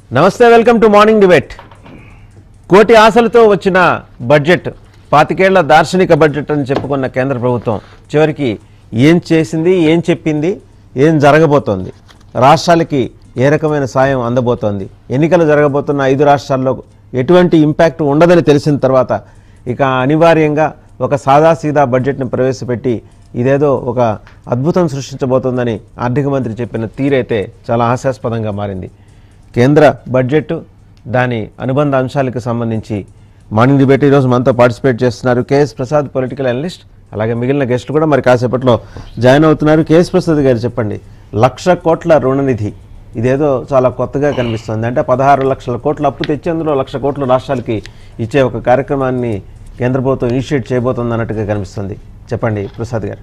నమస్తే welcome to morning debate కోటి ఆశలతో వచ్చిన బడ్జెట్ పాతికేళ్ల దార్శనిక బడ్జెట్ అని చెప్పుకున్న కేంద్ర ప్రభుత్వం చివరికి ఏం చేసింది ఏం చెప్పింది ఏం జరగబోతోంది రాష్ట్రాలకి ఏ రకమైన సాయం అందబోతోంది ఎన్నికలు జరగబోతున్న ఐదు రాష్ట్రాల్లో ఎటువంటి ఇంపాక్ట్ ఉండదని తెలిసిన తర్వాత ఇక అనివార్యంగా ఒక సాదాసీదా బడ్జెట్ని ప్రవేశపెట్టి ఇదేదో ఒక అద్భుతం సృష్టించబోతోందని ఆర్థిక మంత్రి చెప్పిన తీరైతే చాలా హాస్యాస్పదంగా మారింది కేంద్ర బడ్జెట్ దాని అనుబంధ అంశాలకు సంబంధించి మార్నింగ్ డిబేట్ ఈరోజు మనతో పార్టిసిపేట్ చేస్తున్నారు కేఎస్ ప్రసాద్ పొలిటికల్ అనలిస్ట్ అలాగే మిగిలిన గెస్టులు కూడా మరి కాసేపట్లో జాయిన్ అవుతున్నారు కేఎస్ ప్రసాద్ గారు చెప్పండి లక్ష కోట్ల రుణనిధి ఇదేదో చాలా కొత్తగా కనిపిస్తుంది అంటే పదహారు లక్షల కోట్ల అప్పు తెచ్చి అందులో లక్ష కోట్ల రాష్ట్రాలకి ఇచ్చే ఒక కార్యక్రమాన్ని కేంద్ర ప్రభుత్వం ఇనిషియేట్ చేయబోతుంది అన్నట్టుగా కనిపిస్తుంది చెప్పండి ప్రసాద్ గారు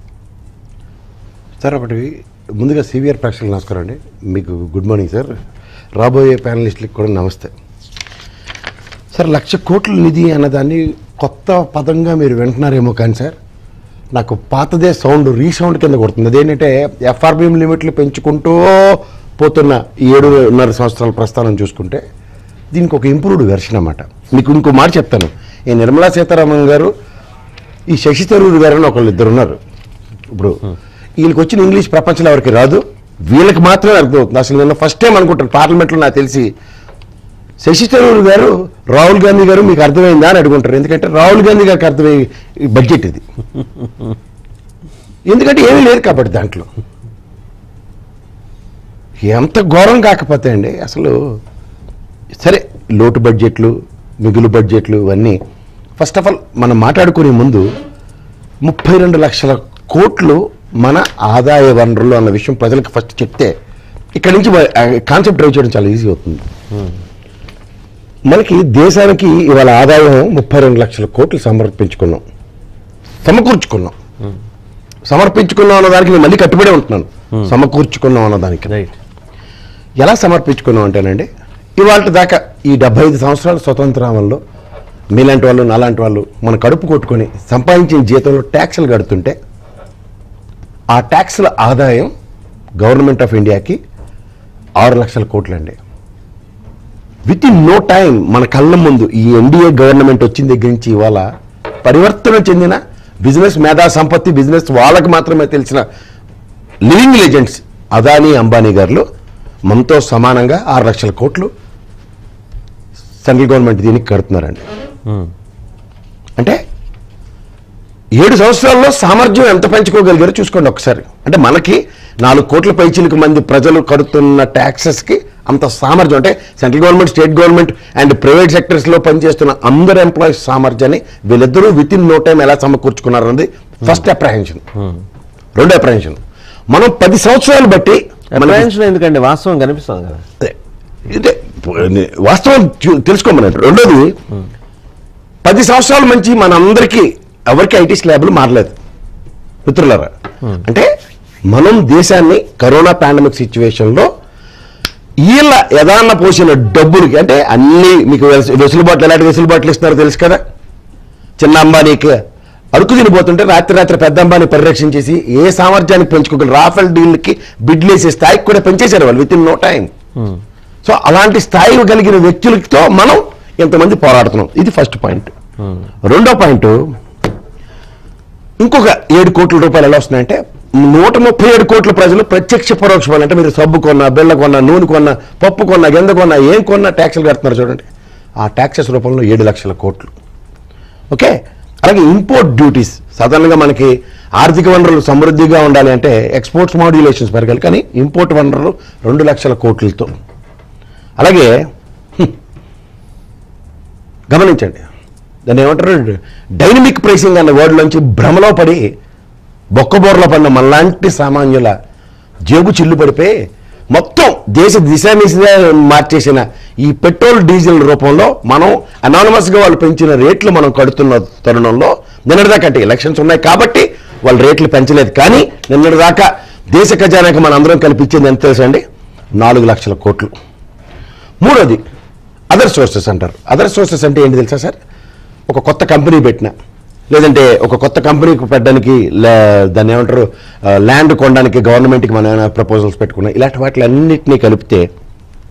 సార్ ఒకటి ముందుగా సివిఆర్ ప్రేక్షకులు నమస్కారం అండి మీకు గుడ్ మార్నింగ్ సార్ రాబోయే ప్యానలిస్టులకు కూడా నమస్తే సార్ లక్ష కోట్ల నిధి అన్నదాన్ని కొత్త పదంగా మీరు వింటున్నారేమో కానీ సార్ నాకు పాతదే సౌండ్ రీసౌండ్ కింద కొడుతుంది అదేంటంటే ఎఫ్ఆర్బిఎం లిమిట్లు పెంచుకుంటూ పోతున్న ఈ ఏడున్నర సంవత్సరాల ప్రస్థానం చూసుకుంటే దీనికి ఒక ఇంప్రూవ్డ్ వెర్షన్ అన్నమాట మీకు ఇంకో మాట చెప్తాను ఈ నిర్మలా సీతారామన్ గారు ఈ శశి తరూర్ గారు అని ఒకళ్ళు ఇద్దరు ఉన్నారు ఇప్పుడు వీళ్ళకి వచ్చిన ఇంగ్లీష్ ప్రపంచంలో ఎవరికి రాదు వీళ్ళకి మాత్రమే అర్థమవుతుంది అసలు నేను ఫస్ట్ టైం అనుకుంటాను పార్లమెంట్లో నాకు తెలిసి శశి తరూర్ గారు రాహుల్ గాంధీ గారు మీకు అర్థమైందా అని అడుగుంటారు ఎందుకంటే రాహుల్ గాంధీ గారికి అర్థమయ్యే ఈ బడ్జెట్ ఇది ఎందుకంటే ఏమీ లేదు కాబట్టి దాంట్లో ఎంత ఘోరం కాకపోతే అండి అసలు సరే లోటు బడ్జెట్లు మిగులు బడ్జెట్లు ఇవన్నీ ఫస్ట్ ఆఫ్ ఆల్ మనం మాట్లాడుకునే ముందు ముప్పై రెండు లక్షల కోట్లు మన ఆదాయ వనరులు అన్న విషయం ప్రజలకు ఫస్ట్ చెప్తే ఇక్కడి నుంచి కాన్సెప్ట్ డ్రైవ్ చేయడం చాలా ఈజీ అవుతుంది మనకి దేశానికి ఇవాళ ఆదాయం ముప్పై రెండు లక్షల కోట్లు సమర్పించుకున్నాం సమకూర్చుకున్నాం సమర్పించుకున్నాం అన్న దానికి నేను మళ్ళీ కట్టుబడి ఉంటున్నాను సమకూర్చుకున్నాం అన్న దానికి రైట్ ఎలా సమర్పించుకున్నాం అంటేనండి ఇవాళ దాకా ఈ డెబ్బై ఐదు సంవత్సరాల స్వతంత్రామంలో మీలాంటి వాళ్ళు నాలాంటి వాళ్ళు మన కడుపు కొట్టుకొని సంపాదించిన జీతంలో ట్యాక్సులు కడుతుంటే ఆ ట్యాక్సుల ఆదాయం గవర్నమెంట్ ఆఫ్ ఇండియాకి ఆరు లక్షల కోట్లండి విత్ ఇన్ నో టైం మన కళ్ళ ముందు ఈ ఎన్డీఏ గవర్నమెంట్ వచ్చిన దగ్గర నుంచి ఇవాళ పరివర్తన చెందిన బిజినెస్ మేధా సంపత్తి బిజినెస్ వాళ్ళకి మాత్రమే తెలిసిన లివింగ్ లెజెండ్స్ అదానీ అంబానీ గారు మనతో సమానంగా ఆరు లక్షల కోట్లు సెంట్రల్ గవర్నమెంట్ దీనికి కడుతున్నారండి అంటే ఏడు సంవత్సరాల్లో సామర్థ్యం ఎంత పెంచుకోగలిగారో చూసుకోండి ఒకసారి అంటే మనకి నాలుగు కోట్ల పైచిలకు మంది ప్రజలు కడుతున్న ట్యాక్సెస్కి అంత సామర్థ్యం అంటే central government state government and private సెక్టర్స్లో పనిచేస్తున్న అందరు ఎంప్లాయీస్ సామర్థ్యాన్ని వీళ్ళిద్దరూ విత్ ఇన్ నో టైం ఎలా సమకూర్చుకున్నారన్నది ఫస్ట్ అప్రహెన్షన్ రెండో అప్రహెన్షన్ మనం పది సంవత్సరాలు బట్టి మనకి అప్రహెన్షన్ ఎందుకండి వాస్తవం కనిపిస్తుంది కదా అదే. ఇదే వాస్తవం చూ- తెలుసుకోమన్నట్టు రెండోది పది సంవత్సరాల నుంచి మనందరికీ ఎవరికి ఐటీ స్లాబ్లు మారలేదు మిత్రులారా అంటే మనం దేశాన్ని కరోనా పాండమిక్ సిచ్యువేషన్లో వీళ్ళ యథాన్న పోసిన డబ్బులకి అంటే అన్ని మీకు వెసు- వెసులుబాట్లు ఎలాంటి వెసులుబాట్లు ఇస్తున్నారో తెలుసు కదా చిన్న అంబానీకి అడుగు తినిపోతుంటే రాత్రి రాత్రి పెద్ద అంబానీ పరిరక్షించేసి ఏ సామర్థ్యానికి పెంచుకోగలరు రాఫెల్ డీల్కి బిడ్లేసే స్థాయికి కూడా పెంచేశారు వాళ్ళు within no time so అలాంటి స్థాయి కలిగిన వ్యక్తులతో మనం ఇంతమంది పోరాడుతున్నాం ఇది ఫస్ట్ పాయింట్ రెండో పాయింట్ ఇంకొక ఏడు కోట్ల రూపాయలు ఎలా వస్తున్నాయంటే నూట ముప్పై ఏడు కోట్ల ప్రజలు ప్రత్యక్ష పరోక్ష పనులు అంటే మీరు సబ్బు కొన్నా బెల్ల కొన్నా నూనె కొన్నా పప్పు కొన్నా గెంద కొన్నా ఏం కొన్నా ట్యాక్సులు కడుతున్నారు చూడండి ఆ ట్యాక్సెస్ రూపంలో ఏడు లక్షల కోట్లు ఓకే అలాగే ఇంపోర్ట్ డ్యూటీస్ సాధారణంగా మనకి ఆర్థిక వనరులు సమృద్ధిగా ఉండాలి అంటే ఎక్స్పోర్ట్స్ మాడ్యులేషన్స్ పెరగాలి కానీ ఇంపోర్ట్ వనరులు రెండు లక్షల కోట్లతో అలాగే హ్మ్, గమనించండి దాన్ని ఏమంటారు డైనమిక్ ప్రైసింగ్ అన్న వర్డ్లోంచి భ్రమలో పడి బొక్కబోర్లో పడిన మనలాంటి సామాన్యుల జేబు చిల్లు పడిపోయి మొత్తం దేశ దిశానిశ మార్చేసిన ఈ పెట్రోల్ డీజిల్ రూపంలో మనం అనానమస్గా వాళ్ళు పెంచిన రేట్లు మనం కడుతున్న తరుణంలో నిన్నటిదాకా అంటే ఎలక్షన్స్ ఉన్నాయి కాబట్టి వాళ్ళు రేట్లు పెంచలేదు కానీ నిన్నటిదాకా దేశ ఖజానాకి మన అందరం కల్పించింది ఎంత తెలుసా అండి నాలుగు లక్షల కోట్లు మూడోది అదర్ సోర్సెస్ అంటారు అదర్ సోర్సెస్ అంటే ఏంటి తెలుసా సార్ ఒక కొత్త కంపెనీ పెట్టిన లేదంటే ఒక కొత్త కంపెనీకి పెట్టడానికి లా- దాన్ని ఏమంటారు ఆ, ల్యాండ్ కొనడానికి గవర్నమెంట్కి మనం ఏమైనా ప్రపోజల్స్ పెట్టుకున్నా ఇలాంటి వాటిలన్నింటినీ కలిపితే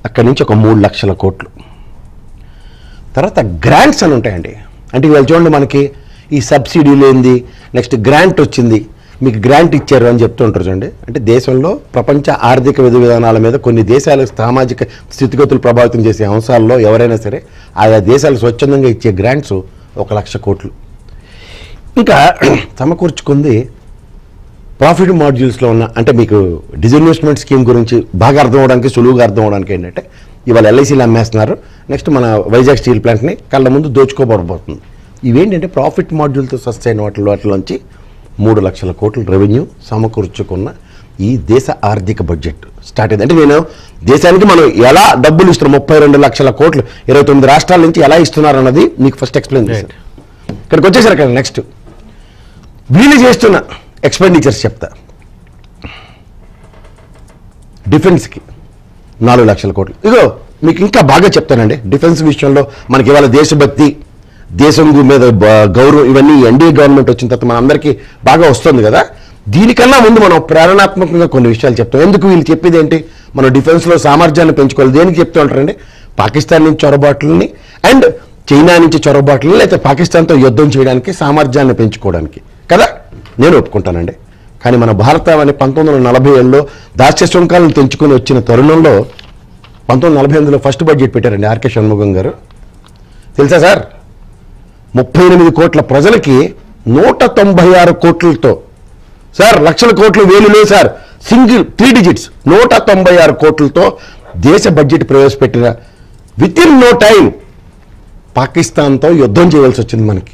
అక్కడి నుంచి ఒక మూడు లక్షల కోట్లు తర్వాత గ్రాంట్స్ అని ఉంటాయండి అంటే ఇవాళ చూడండి మనకి ఈ సబ్సిడీ లేనిది నెక్స్ట్ గ్రాంట్ వచ్చింది మీకు గ్రాంట్ ఇచ్చారు అని చెప్తుంటారు చూడండి అంటే దేశంలో ప్రపంచ ఆర్థిక విధి విధానాల మీద కొన్ని దేశాల సామాజిక స్థితిగతులు ప్రభావితం చేసే అంశాల్లో ఎవరైనా సరే ఆయా దేశాలు స్వచ్ఛందంగా ఇచ్చే గ్రాంట్స్ ఒక లక్ష కోట్లు ఇంకా సమకూర్చుకుంది ప్రాఫిట్ మాడ్యూల్స్లో ఉన్న అంటే మీకు డిజిన్వెస్ట్మెంట్ స్కీమ్ గురించి బాగా అర్థం అవడానికి సులువుగా అర్థం అవడానికి ఏంటంటే ఇవాళ ఎల్ఐసీలు అమ్మేస్తున్నారు నెక్స్ట్ మన వైజాగ్ స్టీల్ ప్లాంట్ని కళ్ళ ముందు దోచుకోబడబోతుంది ఇవేంటంటే ప్రాఫిట్ మాడ్యూల్తో సస్టైన్ వాటి వాటిలోంచి మూడు లక్షల కోట్ల రెవెన్యూ సమకూర్చుకున్న ఈ దేశ ఆర్థిక బడ్జెట్ స్టార్ట్ అయింది అంటే నేను దేశానికి మనం ఎలా డబ్బులు ఇస్తున్నాం ముప్పై రెండు లక్షల కోట్లు ఇరవై తొమ్మిది రాష్ట్రాల నుంచి ఎలా ఇస్తున్నారు అన్నది మీకు ఫస్ట్ ఎక్స్ప్లెయిన్ చేశాను ఇక్కడికి వచ్చేసారు కదా నెక్స్ట్ వీళ్ళు చేస్తున్న ఎక్స్పెండిచర్స్ చెప్తా డిఫెన్స్కి నాలుగు లక్షల కోట్లు ఇగో మీకు ఇంకా బాగా చెప్తానండి డిఫెన్స్ విషయంలో మనకి ఇవాళ దేశభక్తి దేశం మీద బ- గౌరవం ఇవన్నీ ఎన్డీఏ గవర్నమెంట్ వచ్చిన తర్వాత మనందరికీ బాగా వస్తుంది కదా దీనికన్నా ముందు మనం ప్రేరణాత్మకంగా కొన్ని విషయాలు చెప్తాం ఎందుకు వీళ్ళు చెప్పేది ఏంటి మనం డిఫెన్స్లో సామర్థ్యాన్ని పెంచుకోవాలి దేనికి చెప్తూ ఉంటారండి పాకిస్తాన్ నుంచి చొరబాట్లని అండ్ చైనా నుంచి చొరబాట్లని లేకపోతే పాకిస్తాన్తో యుద్ధం చేయడానికి సామర్థ్యాన్ని పెంచుకోవడానికి కదా నేను ఒప్పుకుంటానండి కానీ మన భారత అని పంతొమ్మిది వందల నలభై ఏళ్ళలో దాస్య సుంకాలను తెంచుకొని వచ్చిన తరుణంలో పంతొమ్మిది నలభై ఎనిమిదిలో ఫస్ట్ బడ్జెట్ పెట్టారండి ఆర్కే షణ్ముఖం గారు తెలుసా సార్ ముప్పై ఎనిమిది కోట్ల ప్రజలకి నూట తొంభై ఆరు కోట్లతో సార్ లక్షల కోట్లు వేలు లేవు సార్ సింగిల్ త్రీ డిజిట్స్ నూట తొంభై ఆరు కోట్లతో దేశ బడ్జెట్ ప్రవేశపెట్టిన విత్ ఇన్ నో టైం పాకిస్తాన్తో యుద్ధం చేయవలసి వచ్చింది మనకి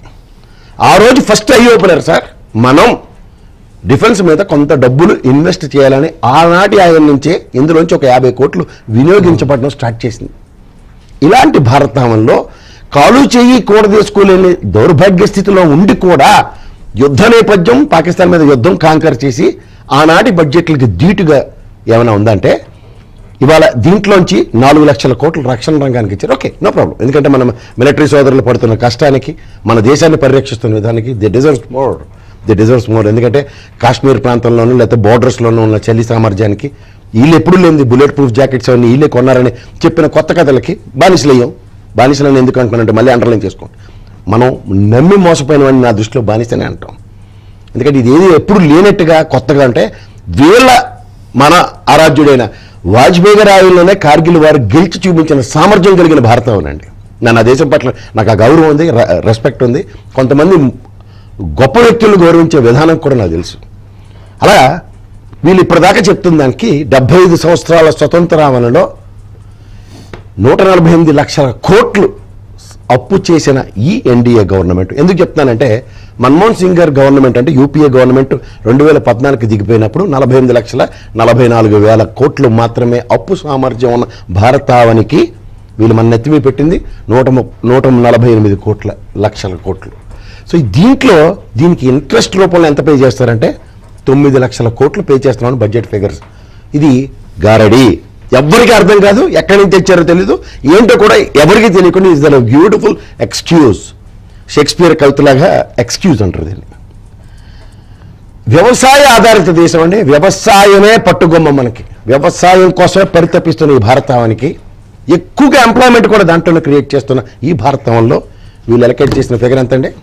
ఆ రోజు ఫస్ట్ ఐ ఓపెనర్ సార్ మనం డిఫెన్స్ మీద కొంత డబ్బులు ఇన్వెస్ట్ చేయాలని ఆనాటి ఆయన నుంచే ఇందులోంచి ఒక యాభై కోట్లు వినియోగించబడడం స్టార్ట్ చేసింది ఇలాంటి భారతావనంలో కాలు చెయ్యి కూడదీసుకోలేని దౌర్భాగ్య స్థితిలో ఉండి కూడా యుద్ధ నేపథ్యం పాకిస్తాన్ మీద యుద్ధం కాంకర్ చేసి ఆనాటి బడ్జెట్లకి ధీటుగా ఏమైనా ఉందంటే ఇవాళ దీంట్లోంచి నాలుగు లక్షల కోట్లు రక్షణ రంగానికి ఇచ్చారు ఓకే నో ప్రాబ్లం ఎందుకంటే మనం మిలిటరీ సోదరులు పడుతున్న కష్టానికి మన దేశాన్ని పరిరక్షిస్తున్న విధానికి they deserves more they deserves more ఎందుకంటే కాశ్మీర్ ప్రాంతంలోనూ లేకపోతే బోర్డర్స్లోనూ ఉన్న చలి సామర్థ్యానికి వీళ్ళు ఎప్పుడు లేనిది బుల్లెట్ ప్రూఫ్ జాకెట్స్ అవన్నీ వీళ్ళే కొన్నారని చెప్పిన కొత్త కథలకి బానిసలయ్యాం బానిసలని ఎందుకు అంటున్నానంటే మళ్ళీ అండర్లైన్ చేసుకోండి మనం నమ్మి మోసపోయినవని నా దృష్టిలో బానిసనే అంటాం ఎందుకంటే ఇది ఏది ఎప్పుడు లేనట్టుగా కొత్తగా అంటే వీళ్ళ మన ఆరాధ్యుడైన వాజ్పేయి గారి ఆయుల్లోనే కార్గిల్ వారు గెలిచి చూపించిన సామర్థ్యం కలిగిన భారతం అండి నా నా దేశం పట్ల నాకు ఆ గౌరవం ఉంది ర- రెస్పెక్ట్ ఉంది కొంతమంది గొప్ప వ్యక్తులను గౌరవించే విధానం కూడా నాకు తెలుసు అలా వీళ్ళు ఇప్పటిదాకా చెప్తున్న దానికి డెబ్బై ఐదు సంవత్సరాల స్వతంత్రావనలో నూట నలభై ఎనిమిది లక్షల కోట్లు అప్పు చేసిన ఈ ఎన్డీఏ గవర్నమెంట్ ఎందుకు చెప్తున్నానంటే మన్మోహన్ సింగ్ గారి గవర్నమెంట్ అంటే యూపీఏ గవర్నమెంట్ రెండు వేల పద్నాలుగుకి దిగిపోయినప్పుడు నలభై ఎనిమిది లక్షల నలభై నాలుగు వేల కోట్లు మాత్రమే అప్పు సామర్థ్యం ఉన్న భారతావనికి వీళ్ళు మన నెత్తిమీ పెట్టింది నూట ము- నూట నలభై ఎనిమిది కోట్ల లక్షల కోట్లు సో ఈ దీంట్లో దీనికి ఇంట్రెస్ట్ రూపంలో ఎంత పే చేస్తారంటే తొమ్మిది లక్షల కోట్లు పే చేస్తున్నామని బడ్జెట్ ఫిగర్స్ ఇది గారడి ఎవ్వరికి అర్థం కాదు ఎక్కడి నుంచి తెచ్చారో తెలీదు ఏంటో కూడా ఎవరికి తెలియకుండా is the beautiful excuse Shakespeare కవితలాగా ఎక్స్క్యూజ్ అంటారు దీన్ని వ్యవసాయ ఆధారిత దేశం అండి వ్యవసాయమే పట్టుగొమ్మ మనకి వ్యవసాయం కోసమే పరితపిస్తున్న ఈ భారతావానికి ఎక్కువగా ఎంప్లాయ్మెంట్ కూడా దాంట్లోనే క్రియేట్ చేస్తున్న ఈ భారతంలో వీళ్ళు ఎలకేట్ చేసిన ఫిగర్ ఎంత అండి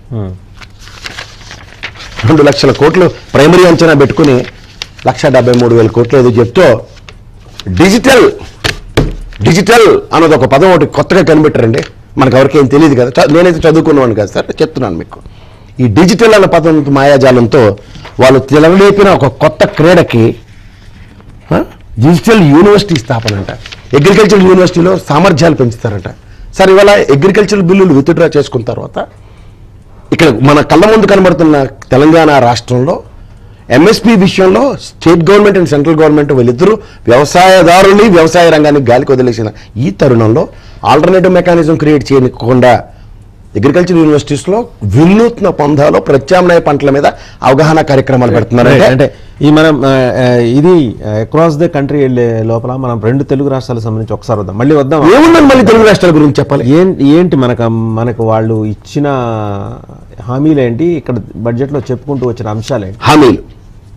రెండు లక్షల కోట్లు ప్రైమరీ అంచనా పెట్టుకుని లక్ష డెబ్బై మూడు వేల కోట్లు ఏదో చెప్తూ డిజిటల్ డిజిటల్ అన్నది ఒక పదం ఒకటి కొత్తగా కనిపెట్టారండి మనకు ఎవరికి ఏం తెలియదు కదా చ- నేనైతే చదువుకున్నవాడిని కాదు సార్ చెప్తున్నాను మీకు ఈ డిజిటల్ అన్న పదం మాయాజాలంతో వాళ్ళు తెలవలేపిన ఒక కొత్త క్రీడకి ఆ, డిజిటల్ యూనివర్సిటీ స్థాపన అంట అగ్రికల్చర్ యూనివర్సిటీలో సామర్థ్యాలు పెంచుతారంట సార్ ఇవాళ అగ్రికల్చర్ బిల్లులు విత్డ్రా చేసుకున్న తర్వాత ఇక్కడ మన కళ్ళ ముందు కనబడుతున్న తెలంగాణ రాష్ట్రంలో ఎంఎస్పి విషయంలో state government and central government వీళ్ళిద్దరూ వ్యవసాయదారుని వ్యవసాయ రంగాన్ని గాలికి వదిలేసిన ఈ తరుణంలో ఆల్టర్నేటివ్ మెకానిజం క్రియేట్ చేయకుండా అగ్రికల్చర్ యూనివర్సిటీస్లో వినూత్న పొందాలో ప్రత్యామ్నాయ పంటల మీద అవగాహన కార్యక్రమాలు పెడుతున్నారంటే అంటే ఈ మనం ఆ, ఆ, ఇది అక్రాస్ ద కంట్రీ వెళ్ళే లోపల మనం రెండు తెలుగు రాష్ట్రాలకు సంబంధించి ఒకసారి వద్దాం మళ్ళీ వద్దాం ఏముందని మళ్ళీ తెలుగు రాష్ట్రాల గురించి చెప్పాలి ఏం ఏంటి మనకు మనకు వాళ్ళు ఇచ్చిన హామీలు ఏంటి ఇక్కడ బడ్జెట్లో చెప్పుకుంటూ వచ్చిన అంశాలు ఏంటి హామీలు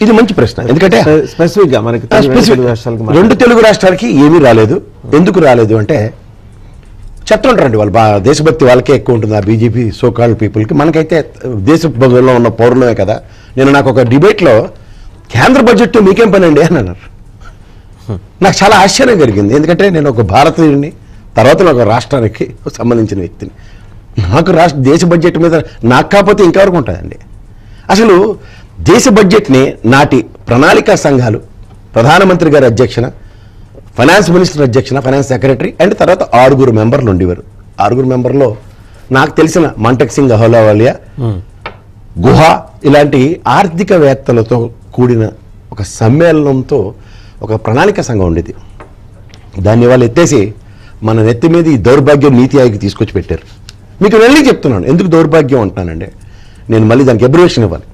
ఇది మంచి ప్రశ్న ఎందుకంటే స్పెసిఫిక్ గా మనకి ఆ, తెలుగు specific- రాష్ట్రాలకు రెండు తెలుగు రాష్ట్రాలకి ఏమీ రాలేదు ఎందుకు రాలేదు అంటే చెప్తుంటారండి వాళ్ళు బా దేశభక్తి వాళ్ళకే ఎక్కువ ఉంటుంది ఆ బీజేపీ సోకాల్డ్ పీపుల్కి మనకైతే దేశ భక్తుల్లో ఉన్న పౌరులమే కదా నేను నాకు ఒక డిబేట్లో కేంద్ర బడ్జెట్ మీకేం పని అండి అని అన్నారు నాకు చాలా ఆశ్చర్యం కలిగింది ఎందుకంటే నేను ఒక భారతీయుడిని తర్వాత నేను ఒక రాష్ట్రానికి సంబంధించిన వ్యక్తిని నాకు రాష్ట్ర దేశ బడ్జెట్ మీద నాకు కాకపోతే ఇంకెవరకు ఉంటుందండి అసలు దేశ బడ్జెట్ని నాటి ప్రణాళికా సంఘాలు ప్రధానమంత్రి గారి అధ్యక్షన ఫైనాన్స్ మినిస్టర్ అధ్యక్షన ఫైనాన్స్ సెక్రటరీ అండ్ తర్వాత ఆరుగురు మెంబర్లు ఉండేవారు ఆరుగురు మెంబర్లో నాకు తెలిసిన మంటక్ సింగ్ అహోలావాలియా గుహ ఇలాంటి ఆర్థికవేత్తలతో కూడిన ఒక సమ్మేళనంతో ఒక ప్రణాళిక సంఘం ఉండేది దాన్ని వాళ్ళు ఎత్తేసి మన నెత్తి మీద ఈ దౌర్భాగ్యం నీతి ఆయోగ్ తీసుకొచ్చి పెట్టారు మీకు వెళ్ళి చెప్తున్నాను ఎందుకు దౌర్భాగ్యం అంటున్నానండి నేను మళ్ళీ దానికి ఎబ్రివేషన్ ఇవ్వాలి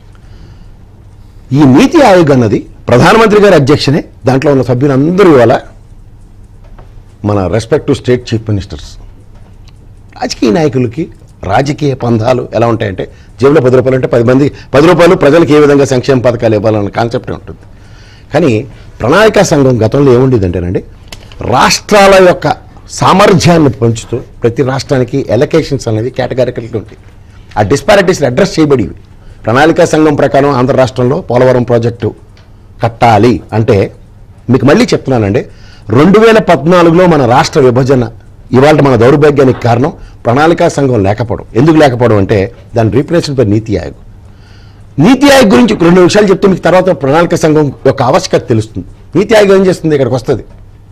ఈ నీతి ఆయోగ్ అన్నది ప్రధానమంత్రి గారి అధ్యక్షనే దాంట్లో ఉన్న సభ్యులందరూ ఇవాళ మన రెస్పెక్టివ్ స్టేట్ చీఫ్ మినిస్టర్స్ రాజకీయ నాయకులకి రాజకీయ పందాలు ఎలా ఉంటాయంటే జేబులో పది రూపాయలు అంటే పది మంది పది రూపాయలు ప్రజలకు ఏ విధంగా సంక్షేమ పథకాలు ఇవ్వాలన్న కాన్సెప్టే ఉంటుంది కానీ ప్రణాళికా సంఘం గతంలో ఏముండేదంటేనండి రాష్ట్రాల యొక్క సామర్థ్యాన్ని పెంచుతూ ప్రతి రాష్ట్రానికి ఎలకేషన్స్ అనేవి కేటగారికల్గా ఉంటాయి ఆ డిస్పారిటీస్ని అడ్రస్ చేయబడివి ప్రణాళికా సంఘం ప్రకారం ఆంధ్ర రాష్ట్రంలో పోలవరం ప్రాజెక్టు కట్టాలి అంటే మీకు మళ్ళీ చెప్తున్నానండి రెండు వేల పద్నాలుగులో మన రాష్ట్ర విభజన ఇవాళ మన దౌర్భాగ్యానికి కారణం ప్రణాళికా సంఘం లేకపోవడం ఎందుకు లేకపోవడం అంటే దాని రీప్లేస్మెంట్ బై నీతి ఆయోగ్ నీతి ఆయోగ్ గురించి ఒక రెండు విషయాలు చెప్తే మీకు తర్వాత ప్రణాళిక సంఘం యొక్క ఆవశ్యకత తెలుస్తుంది నీతి ఆయోగ్ ఏం చేస్తుంది ఇక్కడికి వస్తుంది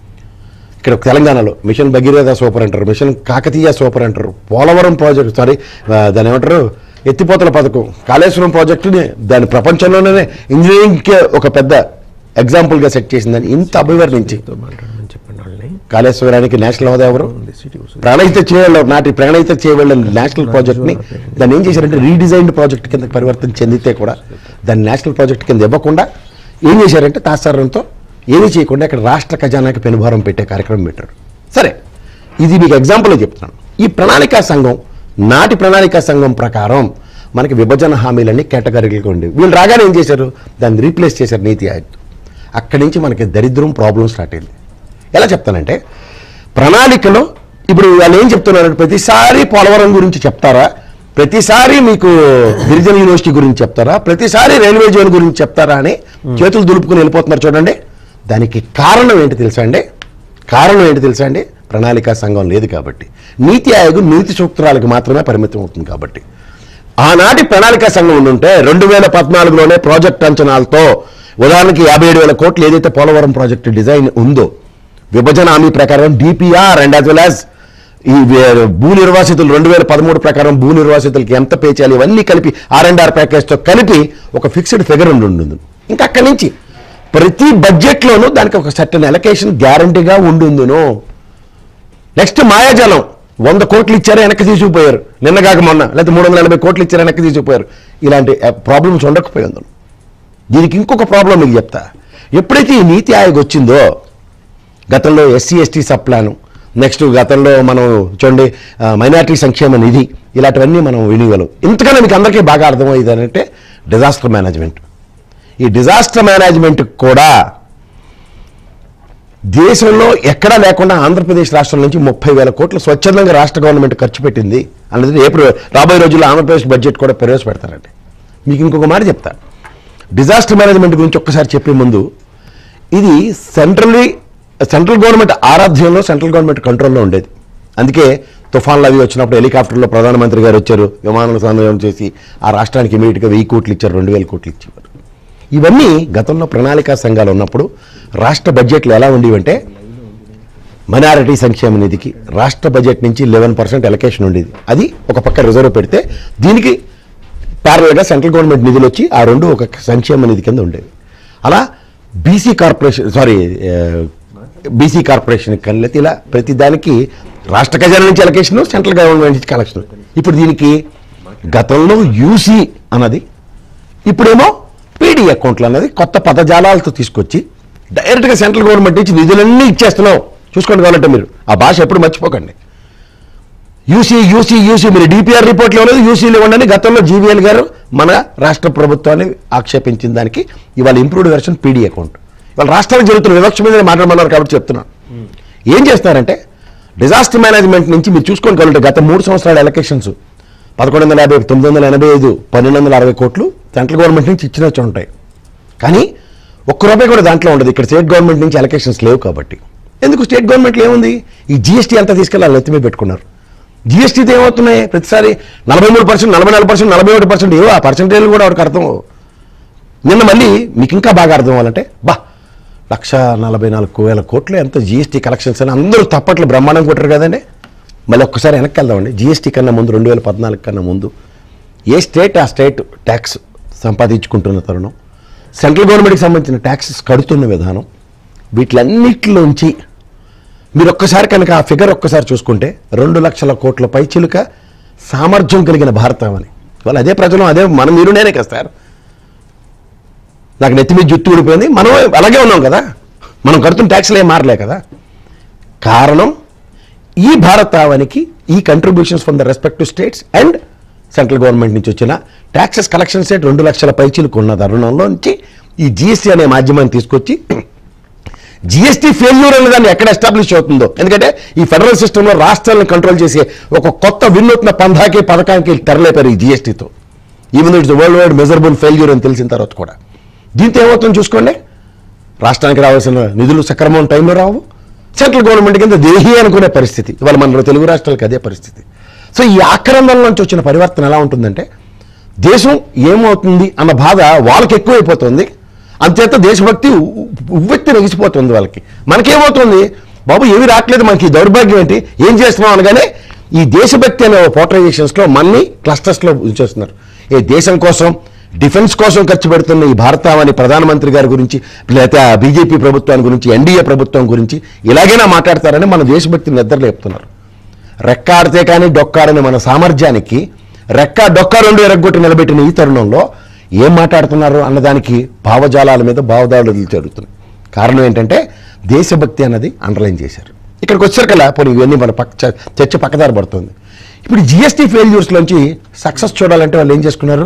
ఇక్కడ తెలంగాణలో మిషన్ భగీరథ సూపర్ అంటారు మిషన్ కాకతీయ సూపర్ అంటారు పోలవరం ప్రాజెక్ట్ సారీ ఆ, దాని ఏమంటారు ఎత్తిపోతల పథకం కాళేశ్వరం ప్రాజెక్టుని దాని ప్రపంచంలోనే ఇంజనీరింగ్కే ఒక పెద్ద ఎగ్జాంపుల్గా సెట్ చేసిందని ఇంత అభివర్ణించి మాట్లాడమని చెప్పండి వాళ్ళని కాళేశ్వరానికి నేషనల్ హోదా ఎవరు ప్రణయిత చేయడం నాటి ప్రణయిత చేయడం నేషనల్ ప్రాజెక్ట్ ని దాన్ని ఏం చేశారంటే రీడిజైన్డ్ ప్రాజెక్ట్ కింద పరివర్తన చెందితే కూడా దాన్ని నేషనల్ ప్రాజెక్ట్ కింద ఇవ్వకుండా ఏం చేశారంటే తాత్సారంతో ఏమీ చేయకుండా ఇక్కడ రాష్ట్ర ఖజానాకి పెనుభారం పెట్టే కార్యక్రమం పెట్టారు సరే ఇది మీకు ఎగ్జాంపుల్ చెప్తున్నాను ఈ ప్రణాళికా సంఘం నాటి ప్రణాళికా సంఘం ప్రకారం మనకి విభజన హామీలన్నీ కేటగిరీలుగా ఉండేవి వీళ్ళు రాగానే ఏం చేశారు దాన్ని రీప్లేస్ చేశారు నీతి ఆయోగ్ అక్కడి నుంచి మనకి దరిద్రం ప్రాబ్లం స్టార్ట్ అయింది ఎలా చెప్తానంటే ప్రణాళికలో ఇప్పుడు వాళ్ళు ఏం చెప్తున్నారు ప్రతిసారి పోలవరం గురించి చెప్తారా ప్రతిసారి మీకు గిరిజన యూనివర్సిటీ గురించి చెప్తారా ప్రతిసారి రైల్వే జోన్ గురించి చెప్తారా అని చేతులు దులుపుకుని వెళ్ళిపోతున్నారు చూడండి దానికి కారణం ఏంటి తెలుసా అండి కారణం ఏంటి తెలుసా అండి ప్రణాళికా సంఘం లేదు కాబట్టి నీతి ఆయోగ్ నీతి సూత్రాలకు మాత్రమే పరిమితం అవుతుంది కాబట్టి ఆనాటి ప్రణాళికా సంఘం ఉండుంటే రెండు వేల పద్నాలుగులోనే ప్రాజెక్ట్ అంచనాలతో ఉదాహరణకి యాభై ఏడు వేల కోట్లు ఏదైతే పోలవరం ప్రాజెక్టు డిజైన్ ఉందో విభజన హామీ ప్రకారం DPR and as well as ఈ వే- భూ నిర్వాసితులు రెండు వేల పదమూడు ప్రకారం భూ నిర్వాసితులకి ఎంత పే చేయాలి ఇవన్నీ కలిపి ఆర్ అండ్ ఆర్ ప్యాకేజ్తో కలిపి ఒక ఫిక్స్డ్ ఫిగర్ ఉండి ఉంటుంది ఇంకా అక్కడి నుంచి ప్రతి బడ్జెట్లోనూ దానికి ఒక సర్టన్ ఎలకేషన్ గ్యారంటీగా ఉండుందును నెక్స్ట్ మాయాజాలం వంద కోట్లు ఇచ్చారు వెనక్కి తీసుకుపోయారు నిన్న కాక మొన్న లేకపోతే మూడు వందల ఎనభై కోట్లు ఇచ్చారు వెనక్కి తీసుకుపోయారు ఇలాంటి ప్రాబ్లమ్స్ ఉండకపోయి అందులో దీనికి ఇంకొక ప్రాబ్లం మీకు చెప్తా ఎప్పుడైతే ఈ నీతి ఆయోగ్ వచ్చిందో గతంలో SC ST sub plan next గతంలో మనం చూడండి మైనార్టీ సంక్షేమ నిధి ఇలాంటివన్నీ మనం వినియోగలం ఇంతకన్నా మీకు అందరికీ బాగా అర్థమయ్యేది అంటే డిజాస్టర్ మేనేజ్మెంట్ ఈ డిజాస్టర్ మేనేజ్మెంట్ కూడా దేశంలో ఎక్కడా లేకుండా ఆంధ్రప్రదేశ్ రాష్ట్రం నుంచి ముప్పై వేల కోట్లు స్వచ్ఛందంగా రాష్ట్ర గవర్నమెంట్ ఖర్చు పెట్టింది అన్నది ఏప్రిల్ రాబోయే రోజుల్లో ఆంధ్రప్రదేశ్ బడ్జెట్ కూడా ప్రవేశపెడతారండి మీకు ఇంకొక మాట చెప్తా డిజాస్టర్ మేనేజ్మెంట్ గురించి ఒక్కసారి చెప్పే ముందు ఇది సెంట్రల్లీ సెంట్రల్ గవర్నమెంట్ ఆరాధ్యంలో సెంట్రల్ గవర్నమెంట్ కంట్రోల్లో ఉండేది అందుకే తుఫాన్లు అవి వచ్చినప్పుడు హెలికాప్టర్లో ప్రధానమంత్రి గారు వచ్చారు విమానాలు సందర్శనం చేసి ఆ రాష్ట్రానికి ఇమీడియట్గా వెయ్యి కోట్లు ఇచ్చారు రెండు వేల కోట్లు ఇచ్చేవారు ఇవన్నీ గతంలో ప్రణాళికా సంఘాలు ఉన్నప్పుడు రాష్ట్ర బడ్జెట్లు ఎలా ఉండేవంటే మైనారిటీ సంక్షేమ నిధికి రాష్ట్ర బడ్జెట్ నుంచి లెవెన్ పర్సెంట్ ఎలకేషన్ ఉండేది అది ఒక పక్క రిజర్వ్ పెడితే దీనికి ప్యారల్గా సెంట్రల్ గవర్నమెంట్ నిధులు వచ్చి ఆ రెండు ఒక సంక్షేమ నిధి కింద ఉండేవి అలా BC corporation sorry BC corporation కానీ ఇలా ప్రతి దానికి రాష్ట్ర ఖజానా నుంచి ఎలకేషన్ సెంట్రల్ గవర్నమెంట్ నుంచి కలెక్షన్ ఇప్పుడు దీనికి గతంలో యూసీ అన్నది ఇప్పుడేమో పీడీ అకౌంట్లు అన్నది కొత్త పదజాలాలతో తీసుకొచ్చి డైరెక్ట్గా సెంట్రల్ గవర్నమెంట్ నుంచి నిధులన్నీ ఇచ్చేస్తున్నాం చూసుకోండి కావాలంటే మీరు ఆ భాష ఎప్పుడు మర్చిపోకండి యూసీ యూసీ యూసీ మీరు డిపిఆర్ రిపోర్ట్లు ఇవ్వలేదు యూసీలు ఇవ్వండి అని గతంలో జీవీఎల్ గారు మన రాష్ట్ర ప్రభుత్వాన్ని ఆక్షేపించిన దానికి ఇవాళ ఇంప్రూవ్డ్ వెర్షన్ పీడీ అకౌంట్ ఇవాళ రాష్ట్రానికి జరుగుతున్న వివక్ష మీద మాట్లాడమన్నారు కాబట్టి చెప్తున్నాను ఏం చేస్తారంటే డిజాస్టర్ మేనేజ్మెంట్ నుంచి మీరు చూసుకొని కలుగుతారు గత మూడు సంవత్సరాల ఎలక్షన్స్ పదకొండు వందల యాభై తొమ్మిది వందల ఎనభై ఐదు పన్నెండు వందల అరవై కోట్లు సెంట్రల్ గవర్నమెంట్ నుంచి ఇచ్చినట్టు ఉంటాయి కానీ ఒక్క రూపాయి కూడా దాంట్లో ఉండదు ఇక్కడ స్టేట్ గవర్నమెంట్ నుంచి అలొకేషన్స్ లేవు కాబట్టి ఎందుకు స్టేట్ గవర్నమెంట్లో ఏముంది ఈ జీఎస్టీ అంతా తీసుకెళ్ళి వాళ్ళు ఎత్తిమే పెట్టుకున్నారు జీఎస్టీతో ఏమవుతున్నాయి ప్రతిసారి నలభై మూడు పర్సెంట్ నలభై నాలుగు పర్సెంట్ నలభై ఒకటి పర్సెంట్ ఏవో ఆ పర్సెంటేజ్లు కూడా వాడికి అర్థం అవ్వవు. నిన్న మళ్ళీ మీకు ఇంకా బాగా అర్థం అవ్వాలంటే బా లక్ష నలభై నాలుగు వేల కోట్లు ఎంత జీఎస్టీ కలెక్షన్స్ అని అందరూ తప్పట్లు బ్రహ్మాండం కొట్టారు కదండి మళ్ళీ ఒక్కసారి వెనక్కి వెళ్దామండి జీఎస్టీ కన్నా ముందు రెండు వేల పద్నాలుగు కన్నా ముందు ఏ స్టేట్ ఆ స్టేట్ ట్యాక్స్ సంపాదించుకుంటున్న తరుణం సెంట్రల్ గవర్నమెంట్కి సంబంధించిన ట్యాక్సెస్ కడుతున్న విధానం వీటిలన్నిటిలోంచి మీరు ఒక్కసారి కనుక ఆ ఫిగర్ ఒక్కసారి చూసుకుంటే రెండు లక్షల కోట్ల పైచిలుక సామర్థ్యం కలిగిన భారతం అని వాళ్ళు అదే ప్రజలు అదే మనం మీరు నేనే కదా సార్ నాకు నెత్తి మీద జుట్టు ఊడిపోయింది మనం అలాగే ఉన్నాం కదా మనం కడుతున్న ట్యాక్స్లు ఏం మారలే కదా కారణం ఈ భారతావానికి ఈ contributions from the respective states and central government నుంచి వచ్చిన ట్యాక్సెస్ కలెక్షన్ స్టేట్ రెండు లక్షల పైచీలకు ఉన్న తరుణంలో నుంచి ఈ జిఎస్టీ అనే మాధ్యమాన్ని తీసుకొచ్చి జిఎస్టీ ఫెయిల్యూర్ అనే దాన్ని ఎక్కడ ఎస్టాబ్లిష్ అవుతుందో ఎందుకంటే ఈ ఫెడరల్ సిస్టంలో రాష్ట్రాలను కంట్రోల్ చేసే ఒక కొత్త వినూత్న పంధాకి పథకానికి తెరలేపారు ఈ జిఎస్టీతో even it's worldwide measurable failure అని తెలిసిన తర్వాత కూడా దీంతో ఏమవుతుందో చూసుకోండి రాష్ట్రానికి రావాల్సిన నిధులు సక్రమం టైంలో రావు సెంట్రల్ గవర్నమెంట్ కింద దేహి అనుకునే పరిస్థితి ఇవాళ మన తెలుగు రాష్ట్రాలకు అదే పరిస్థితి సో ఈ ఆక్రమణ నుంచి వచ్చిన పరివర్తన ఎలా ఉంటుందంటే దేశం ఏమవుతుంది అన్న బాధ వాళ్ళకి ఎక్కువైపోతుంది అంతేత దేశభక్తి ఉ- ఉవ్వెత్తి నెగిసిపోతుంది వాళ్ళకి మనకేమవుతుంది బాబు ఏమి రావట్లేదు మనకి ఈ దౌర్భాగ్యం ఏంటి ఏం చేస్తున్నాం అనగానే ఈ దేశభక్తి అనే పోర్ట్రైజేషన్స్లో మన్ని క్లస్టర్స్లో ఉంచేస్తున్నారు ఏ దేశం కోసం డిఫెన్స్ కోసం ఖర్చు పెడుతున్న ఈ భారతావని ప్రధానమంత్రి గారి గురించి లేకపోతే బీజేపీ ప్రభుత్వాన్ని గురించి ఎన్డీఏ ప్రభుత్వం గురించి ఇలాగైనా మాట్లాడతారని మన దేశభక్తిని నిద్రలేపుతున్నారు రెక్కాడితే కానీ డొక్కాడని మన సామర్థ్యానికి రెక్క డొక్క రెండు ఎరగొట్టి నిలబెట్టిన ఈ తరుణంలో ఏం మాట్లాడుతున్నారు అన్నదానికి భావజాలాల మీద భావదాడులు జరుగుతున్నాయి కారణం ఏంటంటే దేశభక్తి అన్నది అండర్లైన్ చేశారు ఇక్కడికి వచ్చారు పోనీ ఇవన్నీ మన పక్క చ- చర్చ పక్కదారి పడుతుంది ఇప్పుడు జిఎస్టీ ఫెయిల్యూర్స్లోంచి సక్సెస్ చూడాలంటే వాళ్ళు ఏం చేసుకున్నారు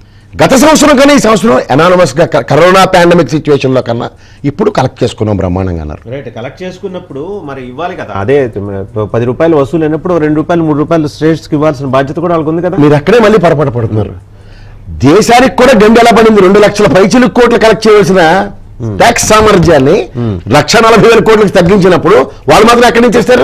గత సంవత్సరం కన్నా ఈ సంవత్సరం అనానమస్గా కరోనా పాండమిక్ సిచ్యువేషన్లో కన్నా ఇప్పుడు కలెక్ట్ చేసుకున్నాం బ్రహ్మాండంగా అన్నారు రైట్ కలెక్ట్ చేసుకున్నప్పుడు మరి ఇవ్వాలి కదా అదే పది రూపాయలు వసూలు అయినప్పుడు రెండు రూపాయలు మూడు రూపాయలు స్టేట్స్ కి ఇవ్వాల్సిన బాధ్యత కూడా వాళ్ళకి ఉంది కదా మీరు అక్కడే మళ్ళీ పొరపాటు పడుతున్నారు దేశానికి కూడా గండి ఎలా పడింది రెండు లక్షల పైచిలు కోట్లు కలెక్ట్ చేయవలసిన ట్యాక్స్ సామర్థ్యాన్ని లక్ష నలభై వేల కోట్లకు తగ్గించినప్పుడు వాళ్ళు మాత్రం ఎక్కడి నుంచి ఇస్తారు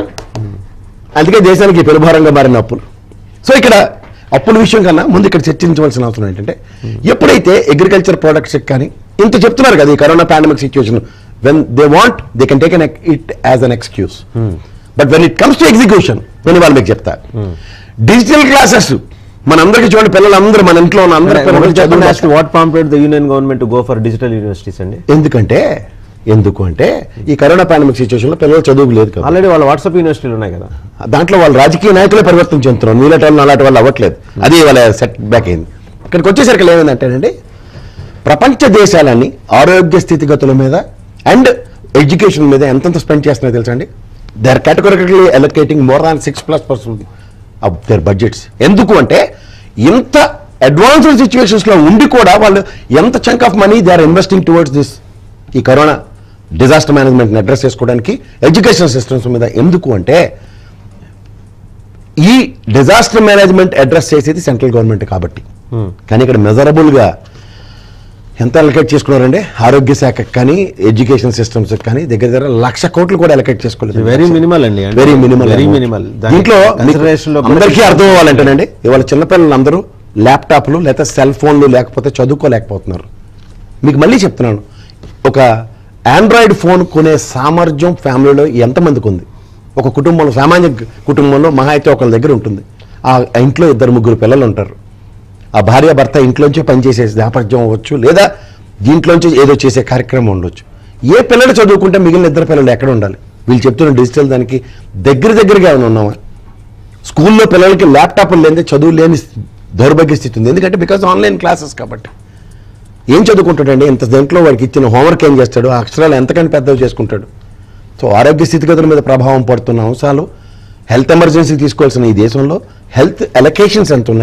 అందుకే దేశానికి పెరుభారంగా మారిన అప్పులు సో ఇక్కడ అప్పుల విషయం కన్నా ముందు ఇక్కడ చర్చించవలసిన అవసరం ఏంటంటే ఎప్పుడైతే అగ్రికల్చర్ ప్రొడక్ట్స్ కానీ ఇంత చెప్తున్నారు కదా ఈ corona pandemic situation when they want they can take on it as an excuse but when it comes to execution నేను వాళ్ళు మీకు చెప్తా డిజిటల్ క్లాసెస్ మనందరికీ చూడండి పిల్లలందరూ మన ఇంట్లో ఉన్న అందరి పిల్లలు చదువు what pamphlet the union government go for digital universities అండి ఎందుకంటే ఎందుకు అంటే ఈ కరోనా పాండమిక్ సిచ్యువేషన్లో పిల్లలు చదువు లేదు కదా ఆల్రెడీ వాళ్ళ వాట్సాప్ యూనివర్సిటీలు ఉన్నాయి కదా దాంట్లో వాళ్ళు రాజకీయ నాయకులే పరివర్తన చెందుతున్నారు నీలాంటి వాళ్ళు అలాంటి వాళ్ళు అవ్వట్లేదు అది వాళ్ళ సెట్ బ్యాక్ అయింది ఇక్కడికి వచ్చేసరికి ఏమైందంటేనండి ప్రపంచ దేశాలన్నీ ఆరోగ్య స్థితిగతుల మీద అండ్ ఎడ్యుకేషన్ మీద ఎంతెంత స్పెండ్ చేస్తున్నాయో తెలుసా అండి they are categorically allocating more than six plus percent of their budgets ఎందుకు అంటే ఇంత అడ్వాన్స్డ్ సిచ్యువేషన్స్లో ఉండి కూడా వాళ్ళు ఎంత chunk of money they are investing towards this ఈ కరోనా డిజాస్టర్ మేనేజ్మెంట్ని అడ్రస్ చేసుకోవడానికి ఎడ్యుకేషన్ సిస్టమ్స్ మీద ఎందుకు అంటే ఈ డిజాస్టర్ మేనేజ్మెంట్ అడ్రస్ చేసేది సెంట్రల్ గవర్నమెంట్ కాబట్టి కానీ ఇక్కడ మెజరబుల్గా ఎంత అలకేట్ చేసుకున్నారంటే ఆరోగ్య శాఖకు కానీ ఎడ్యుకేషన్ సిస్టమ్స్ కానీ దగ్గర దగ్గర లక్ష కోట్లు కూడా అలకేట్ చేసుకోలేదు వెరీ మినిమల్ అండి వెరీ మినిమల్ వెరీ మినిమల్ దీంట్లో మీకు అందరికీ అర్థం అవ్వాలంటేనండి ఇవాళ చిన్నపిల్లలు అందరూ ల్యాప్టాప్లు లేదా సెల్ ఫోన్లు లేకపోతే చదువుకోలేకపోతున్నారు మీకు మళ్ళీ చెప్తున్నాను ఒక ఆండ్రాయిడ్ ఫోన్ కొనే సామర్థ్యం ఫ్యామిలీలో ఎంతమందికి ఉంది ఒక కుటుంబంలో సామాన్య కుటుంబంలో మహా అయితే ఒకళ్ళ దగ్గర ఉంటుంది ఆ ఇంట్లో ఇద్దరు ముగ్గురు పిల్లలు ఉంటారు ఆ భార్య భర్త ఇంట్లోంచే పనిచేసే దాపత్యం అవ్వచ్చు లేదా దీంట్లోంచి ఏదో చేసే కార్యక్రమం ఉండొచ్చు ఏ పిల్లలు చదువుకుంటే మిగిలిన ఇద్దరు పిల్లలు ఎక్కడ ఉండాలి వీళ్ళు చెప్తున్న డిజిటల్ దానికి దగ్గర దగ్గరగా ఏమైనా ఉన్నామా స్కూల్లో పిల్లలకి ల్యాప్టాప్లు లేని చదువు లేని దౌర్భాగ్య స్థితి ఉంది ఎందుకంటే బికాజ్ ఆన్లైన్ క్లాసెస్ కాబట్టి ఏం చదువుకుంటాడండి ఇంత దేంట్లో వాడికి ఇచ్చిన హోంవర్క్ ఏం చేస్తాడు ఆ అక్షరాలు ఎంతకంటే పెద్దవి చేసుకుంటాడు సో ఆరోగ్య స్థితిగతుల మీద ప్రభావం పడుతున్న అంశాలు హెల్త్ ఎమర్జెన్సీ తీసుకోవాల్సిన ఈ దేశంలో హెల్త్ ఎలకేషన్స్ ఎంత ఉన్నాయి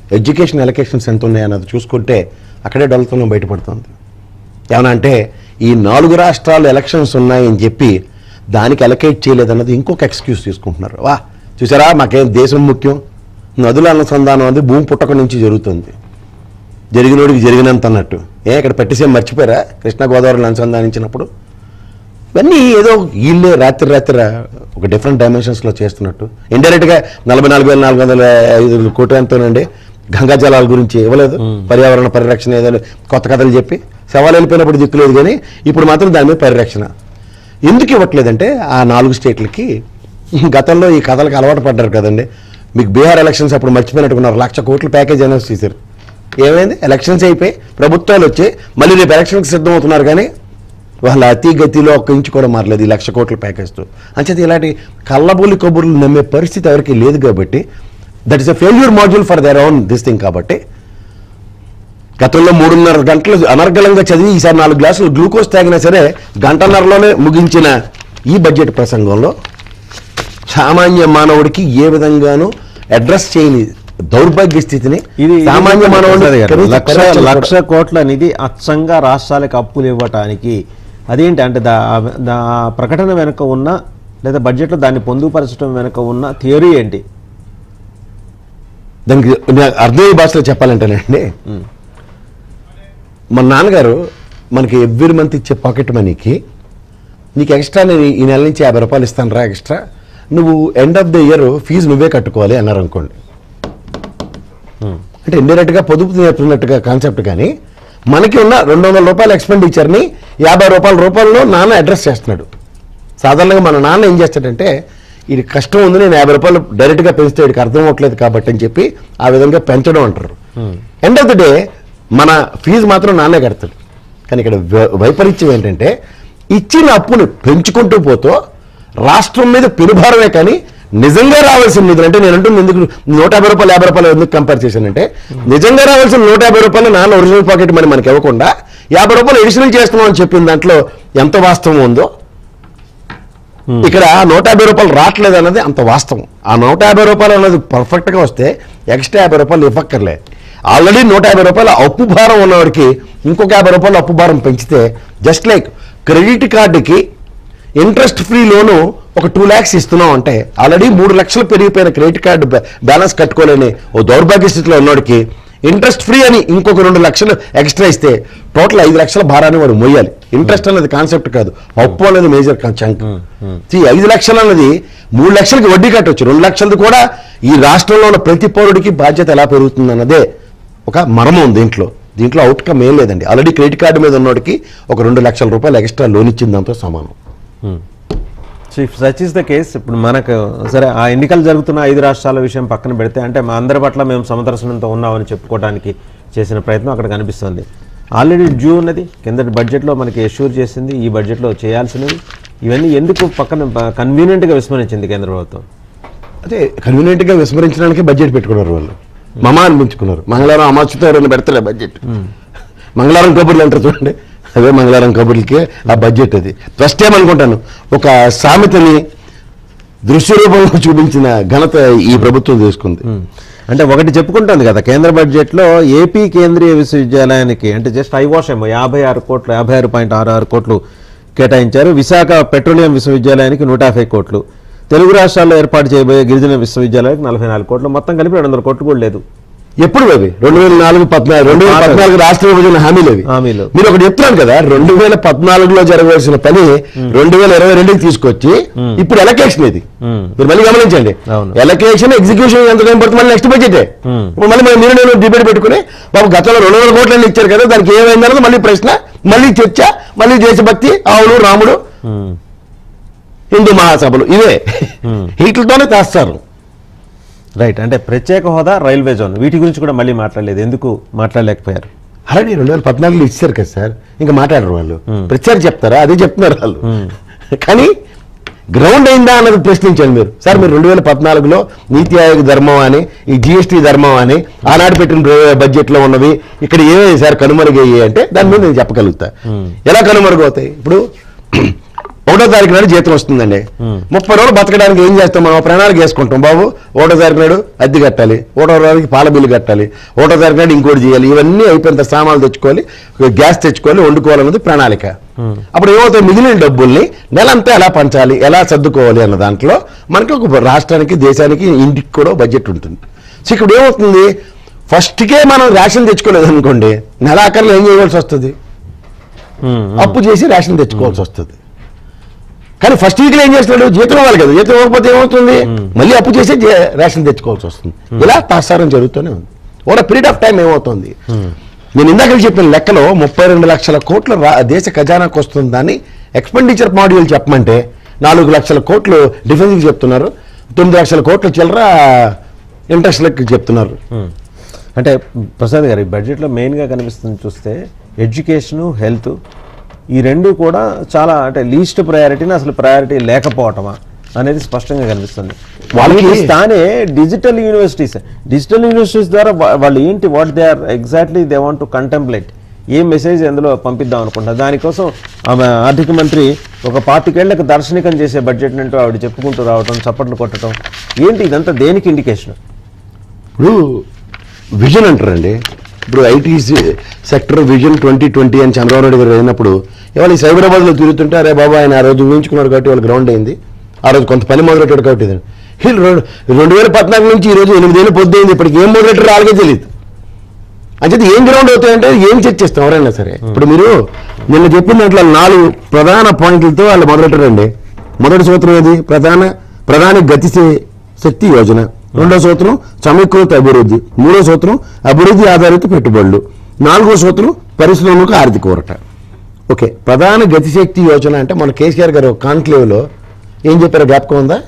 ఎడ్యుకేషన్ ఎలకేషన్స్ ఎంత ఉన్నాయి అన్నది చూసుకుంటే అక్కడే డొల్లతనం బయటపడుతుంది ఏమన్నా అంటే ఈ నాలుగు రాష్ట్రాలు ఎలక్షన్స్ ఉన్నాయని చెప్పి దానికి అలకేట్ చేయలేదన్నది ఇంకొక ఎక్స్క్యూజ్ తీసుకుంటున్నారు వా చూసారా మాకేం దేశం ముఖ్యం నదుల అనుసంధానం అది భూమి పుట్టక నుంచి జరుగుతుంది జరిగినోడికి జరిగినంత అన్నట్టు ఏ ఇక్కడ పెట్టేసే మర్చిపోయారా కృష్ణా గోదావరిని అనుసంధానించినప్పుడు ఇవన్నీ ఏదో వీళ్ళే రాత్రి రాత్రి ఒక డిఫరెంట్ డైమెన్షన్స్లో చేస్తున్నట్టు ఇండైరెక్ట్గా నలభై నాలుగు వేల నాలుగు వందల ఐదు కోట్ల ఎంతోనండి గంగా జలాల గురించి ఇవ్వలేదు పర్యావరణ పరిరక్షణ ఏదో కొత్త కథలు చెప్పి సవాలు వెళ్ళిపోయినప్పుడు దిక్కులేదు కానీ ఇప్పుడు మాత్రం దాని మీద పరిరక్షణ ఎందుకు ఇవ్వట్లేదంటే ఆ నాలుగు స్టేట్లకి గతంలో ఈ కథలకు అలవాటు పడ్డారు కదండి మీకు బీహార్ ఎలక్షన్స్ అప్పుడు మర్చిపోయినట్టుకున్నారు లక్ష కోట్ల ప్యాకేజ్ అనౌన్స్ చేశారు ఏమైంది ఎలక్షన్స్ అయిపోయి ప్రభుత్వాలు వచ్చి మళ్ళీ రేపు ఎలక్షన్కి సిద్ధమవుతున్నారు కానీ వాళ్ళ అతి గతిలో ఒక్క ఇంచు కూడా మారలేదు ఈ లక్ష కోట్ల ప్యాకేజ్తో అంచేది ఇలాంటి కళ్ళబూలి కబుర్లు నమ్మే పరిస్థితి ఎవరికి లేదు కాబట్టి that is a failure module for their own this thing కాబట్టి గతంలో మూడున్నర గంటలు అనర్గళంగా చదివి ఈసారి నాలుగు గ్లాసులు గ్లూకోజ్ తాగినా సరే గంటన్నరలోనే ముగించిన ఈ బడ్జెట్ ప్రసంగంలో సామాన్య మానవుడికి ఏ విధంగానూ అడ్రస్ చేయని దౌర్భాగ్య స్థితిని ఇది సామాన్య మానవుడిని లక్ష కనీస లక్ష కోట్ల నిధి అచ్చంగా రాష్ట్రాలకు అప్పులు ఇవ్వటానికి అదేంటి అంటే దా దా ప్రకటన వెనుక ఉన్న లేదా బడ్జెట్లో దాన్ని పొందుపరచడం వెనుక ఉన్న థియరీ ఏంటి దానికి నాకు అర్థమయ్యే భాషలో చెప్పాలంటేనండి మా నాన్నగారు మనకి ఎవ్రీ మంత్ ఇచ్చే పాకెట్ మనీకి నీకు ఎక్స్ట్రా నేను ఈ నెల నుంచి యాభై రూపాయలు ఇస్తాను రా ఎక్స్ట్రా నువ్వు end of the year fees నువ్వే కట్టుకోవాలి అన్నారు అనుకోండి అంటే ఇండైరెక్ట్గా పొదుపు నేర్పుతున్నట్టుగా కాన్సెప్ట్ కానీ మనకి ఉన్న రెండు వందల రూపాయల ఎక్స్పెండిచర్ని యాభై రూపాయల రూపాయల్లో నాన్న అడ్రస్ చేస్తున్నాడు సాధారణంగా మన నాన్న ఏం చేస్తాడంటే ఇది కష్టం ఉంది నేను యాభై రూపాయలు డైరెక్ట్గా పెంచితే వీడికి అర్థం అవ్వట్లేదు కాబట్టి అని చెప్పి ఆ విధంగా పెంచడం అంటారు ఎండ్ ఆఫ్ ద డే మన ఫీజు మాత్రం నాన్నే కడతాడు కానీ ఇక్కడ వై- వైపరీత్యం ఏంటంటే ఇచ్చిన అప్పును పెంచుకుంటూ పోతూ రాష్ట్రం మీద పెనుభారమే కానీ నిజంగా రావాల్సిన నిధులు అంటే నేను అంటుంది ఎందుకు నూట యాభై రూపాయలు యాభై రూపాయలు ఎందుకు కంపేర్ చేశానంటే నిజంగా రావాల్సిన నూట యాభై రూపాయలు నాన్న ఒరిజినల్ పాకెట్ మనీ మనకి ఇవ్వకుండా యాభై రూపాయలు ఎడిషనల్ చేస్తున్నాం అని చెప్పిన దాంట్లో ఎంత వాస్తవం ఉందో ఇక్కడ నూట యాభై రూపాయలు రావట్లేదు అన్నది అంత వాస్తవం ఆ నూట యాభై రూపాయలు అన్నది పర్ఫెక్ట్గా వస్తే ఎక్స్ట్రా యాభై రూపాయలు ఇవ్వక్కర్లే ఆల్రెడీ నూట యాభై రూపాయల అప్పు భారం ఉన్నవాడికి ఇంకొక యాభై రూపాయలు అప్పు భారం పెంచితే జస్ట్ లైక్ క్రెడిట్ కార్డుకి ఇంట్రెస్ట్ ఫ్రీ లోను ఒక టూ ల్యాక్స్ ఇస్తున్నాం అంటే ఆల్రెడీ మూడు లక్షలు పెరిగిపోయిన క్రెడిట్ కార్డు బ్యా- బ్యాలెన్స్ కట్టుకోలేని ఓ దౌర్భాగ్య స్థితిలో ఉన్నవాడికి ఇంట్రెస్ట్ ఫ్రీ అని ఇంకొక రెండు లక్షలు ఎక్స్ట్రా ఇస్తే టోటల్ ఐదు లక్షల భారాన్ని వాడు మొయ్యాలి ఇంట్రెస్ట్ అనేది కాన్సెప్ట్ కాదు అప్పు అనేది మేజర్ చంక్ ఈ ఐదు లక్షలు అన్నది మూడు లక్షలకి వడ్డీ కట్టవచ్చు రెండు లక్షలది కూడా ఈ రాష్ట్రంలో ఉన్న ప్రతి పౌరుడికి బాధ్యత ఎలా పెరుగుతుంది అన్నదే ఒక మర్మం ఉంది దీంట్లో దీంట్లో అవుట్కమ్ ఏం లేదండి ఆల్రెడీ క్రెడిట్ కార్డు మీద ఉన్నోడికి ఒక రెండు లక్షల రూపాయలు ఎక్స్ట్రా లోన్ ఇచ్చిన దాంతో సమానం so if such is the case ఇప్పుడు మనకు సరే ఆ ఎన్నికలు జరుగుతున్న ఐదు రాష్ట్రాల విషయం పక్కన పెడితే అంటే మా అందరి పట్ల మేము సమదర్శనంతో ఉన్నామని చెప్పుకోవడానికి చేసిన ప్రయత్నం అక్కడ కనిపిస్తుంది ఆల్రెడీ డ్యూ ఉన్నది కిందటి బడ్జెట్లో మనకి ఎష్యూర్ చేసింది ఈ బడ్జెట్లో చేయాల్సినవి ఇవన్నీ ఎందుకు పక్కన కన్వీనియంట్గా విస్మరించింది కేంద్ర ప్రభుత్వం అదే కన్వీనియంట్గా విస్మరించడానికి బడ్జెట్ పెట్టుకున్నారు వాళ్ళు మమ అనిపించుకున్నారు మంగళవారం అమాచుతో ఎవరైనా పెడతలే బడ్జెట్ మంగళవారం కబుర్లు అంటారు చూడండి అదే మంగళవారం కబుర్లకి ఆ బడ్జెట్ అది ఫస్ట్ టైం అనుకుంటాను ఒక సామెతని దృశ్య రూపంలో చూపించిన ఘనత ఈ ప్రభుత్వం తీసుకుంది అంటే ఒకటి చెప్పుకుంటుంది కదా కేంద్ర బడ్జెట్లో ఏపీ కేంద్రీయ విశ్వవిద్యాలయానికి అంటే జస్ట్ ఐవాష్ ఏమో యాభై ఆరు కోట్లు యాభై ఆరు పాయింట్ ఆరు ఆరు కోట్లు కేటాయించారు విశాఖ పెట్రోలియం విశ్వవిద్యాలయానికి నూట యాభై కోట్లు తెలుగు రాష్ట్రాల్లో ఏర్పాటు చేయబోయే గిరిజన విశ్వవిద్యాలయానికి నలభై నాలుగు కోట్లు మొత్తం కలిపి రెండు వందల కోట్లు కూడా లేదు ఎప్పుడు అవి రెండు వేల నాలుగు పద్నాలుగు రెండు వేల పద్నాలుగు రాష్ట్ర విభజన హామీలు అవి హామీలు. మీరు ఒకటి చెప్తున్నాను కదా రెండు వేల పద్నాలుగులో జరగవలసిన పని రెండు వేల ఇరవై రెండుకి తీసుకొచ్చి ఇప్పుడు ఎలకేషన్ ఇది మ్మ్. మీరు మళ్ళీ గమనించండి అవును. ఎలకేషన్ ఎగ్జిక్యూషన్ ఎంత టైం పడుతుంది మళ్ళీ నెక్స్ట్ బడ్జెట్ మ్మ్. ఇప్పుడు మళ్ళీ మనం మీరు నేను డిబేట్ పెట్టుకుని బాబు గతంలో రెండు వేల కోట్లు ఇచ్చారు కదా దానికి ఏమైందన్నది మళ్ళీ ప్రశ్న మళ్ళీ చర్చ మళ్ళీ దేశభక్తి ఆవులు రాముడు ఉమ్. హిందూ మహాసభలు ఇవే వీటితోనే తెస్తారు రైట్ అంటే ప్రత్యేక హోదా రైల్వే జోన్ వీటి గురించి కూడా మళ్ళీ మాట్లాడలేదు ఎందుకు మాట్లాడలేకపోయారు ఆల్రెడీ రెండు వేల పద్నాలుగులో ఇచ్చారు కదా సార్ ఇంకా మాట్లాడరు వాళ్ళు ప్రచారం చెప్తారా అదే చెప్తున్నారు వాళ్ళు కానీ గ్రౌండ్ అయిందా అన్నది ప్రశ్నించండి మీరు సార్ మీరు రెండు వేల పద్నాలుగులో నీతి ఆయోగ్ ధర్మం అని ఈ జిఎస్టీ ధర్మం అని ఆనాడు పెట్టిన బడ్జెట్ లో ఉన్నవి ఇక్కడ ఏమేమి సార్ కనుమరుగయ్యాయి అంటే దాని మీద నేను చెప్పగలుగుతా ఎలా కనుమరుగవుతాయి ఇప్పుడు ఒకటో తారీఖు నాడు జీతం వస్తుందండి ముప్పై రోజులు బతకడానికి ఏం చేస్తాం మనం ప్రణాళిక వేసుకుంటాం బాబు ఒకటో తారీఖు నాడు అద్దె కట్టాలి ఒకటో తారీఖు పాల బిల్లు కట్టాలి ఒకటో తారీఖు నాడు ఇంకోటి చేయాలి ఇవన్నీ అయిపోయిన తర్వాత సామాన్లు తెచ్చుకోవాలి గ్యాస్ తెచ్చుకోవాలి వండుకోవాలన్నది ప్రణాళిక అప్పుడు ఏమవుతాయి మిగిలిన డబ్బుల్ని నెలంతా ఎలా పంచాలి ఎలా సర్దుకోవాలి అన్న దాంట్లో మనకి ఒక రాష్ట్రానికి దేశానికి ఇంటికి కూడా బడ్జెట్ ఉంటుంది సో ఇక్కడ ఏమవుతుంది ఫస్ట్కే మనం రేషన్ తెచ్చుకోలేదు అనుకోండి నెలాఖరులో ఏం చేయవలసి వస్తుంది అప్పు చేసి రేషన్ తెచ్చుకోవాల్సి వస్తుంది కానీ ఫస్ట్ వీక్లో ఏం చేస్తున్నాడు జీతం ఇవ్వాలి కదా జీతం ఇవ్వకపోతే ఏమవుతుంది మళ్ళీ అప్పు చేసి జే- రేషన్ తెచ్చుకోవాల్సి వస్తుంది ఇలా తాసారం జరుగుతూనే ఉంది ఓవర్ పీరియడ్ ఆఫ్ టైం ఏమవుతుంది నేను ఇందాక చెప్పిన లెక్కలో ముప్పై రెండు లక్షల కోట్ల రా- దేశ ఖజానాకు వస్తుంది దాన్ని ఎక్స్పెండిచర్ మాడ్యూల్ చెప్పమంటే నాలుగు లక్షల కోట్లు డిఫెన్స్కి చెప్తున్నారు తొమ్మిది లక్షల కోట్ల చిల్లర ఇంట్రెస్ట్లకి చెప్తున్నారు అంటే ప్రసాద్ గారు ఈ బడ్జెట్లో మెయిన్గా కనిపిస్తుంది చూస్తే ఎడ్యుకేషను హెల్త్ ఈ రెండు కూడా చాలా అంటే లీస్ట్ ప్రయారిటీని అసలు ప్రయారిటీ లేకపోవటమా అనేది స్పష్టంగా కనిపిస్తుంది వాళ్ళకి- వాళ్ళకి స్థానే డిజిటల్ యూనివర్సిటీస్ డిజిటల్ యూనివర్సిటీస్ ద్వారా వా- వాళ్ళు ఏంటి what they are exactly they want to contemplate a message ఎందులో పంపిద్దాం అనుకుంటారు దానికోసం ఆమె ఆర్థిక మంత్రి ఒక పాతికేళ్లకు దార్శనికం చేసే బడ్జెట్ అంటూ ఆవిడ చెప్పుకుంటూ రావటం చప్పట్లు కొట్టడం ఏంటి ఇదంతా దేనికి ఇండికేషన్ ఇప్పుడు విజన్ అంటారండి ఇప్పుడు IT sector vision twenty twenty అని చంద్రబాబు నాయుడు గారు అయినప్పుడు ఇవాళ ఈ సైబరాబాద్లో తిరుగుతుంటే అరే బాబా ఆయన ఆ రోజు ఊహించుకున్నాడు కాబట్టి వాళ్ళ గ్రౌండ్ అయింది ఆ రోజు కొంత పని మొదలెట్టాడు కాబట్టి ఇది. వీళ్ళు రెండు రెండు వేల పద్నాలుగు నుంచి ఈ రోజు ఎనిమిదేళ్ళు పొద్దుయింది ఇప్పటికి ఏం మొదలెట్టారు వాళ్ళకే తెలియదు అంచేది ఏం గ్రౌండ్ అవుతాయంటే ఏం చర్చిస్తాం ఎవరైనా సరే ఇప్పుడు మీరు నిన్న చెప్పిన దాంట్లో నాలుగు ప్రధాన పాయింట్లతో వాళ్ళు మొదలెట్టారండి మొదటి సూత్రం ఏది ప్రధాన ప్రధాన గతి శే- శక్తి యోజన రెండో సూత్రం సమీకృత అభివృద్ధి మూడో సూత్రం అభివృద్ధి ఆధారిత పెట్టుబడులు నాలుగో సూత్రం పరిశ్రమలకు ఆర్థిక ఊరట ఓకే ప్రధాన గతిశక్తి యోజన అంటే మన కేసీఆర్ గారు కాన్క్లేవ్లో ఏం చెప్పారో జ్ఞాపకం ఉందా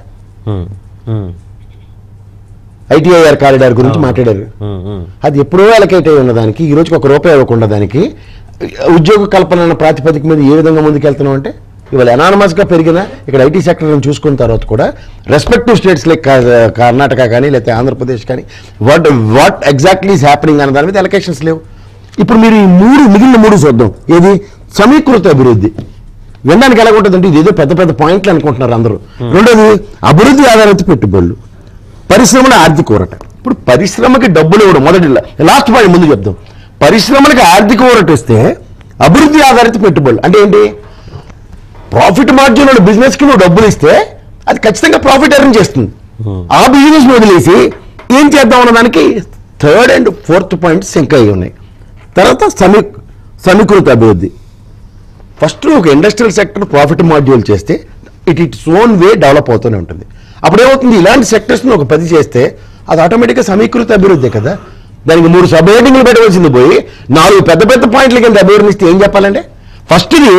ఐటీఐఆర్ కారిడార్ గురించి మాట్లాడారు అది ఎప్పుడో అలకేట్ అయి ఉన్నదానికి ఈ రోజుకి ఒక రూపాయి ఇవ్వకుండా దానికి ఉద్యోగ కల్పన అన్న ప్రాతిపదిక మీద ఏ విధంగా ముందుకెళ్తున్నాం అంటే ఇవాళ anonymous గా పెరిగిన ఇక్కడ ఐటీ సెక్టర్ని చూసుకున్న తర్వాత కూడా రెస్పెక్టివ్ స్టేట్స్ లైక్ కర్ణాటక కానీ లేకపోతే ఆంధ్రప్రదేశ్ కానీ what what exactly is happening అన్న దాని మీద ఎలకేషన్స్ లేవు ఇప్పుడు మీరు ఈ మూడు మిగిలిన మూడు చూద్దాం ఏది సమీకృత అభివృద్ధి వినడానికి ఎలా ఉంటుందంటే ఇది ఏదో పెద్ద పెద్ద పాయింట్లు అనుకుంటున్నారు అందరూ రెండోది అభివృద్ధి ఆధారిత పెట్టుబడులు పరిశ్రమల ఆర్థిక ఊరట ఇప్పుడు పరిశ్రమకి డబ్బులు ఇవ్వడం మొదటి లాస్ట్ పాయింట్ ముందు చెప్దాం పరిశ్రమలకు ఆర్థిక ఊరట ఇస్తే అభివృద్ధి ఆధారిత పెట్టుబడులు అంటే ఏంటి ప్రాఫిట్ మార్జిన్ ఉన్న బిజినెస్ కి నువ్వు డబ్బులు ఇస్తే అది ఖచ్చితంగా ప్రాఫిట్ ఎర్న్ చేస్తుంది ఆ బిజినెస్ వదిలేసి ఏం చేద్దాం అన్న దానికి థర్డ్ అండ్ ఫోర్త్ పాయింట్స్ ఇంకా అయి ఉన్నాయి తర్వాత సమీ సమీకృత అభివృద్ధి ఫస్ట్ ఒక ఇండస్ట్రియల్ సెక్టర్ ప్రాఫిట్ మాడ్యూల్ చేస్తే it its own way develop అవుతూనే ఉంటుంది అప్పుడు ఏమవుతుంది ఇలాంటి సెక్టర్స్ని ఒక పది చేస్తే అది ఆటోమేటిక్గా సమీకృత అభివృద్ధి కదా దానికి మూడు సబ్ హెడ్డింగ్లు పెట్టవలసింది పోయి నాలుగు పెద్ద పెద్ద పాయింట్ల కింద అభివృద్ధి ఇస్తే ఏం చెప్పాలంటే ఫస్ట్ది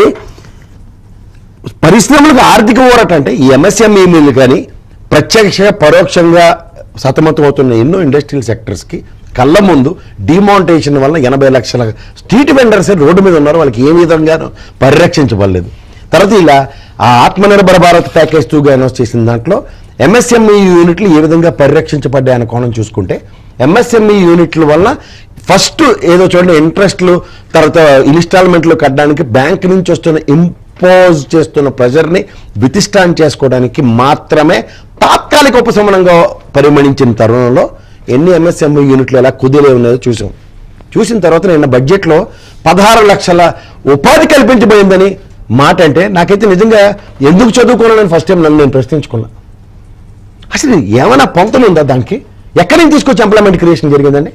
పరిశ్రమలకు ఆర్థిక ఊరట అంటే ఈ ఎంఎస్ఎంఈలు కానీ ప్రత్యక్ష పరోక్షంగా సతమతం అవుతున్న ఎన్నో ఇండస్ట్రియల్ సెక్టర్స్కి కళ్ళ ముందు డిమానిటేషన్ వల్ల ఎనభై లక్షల స్ట్రీట్ వెండర్స్ రోడ్డు మీద ఉన్నారు వాళ్ళకి ఏ విధంగానూ పరిరక్షించబడలేదు తర్వాత ఇలా ఆ ఆత్మనిర్భర భారత్ ప్యాకేజ్ టూగా అనౌన్స్ చేసిన దాంట్లో ఎంఎస్ఎంఈ యూనిట్లు ఏ విధంగా పరిరక్షించబడ్డాయన్న కోణం చూసుకుంటే ఎంఎస్ఎంఈ యూనిట్ల వల్ల ఫస్ట్ ఏదో చూడండి ఇంట్రెస్ట్లు తర్వాత ఇన్స్టాల్మెంట్లు కట్టడానికి బ్యాంక్ నుంచి వస్తున్న ఇంపోజ్ చేస్తున్న ప్రెజర్ని వితిష్టాన్ చేసుకోవడానికి మాత్రమే తాత్కాలిక ఉపశమనంగా పరిగణించిన తరుణంలో ఎన్ని ఎంఎస్ఎంఈ యూనిట్లు ఎలా కుదిలే ఉన్నాయో చూసాం చూసిన తర్వాత నిన్న బడ్జెట్లో పదహారు లక్షల ఉపాధి కల్పించబడిందని మాట అంటే నాకైతే నిజంగా ఎందుకు చదువుకోవాలని ఫస్ట్ టైం నన్ను నేను ప్రశ్నించుకున్నా అసలు ఏమైనా పొంతలు ఉందా దానికి ఎక్కడి నుంచి తీసుకొచ్చి ఎంప్లాయ్మెంట్ క్రియేషన్ జరిగిందండి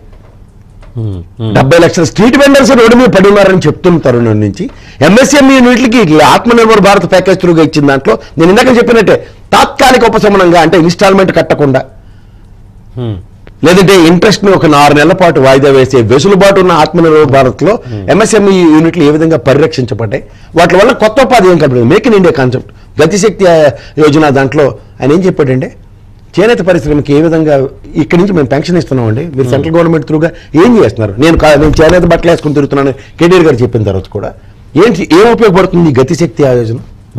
డెబ్బై లక్షల స్ట్రీట్ వెండర్స్ రోడ్డు మీద పడి ఉన్నారని చెప్తున్న తరుణం నుంచి ఎంఎస్ఎంఈ యూనిట్లకి ఆత్మనిర్భర్ భారత్ ప్యాకేజ్ త్రూగా ఇచ్చిన దాంట్లో నేను ఇందాక చెప్పినట్టే తాత్కాలిక ఉపశమనంగా అంటే ఇన్స్టాల్మెంట్ కట్టకుండా లేదంటే ఇంట్రెస్ట్ ని ఒక ఆరు నెలల పాటు వాయిదా వేసే వెసులుబాటు ఉన్న ఆత్మనిర్భర్ భారత్ లో ఎంఎస్ఎంఈ యూనిట్లు ఏ విధంగా పరిరక్షించబడ్డాయి వాటి వల్ల కొత్త ఉపాధి ఏం కలపలేదు make in India concept Gati Shakti ఆ, యోజన దాంట్లో ఆయన ఏం చెప్పాడంటే చేనేత పరిశ్రమకి ఏ విధంగా ఇక్కడి నుంచి మేము పెన్షన్ ఇస్తున్నామండి మీరు సెంట్రల్ గవర్నమెంట్ త్రూగా ఏం చేస్తున్నారు నేను కా- నేను చేనేత బట్టలు వేసుకుని తిరుగుతున్నాను కేటీఆర్ గారు చెప్పిన తర్వాత కూడా ఏంటి ఏం ఉపయోగపడుతుంది ఈ గతిశక్తి ఆ యోజన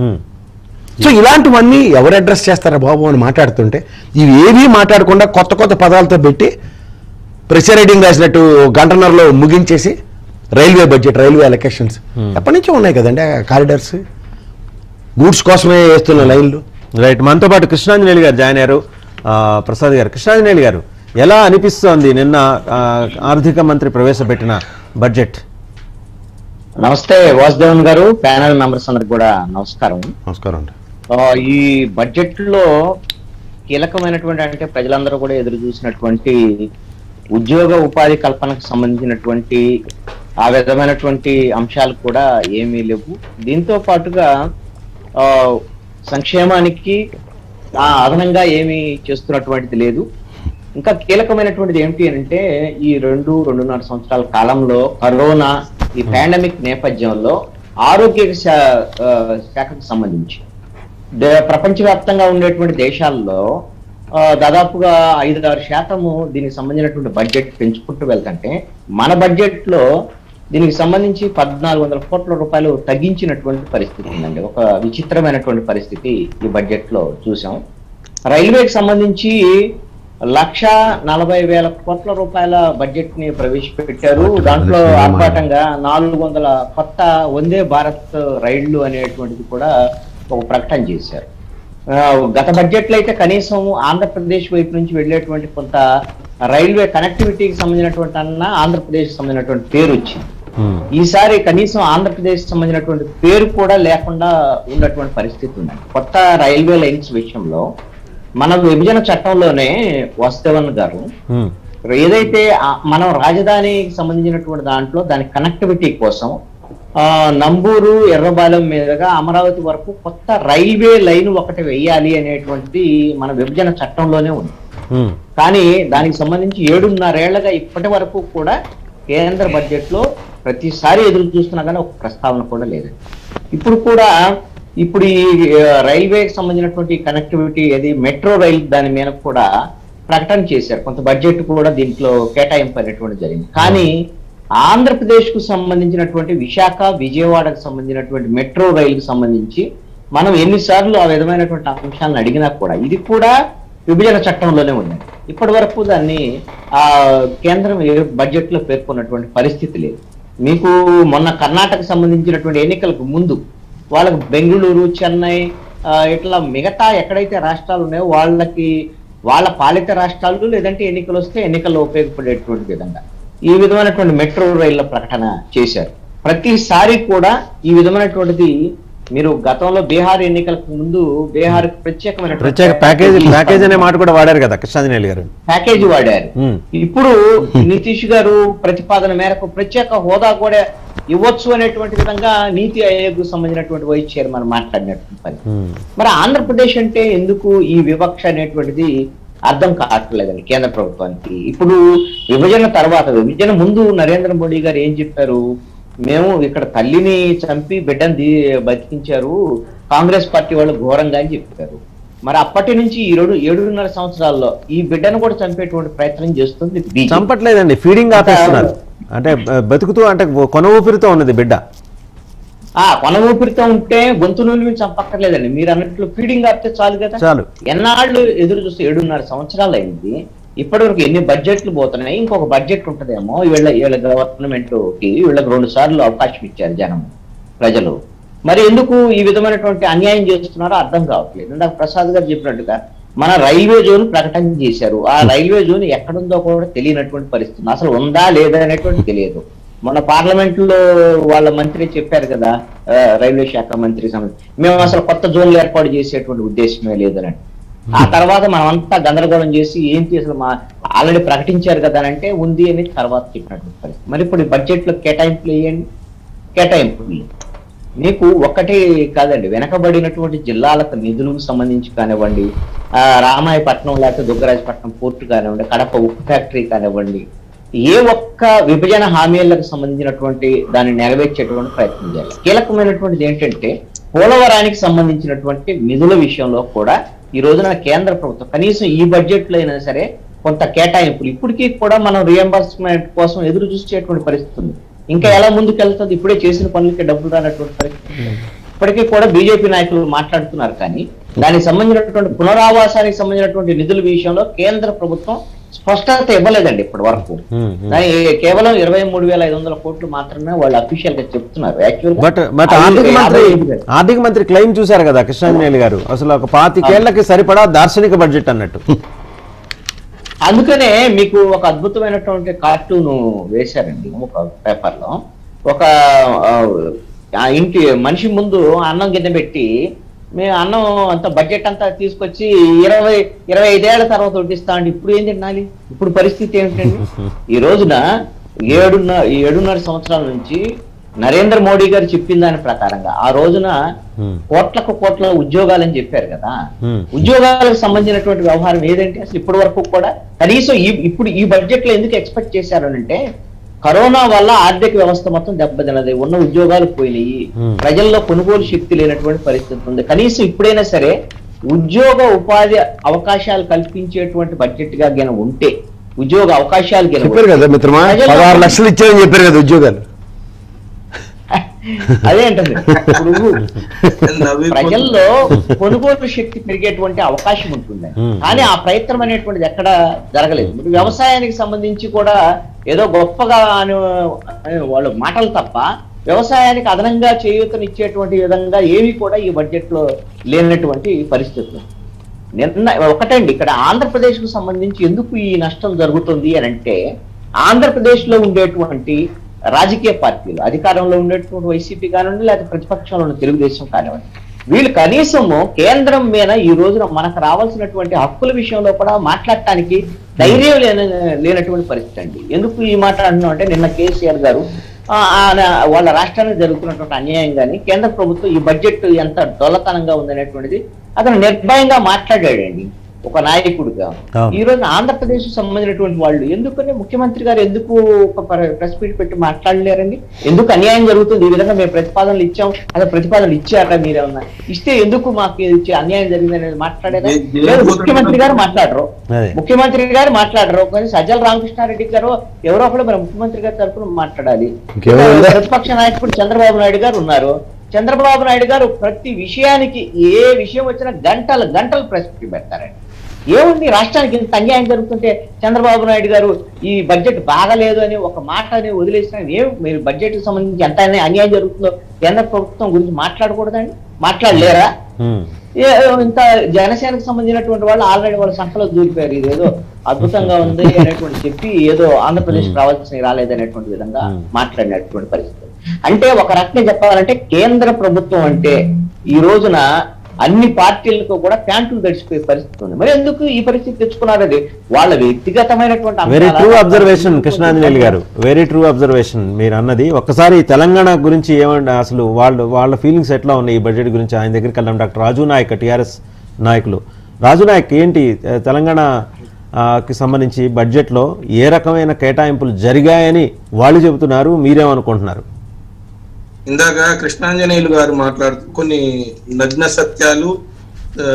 సో ఇలాంటివన్నీ ఎవరు అడ్రస్ చేస్తారా బాబు అని మాట్లాడుతుంటే ఇవి ఏవీ మాట్లాడకుండా కొత్త కొత్త పదాలతో పెట్టి ప్రెషర్ రైడింగ్ రాసినట్టు గంటన్నరలో ముగించేసి రైల్వే బడ్జెట్ రైల్వే అలొకేషన్స్ ఎప్పటి నుంచో ఉన్నాయి కదండి ఆ కారిడార్స్ గూడ్స్ కోసమే వేస్తున్న లైన్లు రైట్ మనతో పాటు కృష్ణాంజనేయులు గారు జాయిన్ అయ్యారు ఆ, ప్రసాద్ గారు కృష్ణాంజనేయులు గారు ఎలా అనిపిస్తోంది నిన్న ఆ, ఆర్థిక మంత్రి ప్రవేశపెట్టిన బడ్జెట్ నమస్తే వాసుదేవన్ గారు ప్యానల్ మెంబర్స్ అందరికి కూడా నమస్కారం నమస్కారం అండి ఆ, ఈ బడ్జెట్ లో కీలకమైనటువంటి అంటే ప్రజలందరూ కూడా ఎదురు చూసినటువంటి ఉద్యోగ ఉపాధి కల్పనకు సంబంధించినటువంటి ఆ విధమైనటువంటి అంశాలు కూడా ఏమీ లేవు దీంతో పాటుగా ఆ, సంక్షేమానికి ఆ అదనంగా ఏమీ చేస్తున్నటువంటిది లేదు ఇంకా కీలకమైనటువంటిది ఏమిటి అంటే ఈ రెండు రెండున్నర సంవత్సరాల కాలంలో కరోనా ఈ పాండమిక్ నేపథ్యంలో ఆరోగ్య శా- ఆ, శాఖకు సంబంధించి దే- ప్రపంచవ్యాప్తంగా ఉండేటువంటి దేశాల్లో ఆ, దాదాపుగా ఐదు ఆరు శాతము దీనికి సంబంధించినటువంటి బడ్జెట్ పెంచుకుంటూ వెళ్తుంటే మన బడ్జెట్ లో దీనికి సంబంధించి పద్నాలుగు వందల కోట్ల రూపాయలు తగ్గించినటువంటి పరిస్థితి ఉందండి ఒక విచిత్రమైనటువంటి పరిస్థితి ఈ బడ్జెట్ లో చూసాం రైల్వేకి సంబంధించి లక్ష నలభై వేల కోట్ల రూపాయల బడ్జెట్ ని ప్రవేశపెట్టారు దాంట్లో ఆర్భాటంగా నాలుగు వందల కొత్త వందే భారత్ రైళ్లు అనేటువంటిది కూడా ఒక ప్రకటన చేశారు ఆ, గత బడ్జెట్ లో అయితే కనీసం ఆంధ్రప్రదేశ్ వైపు నుంచి వెళ్ళేటువంటి కొంత రైల్వే కనెక్టివిటీకి సంబంధించినటువంటి అన్న ఆంధ్రప్రదేశ్ సంబంధించినటువంటి పేరు వచ్చింది ఈసారి కనీసం ఆంధ్రప్రదేశ్ సంబంధించినటువంటి పేరు కూడా లేకుండా ఉన్నటువంటి పరిస్థితి ఉందండి కొత్త రైల్వే లైన్స్ విషయంలో మన విభజన చట్టంలోనే వాసుదేవన్ గారు ఉమ్, ఏదైతే ఆ- మనం రాజధానికి సంబంధించినటువంటి దాంట్లో దాని కనెక్టివిటీ కోసం ఆ నంబూరు ఎర్రబాలెం మీదుగా అమరావతి వరకు కొత్త రైల్వే లైన్ ఒకటి వెయ్యాలి అనేటువంటిది మన విభజన చట్టంలోనే ఉంది ఉమ్, కానీ దానికి సంబంధించి ఏడున్నరేళ్లగా ఇప్పటి వరకు కూడా కేంద్ర బడ్జెట్ లో ప్రతిసారి ఎదురు చూస్తున్నా కానీ ఒక ప్రస్తావన కూడా లేదు ఇప్పుడు కూడా ఇప్పుడు ఈ ఆ, రైల్వేకి సంబంధించినటువంటి కనెక్టివిటీ ఏది మెట్రో రైల్ దాని మీద కూడా ప్రకటన చేశారు కొంత బడ్జెట్ కూడా దీంట్లో కేటాయింపు అనేటువంటి జరిగింది కానీ ఆంధ్రప్రదేశ్ కు సంబంధించినటువంటి విశాఖ విజయవాడకు సంబంధించినటువంటి మెట్రో రైలుకు సంబంధించి మనం ఎన్నిసార్లు ఆ విధమైనటువంటి అంశాలను అడిగినా కూడా ఇది కూడా విభజన చట్టంలోనే ఉంది ఇప్పటి వరకు దాన్ని ఆ కేంద్రం ఏ బడ్జెట్ లో పేర్కొన్నటువంటి పరిస్థితి లేదు మీకు మొన్న కర్ణాటక సంబంధించినటువంటి ఎన్నికలకు ముందు వాళ్ళకు బెంగళూరు చెన్నై ఆ, ఇట్లా మిగతా ఎక్కడైతే రాష్ట్రాలు ఉన్నాయో వాళ్ళకి వాళ్ళ పాలిత రాష్ట్రాలు లేదంటే ఎన్నికలు వస్తే ఎన్నికల్లో ఉపయోగపడేటువంటి విధంగా ఈ విధమైనటువంటి మెట్రో రైళ్ల ప్రకటన చేశారు ప్రతిసారి కూడా ఈ విధమైనటువంటిది మీరు గతంలో బీహార్ ఎన్నికలకు ముందు బీహార్ ప్రత్యేకమైన ప్రత్యేక ప్యాకేజ్ ప్యాకేజ్ అనే మాట కూడా వాడారు కదా కృష్ణాంజనేయులు గారు ప్యాకేజీ వాడారు ఉమ్, ఇప్పుడు నితీష్ గారు ప్రతిపాదన మేరకు ప్రత్యేక హోదా కూడా ఇవ్వచ్చు అనేటువంటి విధంగా నీతి ఆయోగ్ సంబంధించినటువంటి వైస్ చైర్మన్ మాట్లాడినటువంటి పని ఉమ్, మరి ఆంధ్రప్రదేశ్ అంటే ఎందుకు ఈ వివక్ష అనేటువంటిది అర్థం కావట్లేదండి కేంద్ర ప్రభుత్వానికి ఇప్పుడు విభజన తర్వాత విభజన ముందు నరేంద్ర మోడీ గారు ఏం చెప్పారు మేము ఇక్కడ తల్లిని చంపి బిడ్డను దీ- బతికించారు కాంగ్రెస్ పార్టీ వాళ్ళు ఘోరంగా అని చెప్పారు మరి అప్పటి నుంచి ఈ రెండు ఏడున్నర సంవత్సరాల్లో ఈ బిడ్డను కూడా చంపేటువంటి ప్రయత్నం చేస్తుంది బీజేపీ చంపట్లేదండి ఫీడింగ్ ఆపేస్తున్నారు అంటే బ- బతుకుతూ అంటే కొన ఊపిరితో ఉన్నది బిడ్డ ఆ కొన ఊపిరితో ఉంటే గొంతు నుండి మీరు చంపక్కర్లేదండి మీరు అన్నట్లు ఫీడింగ్ ఆపితే చాలు కదా చాలు ఎన్నాళ్ళు ఎదురు చూస్తే ఏడున్నర సంవత్సరాలు అయింది ఇప్పటివరకు ఎన్ని బడ్జెట్లు పోతున్నాయి ఇంకొక బడ్జెట్ ఉంటదేమో వీళ్ళ వీళ్ళ గవర్నమెంట్ కి వీళ్ళకి రెండు సార్లు అవకాశం ఇచ్చారు జనం ప్రజలు మరి ఎందుకు ఈ విధమైనటువంటి అన్యాయం చేస్తున్నారో అర్థం కావట్లేదు ఇందాక ప్రసాద్ గారు చెప్పినట్టుగా మన రైల్వే జోన్ ప్రకటన చేశారు ఆ రైల్వే జోన్ ఎక్కడుందో కూడా తెలియనటువంటి పరిస్థితి అసలు ఉందా లేదా అనేటువంటి తెలియదు మన పార్లమెంట్ లో వాళ్ళ మంత్రి చెప్పారు కదా ఆ, రైల్వే శాఖ మంత్రి సంబంధించి మేము అసలు కొత్త జోన్లు ఏర్పాటు చేసేటువంటి ఉద్దేశమే లేదని ఆ తర్వాత మనం అంతా గందరగోళం చేసి ఏంటి అసలు మా ఆల్రెడీ ప్రకటించారు కదా అని అంటే ఉంది అని తర్వాత చెప్పినటువంటి పరిస్థితి మరి ఇప్పుడు బడ్జెట్ లో కేటాయింపులు వేయండి కేటాయింపులు మీకు ఒక్కటే కాదండి వెనకబడినటువంటి జిల్లాలకు నిధులకు సంబంధించి కానివ్వండి ఆ, రామాయపట్నం లేకపోతే దుగ్గరాజపట్నం పోర్టు కానివ్వండి కడప ఉక్కు ఫ్యాక్టరీ కానివ్వండి ఏ ఒక్క విభజన హామీలకు సంబంధించినటువంటి దాన్ని నెరవేర్చేటువంటి ప్రయత్నం చేయాలి కీలకమైనటువంటిది ఏంటంటే పోలవరానికి సంబంధించినటువంటి నిధుల విషయంలో కూడా ఈ రోజున కేంద్ర ప్రభుత్వం కనీసం ఈ బడ్జెట్ లో అయినా సరే కొంత కేటాయింపులు ఇప్పటికీ కూడా మనం రియంబర్స్మెంట్ కోసం ఎదురు చూసేటువంటి పరిస్థితి ఉంది ఇంకా ఎలా ముందుకు వెళ్తుంది ఇప్పుడే చేసిన పనులకి డబ్బులు రానటువంటి పరిస్థితి ఉంది. ఇప్పటికీ కూడా బీజేపీ నాయకులు మాట్లాడుతున్నారు కానీ దానికి సంబంధించినటువంటి పునరావాసానికి సంబంధించినటువంటి నిధుల విషయంలో కేంద్ర ప్రభుత్వం స్పష్టత ఇవ్వలేదండి ఇప్పటి వరకు Hmm, hmm. కానీ కేవలం ఇరవై మూడు వేల ఐదు వందల కోట్లు మాత్రమే వాళ్ళు అఫీషియల్ గా చెప్తున్నారు యాక్చువల్ బట్ బట్ ఆర్థిక మంత్రి ఆర్థిక మంత్రి క్లెయిమ్ చూశారు కదా కృష్ణాంజనేయులు గారు అసలు ఒక పాతికేళ్లకి సరిపడా దార్శనిక బడ్జెట్ అన్నట్టు అందుకనే మీకు ఒక అద్భుతమైనటువంటి కార్టూన్ వేశారండి ఒక పేపర్ లో ఒక ఆ, ఆ ఇంటి మనిషి ముందు అన్నం కింద పెట్టి మేము అన్నం అంత బడ్జెట్ అంతా తీసుకొచ్చి ఇరవై ఇరవై ఐదేళ్ల తర్వాత వడ్డిస్తా అండి ఇప్పుడు ఏం తినాలి ఇప్పుడు పరిస్థితి ఏమిటండి ఈ రోజున ఏడున్నర ఏడున్నర సంవత్సరాల నుంచి నరేంద్ర మోడీ గారు చెప్పిన దాని ప్రకారంగా ఆ రోజున Hmm. కోట్లకు కోట్ల ఉద్యోగాలని చెప్పారు కదా Hmm. ఉద్యోగాలకు సంబంధించినటువంటి వ్యవహారం ఏదంటే అసలు ఇప్పటి వరకు కూడా కనీసం ఈ ఇప్పుడు ఈ బడ్జెట్ లో ఎందుకు ఎక్స్పెక్ట్ చేశారు అంటే కరోనా వల్ల ఆర్థిక వ్యవస్థ మొత్తం దెబ్బతిన్నది ఉన్న ఉద్యోగాలు పోయినాయి Hmm. ప్రజల్లో కొనుగోలు శక్తి లేనటువంటి పరిస్థితి ఉంది కనీసం ఇప్పుడైనా సరే ఉద్యోగ ఉపాధి అవకాశాలు కల్పించేటువంటి బడ్జెట్ గా గిన ఉంటే ఉద్యోగ అవకాశాలు గిన చెప్పారు కదా మిత్రమా ప్రజల్లో- పదహారు లక్షలు ఇచ్చారని చెప్పారు కదా ఉద్యోగాలు అదే అంటుంది ఇప్పుడు నవ్వి ప్రజల్లో కొనుగోలు శక్తి పెరిగేటువంటి అవకాశం ఉంటుంది Hmm. కానీ ఆ ప్రయత్నం అనేటువంటిది ఎక్కడ జరగలేదు ఇప్పుడు వ్యవసాయానికి సంబంధించి కూడా ఏదో గొప్పగా అని అని వాళ్ళ మాటలు తప్ప వ్యవసాయానికి అదనంగా చేయూతనిచ్చేటువంటి విధంగా ఏవి కూడా ఈ బడ్జెట్ లో లేనటువంటి పరిస్థితులు నిన్న ఒకటండి ఇక్కడ ఆంధ్రప్రదేశ్ కు సంబంధించి ఎందుకు ఈ నష్టం జరుగుతుంది అని అంటే ఆంధ్రప్రదేశ్ లో ఉండేటువంటి రాజకీయ పార్టీలు అధికారంలో ఉండేటువంటి వైసీపీ కానివ్వండి లేకపోతే ప్రతిపక్షంలో ఉన్న తెలుగుదేశం కానివ్వండి వీళ్ళు కనీసము కేంద్రం మీద ఈ రోజున మనకు రావాల్సినటువంటి హక్కుల విషయంలో కూడా మాట్లాడటానికి ధైర్యం లేని లేనటువంటి పరిస్థితి అండి ఎందుకు ఈ మాట అంటున్నాం అంటే నిన్న కేసీఆర్ గారు ఆ, ఆయన వాళ్ళ రాష్ట్రానికి జరుగుతున్నటువంటి అన్యాయం కానీ కేంద్ర ప్రభుత్వం ఈ బడ్జెట్ ఎంత డొల్లతనంగా ఉందనేటువంటిది అతను నిర్భయంగా మాట్లాడాడండి ఒక నాయకుడిగా అవును. ఈ రోజు ఆంధ్రప్రదేశ్ సంబంధించినటువంటి వాళ్ళు ఎందుకని ముఖ్యమంత్రి గారు ఎందుకు ఒక ప్రెస్ మీట్ పెట్టి మాట్లాడలేరండి ఎందుకు అన్యాయం జరుగుతుంది ఈ విధంగా మేము ప్రతిపాదనలు ఇచ్చాం అదే ప్రతిపాదనలు ఇచ్చారట మీరేమన్నా ఇస్తే ఎందుకు మాకు ఇది ఇచ్చే అన్యాయం జరిగింది అనేది మాట్లాడేదా దే- దేని లేదు కోసం ముఖ్యమంత్రి గారు మాట్లాడరు అదే. ముఖ్యమంత్రి గారు మాట్లాడరు కానీ సజ్జల రామకృష్ణారెడ్డి గారు ఎవరో ఒకరు మరి ముఖ్యమంత్రి గారి తరఫున మాట్లాడాలి ఇంకెవరుందా? ప్రతిపక్ష నాయకుడు చంద్రబాబు నాయుడు గారు ఉన్నారు చంద్రబాబు నాయుడు గారు ప్రతి విషయానికి ఏ విషయం వచ్చినా గంటలు గంటలు ప్రెస్ మీట్ పెడతారండి ఏముంది రాష్ట్రానికి ఇంత అన్యాయం జరుగుతుంటే చంద్రబాబు నాయుడు గారు ఈ బడ్జెట్ బాగలేదు అని ఒక మాట అని వదిలేసిన ఏం మీరు బడ్జెట్ కి సంబంధించి ఎంత అన్యాయం జరుగుతుందో కేంద్ర ప్రభుత్వం గురించి మాట్లాడకూడదండి మాట్లాడలేరా ఉమ్. ఏ- ఇంత జనసేనకు సంబంధించినటువంటి వాళ్ళు ఆల్రెడీ వాళ్ళ సంఖలో దూరిపోయారు ఇది ఏదో అద్భుతంగా ఉంది అనేటువంటి చెప్పి ఏదో ఆంధ్రప్రదేశ్ రావాల్సిన రాలేదనేటువంటి విధంగా Hmm. మాట్లాడినటువంటి పరిస్థితి అంటే ఒక రకంగా చెప్పాలంటే కేంద్ర ప్రభుత్వం అంటే ఈ రోజున అన్ని పార్టీలకు కూడా ప్యాంటులు తడిచిపోయే పరిస్థితి ఉంది మరి ఎందుకు ఈ పరిస్థితి తెచ్చుకున్నారు అది వాళ్ళ వ్యక్తిగతమైనటువంటి వెరీ అంశాలా? True observation Krishnanjaneyulu garu very true observation మీరు అన్నది ఒక్కసారి తెలంగాణ గురించి ఏమంటే అసలు వాళ్ళు వాళ్ళ ఫీలింగ్స్ ఎట్లా ఉన్నాయి ఈ బడ్జెట్ గురించి ఆయన దగ్గరికి వెళ్ళాం డాక్టర్ రాజు నాయక్ టీఆర్ఎస్ నాయకులు రాజు నాయక్ ఏంటి తె- తెలంగాణ ఆ, కి సంబంధించి బడ్జెట్లో ఏ రకమైన కేటాయింపులు జరిగాయని వాళ్ళు చెబుతున్నారు మీరేమనుకుంటున్నారు ఇందాక కృష్ణాంజనేయులు గారు మాట్లాడుతూ కొన్ని నగ్న సత్యాలు ఆ,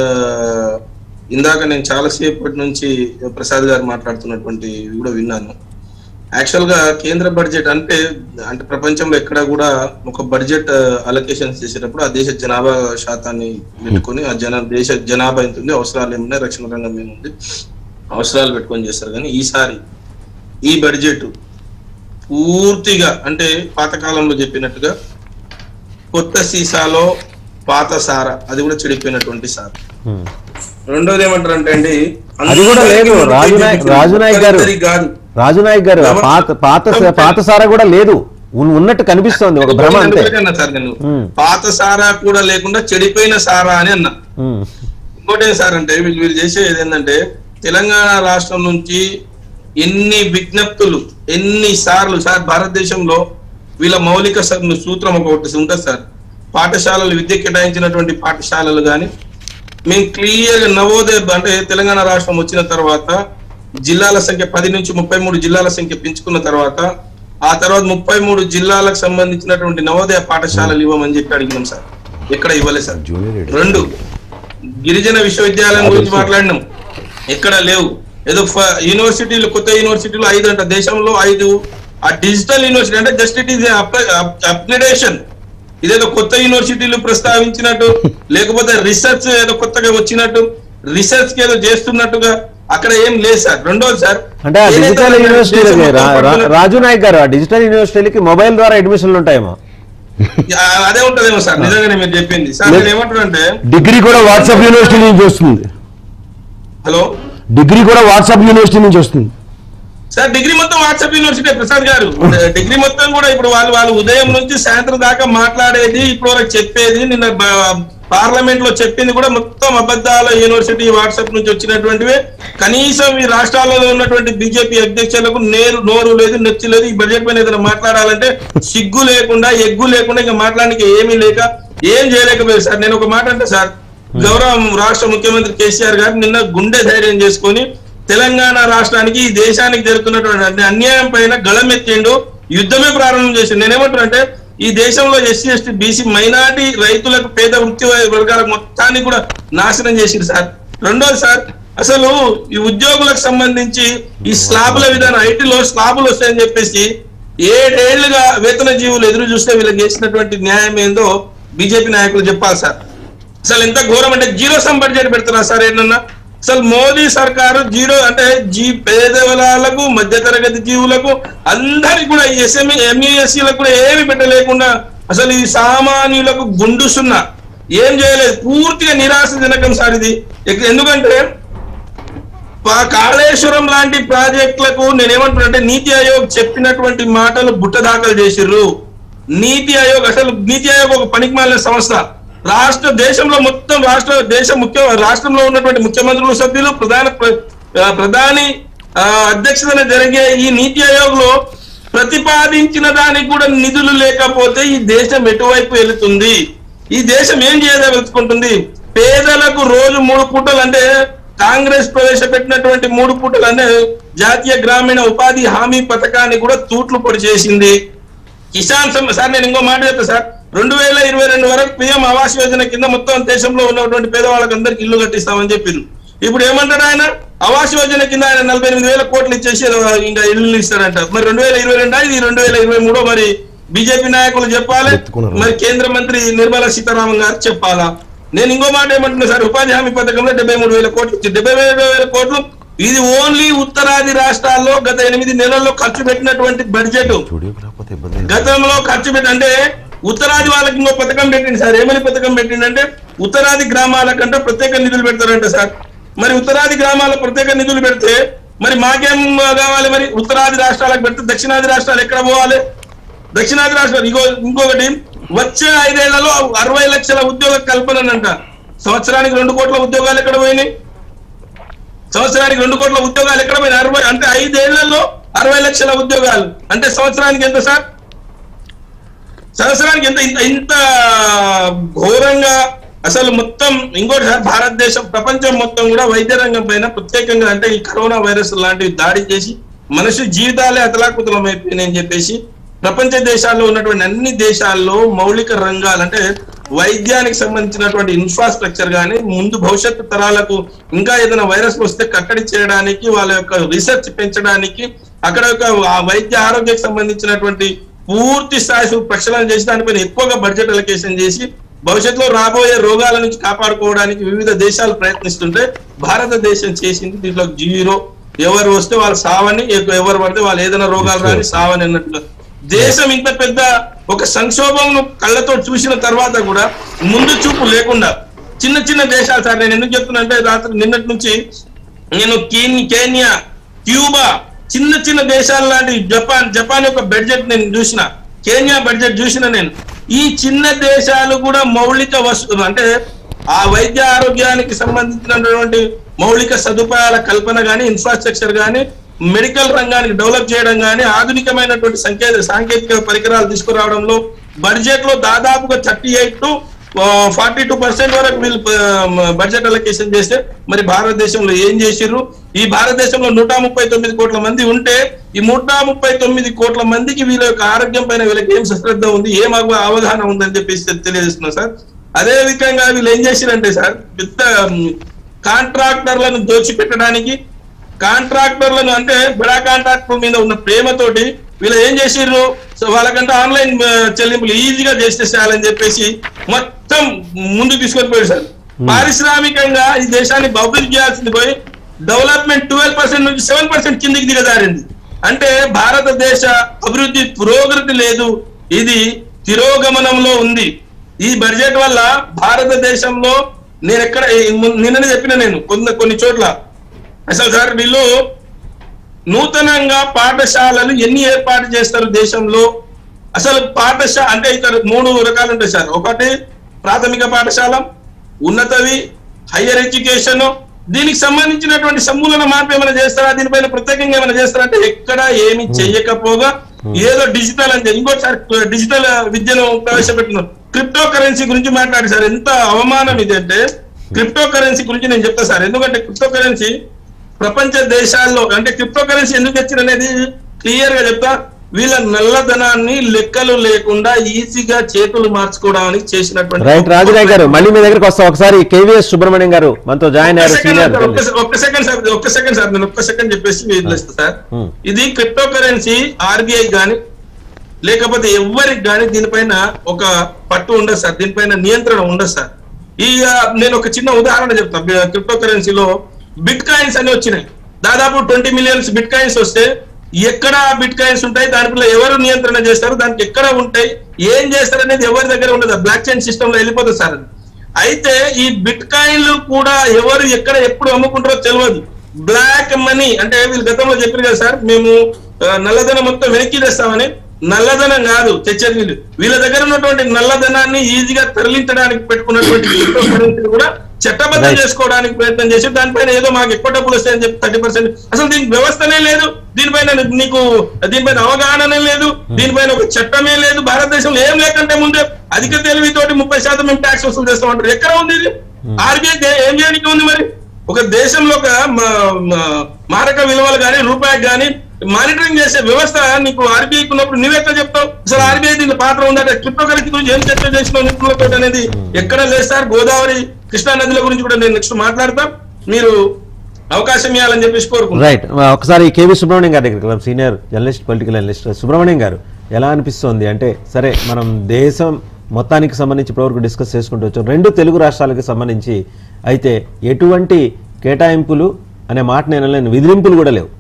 ఇందాక నేను చాలాసేపటి నుంచి ప్రసాద్ గారు మాట్లాడుతున్నటువంటి కూడా విన్నాను యాక్చువల్ గా కేంద్ర బడ్జెట్ అంటే అంటే ప్రపంచంలో ఎక్కడ కూడా ఒక బడ్జెట్ అలొకేషన్ చేసేటప్పుడు ఆ దేశ జనాభా శాతాన్ని పెట్టుకొని ఆ జన దేశ జనాభా ఎంత ఉంది అవసరాలు ఏమున్నాయి రక్షణ రంగం ఏముంది అవసరాలు పెట్టుకొని చేస్తారు కానీ ఈసారి ఈ బడ్జెట్ పూర్తిగా అంటే పాతకాలంలో చెప్పినట్టుగా కొత్త సీసాలో పాత సార అది కూడా చెడిపోయినటువంటి సార హ్మ్. రెండోది ఏమంటారు అంటే అండి అది కూడా లేదు రాజు నాయక్ రాజు నాయక్ గారు అందరికీ కాదు రాజు నాయక్ గారు ఆ పాత పాత పాత సారా కూడా లేదు ఉన్- ఉన్నట్టు కనిపిస్తోంది ఒక భ్రమ అంతే అందుకనే అన్నా సార్ నేను ఉమ్. పాత సారా కూడా లేకుండా చెడిపోయిన సారా అని అన్నా హ్మ్. ఇంకోటి ఏం సార్ అంటే వీళ్ళు వీళ్ళు చేసేది ఏంటంటే తెలంగాణ రాష్ట్రం నుంచి ఎన్ని విజ్ఞప్తులు ఎన్ని సార్లు సార్ భారతదేశంలో వీళ్ళ మౌలిక స- సూత్రం ఒకటి ఉంటుంది సార్ పాఠశాలలు విద్య కేటాయించినటువంటి పాఠశాలలు కానీ మేము క్లియర్ నవోదయ అంటే తెలంగాణ రాష్ట్రం వచ్చిన తర్వాత జిల్లాల సంఖ్య పది నుంచి ముప్పై మూడు జిల్లాల సంఖ్య పెంచుకున్న తర్వాత ఆ తర్వాత ముప్పై మూడు జిల్లాలకు సంబంధించినటువంటి నవోదయ పాఠశాలలు ఇవ్వమని చెప్పి అడిగినాం సార్ ఎక్కడ ఇవ్వలేదు సార్ జూనియర్ ఎడిటర్. రెండు గిరిజన విశ్వవిద్యాలయం గురించి మాట్లాడినాం ఎక్కడ లేవు ఏదో ఫ- యూనివర్సిటీలు కొత్త యూనివర్సిటీలు ఐదు అంట దేశంలో ఐదు ఆ డిజిటల్ యూనివర్సిటీ అంటే జస్ట్ ఇట్ ఈస్ అప్గ్రేడేషన్ ఇదేదో కొత్త యూనివర్సిటీలు ప్రస్తావించినట్టు లేకపోతే రీసెర్చ్ ఏదో కొత్తగా వచ్చినట్టు రీసెర్చ్ కి ఏదో చేస్తున్నట్టుగా అక్కడ ఏం లేదు సార్ రెండోది సార్ అంటే ఆ చేనేత డిజిటల్ రంగాన్ని యూనివర్సిటీలకి దేశం రా- మొత్తం రా- పట్టుకున్న- రాజు నాయక్ గారు ఆ డిజిటల్ యూనివర్సిటీలకి మొబైల్ ద్వారా అడ్మిషన్లు ఉంటాయేమో ఆ, అదే ఉంటదేమో సార్ నిజంగానే మీరు చెప్పింది సార్ నేను ఏమంటున్నానంటే డిగ్రీ కూడా వాట్సాప్ యూనివర్సిటీ నుంచి వస్తుంది హలో డిగ్రీ కూడా వాట్సాప్ యూనివర్సిటీ నుంచి వస్తుంది సార్ డిగ్రీ మొత్తం WhatsApp university Prasad garu degree మొత్తం కూడా ఇప్పుడు వాళ్ళు వాళ్ళు ఉదయం నుంచి సాయంత్రం దాకా మాట్లాడేది ఇప్పుడు వరకు చెప్పేది నిన్న పార్లమెంట్ లో చెప్పింది కూడా మొత్తం అబద్ధాల యూనివర్సిటీ వాట్సాప్ నుంచి వచ్చినటువంటివే కనీసం ఈ రాష్ట్రాలలో ఉన్నటువంటి బీజేపీ అధ్యక్షులకు నేరు నోరు లేదు నెచ్చి లేదు ఈ బడ్జెట్ పైన ఏదైనా మాట్లాడాలంటే సిగ్గు లేకుండా ఎగ్గు లేకుండా ఇంకా మాట్లాడడానికి ఏమీ లేక ఏం చేయలేకపోయారు సార్ నేను ఒక మాట అంటే సార్ గౌరవం రాష్ట్ర ముఖ్యమంత్రి కేసీఆర్ గారు నిన్న గుండె ధైర్యం చేసుకొని తెలంగాణ రాష్ట్రానికి ఈ దేశానికి జరుగుతున్నటువంటి అన్ని అన్యాయం పైన గళమెత్తిండు యుద్ధమే ప్రారంభం చేసిండు నేనేమంటున్నా అంటే ఈ దేశంలో ఎస్సీ ఎస్టీ బీసీ మైనార్టీ రైతులకు పేద వృత్తి వర్గాలకు మొత్తాన్ని కూడా నాశనం చేసిండు సార్ రెండోది సార్ అసలు ఈ ఉద్యోగులకు సంబంధించి ఈ స్లాబుల విధానం ఐటీలో స్లాబులు వస్తాయని చెప్పేసి ఏడేళ్లుగా వేతన జీవులు ఎదురు చూస్తే వీళ్ళకి చేసినటువంటి న్యాయం ఏందో బీజేపీ నాయకులు చెప్పాలి సార్ అసలు ఎంత ఘోరం అంటే జీరో సమ్ బడ్జెట్ పెడుతున్నా సార్ ఏంటన్నా అసలు మోదీ సర్కారు జీరో అంటే జీ పేదవాళ్ళకు మధ్యతరగతి జీవులకు అందరికి కూడా ఎస్ఎంఈ ఎంఈఎస్సీలకు కూడా ఏమి పెట్టలేకుండా అసలు ఈ సామాన్యులకు గుండు సున్నా ఏం చేయలేదు పూర్తిగా నిరాశజనకం సార్ ఇది ఎక్- ఎందుకంటే పా- కాళేశ్వరం లాంటి ప్రాజెక్టులకు నేనేమంటున్నా అంటే నీతి ఆయోగ్ చెప్పినటువంటి మాటలు బుట్ట దాఖలు చేసిర్రు నీతి ఆయోగ్ అసలు నీతి ఆయోగ్ ఒక పనికిమాలిన సంస్థ రాష్ట్ర దేశంలో మొత్తం రాష్ట్ర దేశ ముఖ్య రాష్ట్రంలో ఉన్నటువంటి ముఖ్యమంత్రులు సభ్యులు ప్రధాన ప్ర- ఆ, ప్రధాని ఆ, అధ్యక్షతన జరిగే ఈ నీతి ఆయోగ్ లో ప్రతిపాదించిన దానికి కూడా నిధులు లేకపోతే ఈ దేశం ఎటువైపు వెళుతుంది ఈ దేశం ఏం చేయదలుచుకుంటుంది పేదలకు రోజు మూడు పూటలు అంటే కాంగ్రెస్ ప్రవేశపెట్టినటువంటి మూడు పూటలు అంటే జాతీయ గ్రామీణ ఉపాధి హామీ పథకాన్ని కూడా తూట్లు పొడి చేసింది కిసాన్ సమ్మె సార్ నేను ఇంకో మాట చెప్తా సార్ రెండు వేల ఇరవై రెండు వరకు పిఎం ఆవాస్ యోజన కింద మొత్తం దేశంలో ఉన్నటువంటి పేదవాళ్ళకి అందరికి ఇల్లు కట్టిస్తామని చెప్పారు ఇప్పుడు ఏమంటాడు ఆయన ఆవాస్ యోజన కింద ఆయన నలభై ఎనిమిది వేల కోట్లు ఇచ్చేసి ఇంకా ఇల్లు ఇస్తారంట మరి రెండు వేల ఇరవై రెండా ఇది రెండు వేల ఇరవై మూడో మరి బీజేపీ నాయకులు చెప్పాలి ఎత్తుకున్నారు. మరి కేంద్ర మంత్రి నిర్మలా సీతారామన్ గారు చెప్పాలా నేను ఇంకో మాట ఏమంటున్నా సార్ ఉపాధి హామీ పథకంలో డెబ్బై మూడు వేల కోట్లు ఇచ్చి డెబ్బై వేల కోట్లు ఇది ఓన్లీ ఉత్తరాది రాష్ట్రాల్లో గత ఎనిమిది నెలల్లో ఖర్చు పెట్టినటువంటి బడ్జెట్ గతంలో ఖర్చు పెట్టి అంటే ఉత్తరాది వాళ్ళకి ఇంకో పథకం పెట్టింది సార్ ఏమని పథకం పెట్టిండంటే ఉత్తరాది గ్రామాలకంటే ప్రత్యేక నిధులు పెడతారంట సార్ మరి ఉత్తరాది గ్రామాల ప్రత్యేక నిధులు పెడితే మరి మాకేం కావాలి మరి ఉత్తరాది రాష్ట్రాలకు పెడితే దక్షిణాది రాష్ట్రాలు ఎక్కడ పోవాలి దక్షిణాది రాష్ట్రాలు ఇంకో ఇంకొకటి వచ్చే ఐదేళ్లలో అరవై లక్షల ఉద్యోగ కల్పనంట సంవత్సరానికి రెండు కోట్ల ఉద్యోగాలు ఎక్కడ పోయినాయి సంవత్సరానికి రెండు కోట్ల ఉద్యోగాలు ఎక్కడ పోయినాయి అరవై అంటే ఐదేళ్లలో అరవై లక్షల ఉద్యోగాలు అంటే సంవత్సరానికి ఎంత సార్ సంవత్సరానికి ఎంత ఇంత ఇంత ఘోరంగా అసలు మొత్తం ఇంకోటి సార్ భారతదేశం ప్రపంచం మొత్తం కూడా వైద్య రంగం పైన ప్రత్యేకంగా అంటే ఈ కరోనా వైరస్ లాంటివి దాడి చేసి మనిషి జీవితాలే అతలాకుతలం అయిపోయినాయని చెప్పేసి ప్రపంచ దేశాల్లో ఉన్నటువంటి అన్ని దేశాల్లో మౌలిక రంగాలు అంటే వైద్యానికి సంబంధించినటువంటి ఇన్ఫ్రాస్ట్రక్చర్ కానీ ముందు భవిష్యత్తు తరాలకు ఇంకా ఏదైనా వైరస్ వస్తే కట్టడి చేయడానికి వాళ్ళ యొక్క రీసెర్చ్ పెంచడానికి అక్కడ యొక్క ఆ వైద్య ఆరోగ్యకు సంబంధించినటువంటి పూర్తి స్థాయి ప్రక్షాళన చేసి దానిపైన ఎక్కువగా బడ్జెట్ అలొకేషన్ చేసి భవిష్యత్తులో రాబోయే రోగాల నుంచి కాపాడుకోవడానికి వివిధ దేశాలు ప్రయత్నిస్తుంటే భారతదేశం చేసింది దీంట్లో జీరో ఎవరు వస్తే వాళ్ళు సావని ఎవ- ఎవరు పడితే వాళ్ళు ఏదైనా రోగాలు రాని సావని అన్నట్టుగా దేశం ఇంత పెద్ద ఒక సంక్షోభం కళ్ళతో చూసిన తర్వాత కూడా ముందు చూపు లేకుండా చిన్న చిన్న దేశాలు సార్ నేను ఎందుకు చెప్తున్నా అంటే రాత్రి నిన్నటి నుంచి నేను కీన్- కేన్యా క్యూబా చిన్న చిన్న దేశాల లాంటి జపాన్ జపాన్ యొక్క బడ్జెట్ నేను చూసిన కేన్యా బడ్జెట్ చూసిన నేను ఈ చిన్న దేశాలు కూడా మౌలిక వస్తు అంటే ఆ వైద్య ఆరోగ్యానికి సంబంధించినటువంటి మౌలిక సదుపాయాల కల్పన గాని ఇన్ఫ్రాస్ట్రక్చర్ గాని మెడికల్ రంగానికి డెవలప్ చేయడం గాని ఆధునికమైనటువంటి సంకేత సాంకేతిక పరికరాలు తీసుకురావడంలో బడ్జెట్ లో దాదాపుగా thirty eight to forty two percent వరకు వీళ్ళు బడ్జెట్ అలొకేషన్ చేస్తే మరి భారతదేశంలో ఏం చేసిర్రు ఈ భారతదేశంలో నూట ముప్పై తొమ్మిది కోట్ల మంది ఉంటే ఈ నూట ముప్పై తొమ్మిది కోట్ల మందికి వీళ్ళ యొక్క ఆరోగ్యం పైన వీళ్ళకి ఏం శ్రద్ధ ఉంది ఏం అవ- అవగాహన ఉందని చెప్పేసి తెలియజేస్తున్నా సార్ అదే విధంగా వీళ్ళు ఏం చేసిరంటే సార్ పెద్ద కాంట్రాక్టర్లను దోచిపెట్టడానికి కాంట్రాక్టర్లను అంటే బడా కాంట్రాక్టర్ మీద ఉన్న ప్రేమతోటి వీళ్ళు ఏం చేసిర్రు సో వాళ్ళకంటే ఆన్లైన్ ఆ, చెల్లింపులు ఈజీగా చేసేసేయాలని చెప్పేసి మొత్తం ముందు తీసుకొని పోయారు సార్ పారిశ్రామికంగా ఈ దేశాన్ని అభివృద్ధి చేయాల్సింది పోయి డెవలప్మెంట్ ట్వెల్వ్ పర్సెంట్ నుంచి సెవెన్ పర్సెంట్ కిందికి దిగజారింది అంటే భారతదేశ అభివృద్ధి పురోగతి లేదు ఇది తిరోగమనంలో ఉంది ఈ బడ్జెట్ వల్ల భారతదేశంలో నేను ఎక్కడ నిన్ననే చెప్పిన నేను కొన్ని కొన్ని చోట్ల అసలు సార్ వీళ్ళు నూతనంగా పాఠశాలలు ఎన్ని ఏర్పాటు చేస్తారు దేశంలో అసలు పాఠశాల అంటే ఇక్కడ మూడు రకాలు ఉంటాయి సార్ ఒకటి ప్రాథమిక పాఠశాల ఉన్నతవి హయ్యర్ ఎడ్యుకేషన్ దీనికి సంబంధించినటువంటి సమూలన మార్పు ఏమైనా చేస్తారా దీనిపైన ప్రత్యేకంగా ఏమైనా చేస్తారా అంటే ఎక్కడ ఏమి చెయ్యకపోగా ఏదో డిజిటల్ అంటే ఇంకోసారి డిజిటల్ విద్యను ప్రవేశపెట్టిన క్రిప్టో కరెన్సీ గురించి మాట్లాడి సార్ ఎంత అవమానం ఇది అంటే క్రిప్టో కరెన్సీ గురించి నేను చెప్తా సార్ ఎందుకంటే క్రిప్టో కరెన్సీ ప్రపంచ దేశాల్లో అంటే క్రిప్టో కరెన్సీ ఎందుకు తెచ్చిన అనేది క్లియర్ గా చెప్తా వీళ్ళ నల్లధనాన్ని లెక్కలు లేకుండా ఈజీగా చేతులు మార్చుకోవడానికి చేసినటువంటి రైట్ రాజరాయ్ గారు మళ్ళీ మీ దగ్గరకు వస్తాం ఒకసారి కేవీఎస్ సుబ్రహ్మణ్యం గారు మనతో జాయిన్ ఒక్క అయ్యారు సెకండ్ సీనియర్ సార్, ఒక్క సె- ఒక్క సెకండ్ సార్ ఒక్క సెకండ్ సార్ నేను ఒక్క సెకండ్ చెప్పేసి వదిలేస్తా సార్ Hmm. ఇది క్రిప్టో కరెన్సీ ఆర్బీఐ గాని లేకపోతే ఎవరికి గాని దీనిపైన ఒక పట్టు ఉండదు సార్ దీనిపైన నియంత్రణ ఉండదు సార్ ఈ ఆ, నేను ఒక చిన్న ఉదాహరణ చెప్తాను క్రిప్టో కరెన్సీలో బిట్ కాయిన్స్ అని వచ్చినాయి దాదాపు ట్వంటీ మిలియన్స్ బిట్ కాయిన్స్ వస్తే ఎక్కడ బిట్ కాయిన్స్ ఉంటాయి దానిపైన ఎవరు నియంత్రణ చేస్తారు దానికి ఎక్కడ ఉంటాయి ఏం చేస్తారు అనేది ఎవరి దగ్గర ఉండదు బ్లాక్ చైన్ సిస్టమ్ లో వెళ్ళిపోతుంది సార్ అది అయితే ఈ బిట్ కాయిన్లు కూడా ఎవరు ఎక్కడ ఎప్పుడు అమ్ముకుంటారో తెలియదు బ్లాక్ మనీ అంటే వీళ్ళు గతంలో చెప్పారు కదా సార్ మేము ఆ, నల్లధనం మొత్తం వెనక్కి తెస్తామని నల్లధనం కాదు తెచ్చేది వీళ్ళు వీళ్ళ దగ్గర ఉన్నటువంటి నల్లధనాన్ని ఈజీగా తరలించడానికి పెట్టుకున్నటువంటి క్రిప్టో కరెన్సీని కూడా చట్టబద్ధం Right. చేసుకోవడానికి ప్రయత్నం చేసి దానిపైన ఏదో మాకు ఎక్కువ డబ్బులు వస్తాయని చెప్పి థర్టీ పర్సెంట్ అసలు దీనికి వ్యవస్థనే లేదు దీనిపైన నీకు దీనిపైన అవగాహననే లేదు దీనిపైన ఒక చట్టమే లేదు భారతదేశంలో ఏం లేకంటే ముందే అధిక తెలివితోటి ముప్పై శాతం మేము ట్యాక్స్ వసూలు చేస్తామంటారు ఎక్కడ ఉంది ఇది ఆర్బీఐ ఏం చేయడానికి ఉంది మరి ఒక దేశంలో ఒక మ- మ- మారక విలువలు కానీ రూపాయికి కానీ మానిటరింగ్ చేసే వ్యవస్థ నీకు ఆర్బీఐ ఉన్నప్పుడు నువ్వెక్కడ చెప్తావు అసలు ఆర్బీఐ దీని పాత్ర ఉందంటే క్రిప్టో కరెన్సీ గురించి ఏం చర్చ చేసిన నిపుణులతో అనేది ఎక్కడ లేదు సార్ గోదావరి కృష్ణా నదుల గురించి కూడా నేను నెక్స్ట్ మాట్లాడతాం మీరు అవకాశం ఇవ్వాలని చెప్పేసి కోరుకుంటున్నాను రైట్ ఒకసారి కేవీ సుబ్రహ్మణ్యం గారి దగ్గరికి వెళ్దాం senior journalist political analyst Subrahmanyam garu ఎలా అనిపిస్తోంది అంటే సరే మనం దేశం మొత్తానికి సంబంధించి ఇప్పటివరకు డిస్కస్ చేసుకుంటూ వచ్చాం రెండు తెలుగు రాష్ట్రాలకు సంబంధించి అయితే ఎటువంటి కేటాయింపులు అనే మాట నేను అనలేను విధిలింపులు కూడా లేవు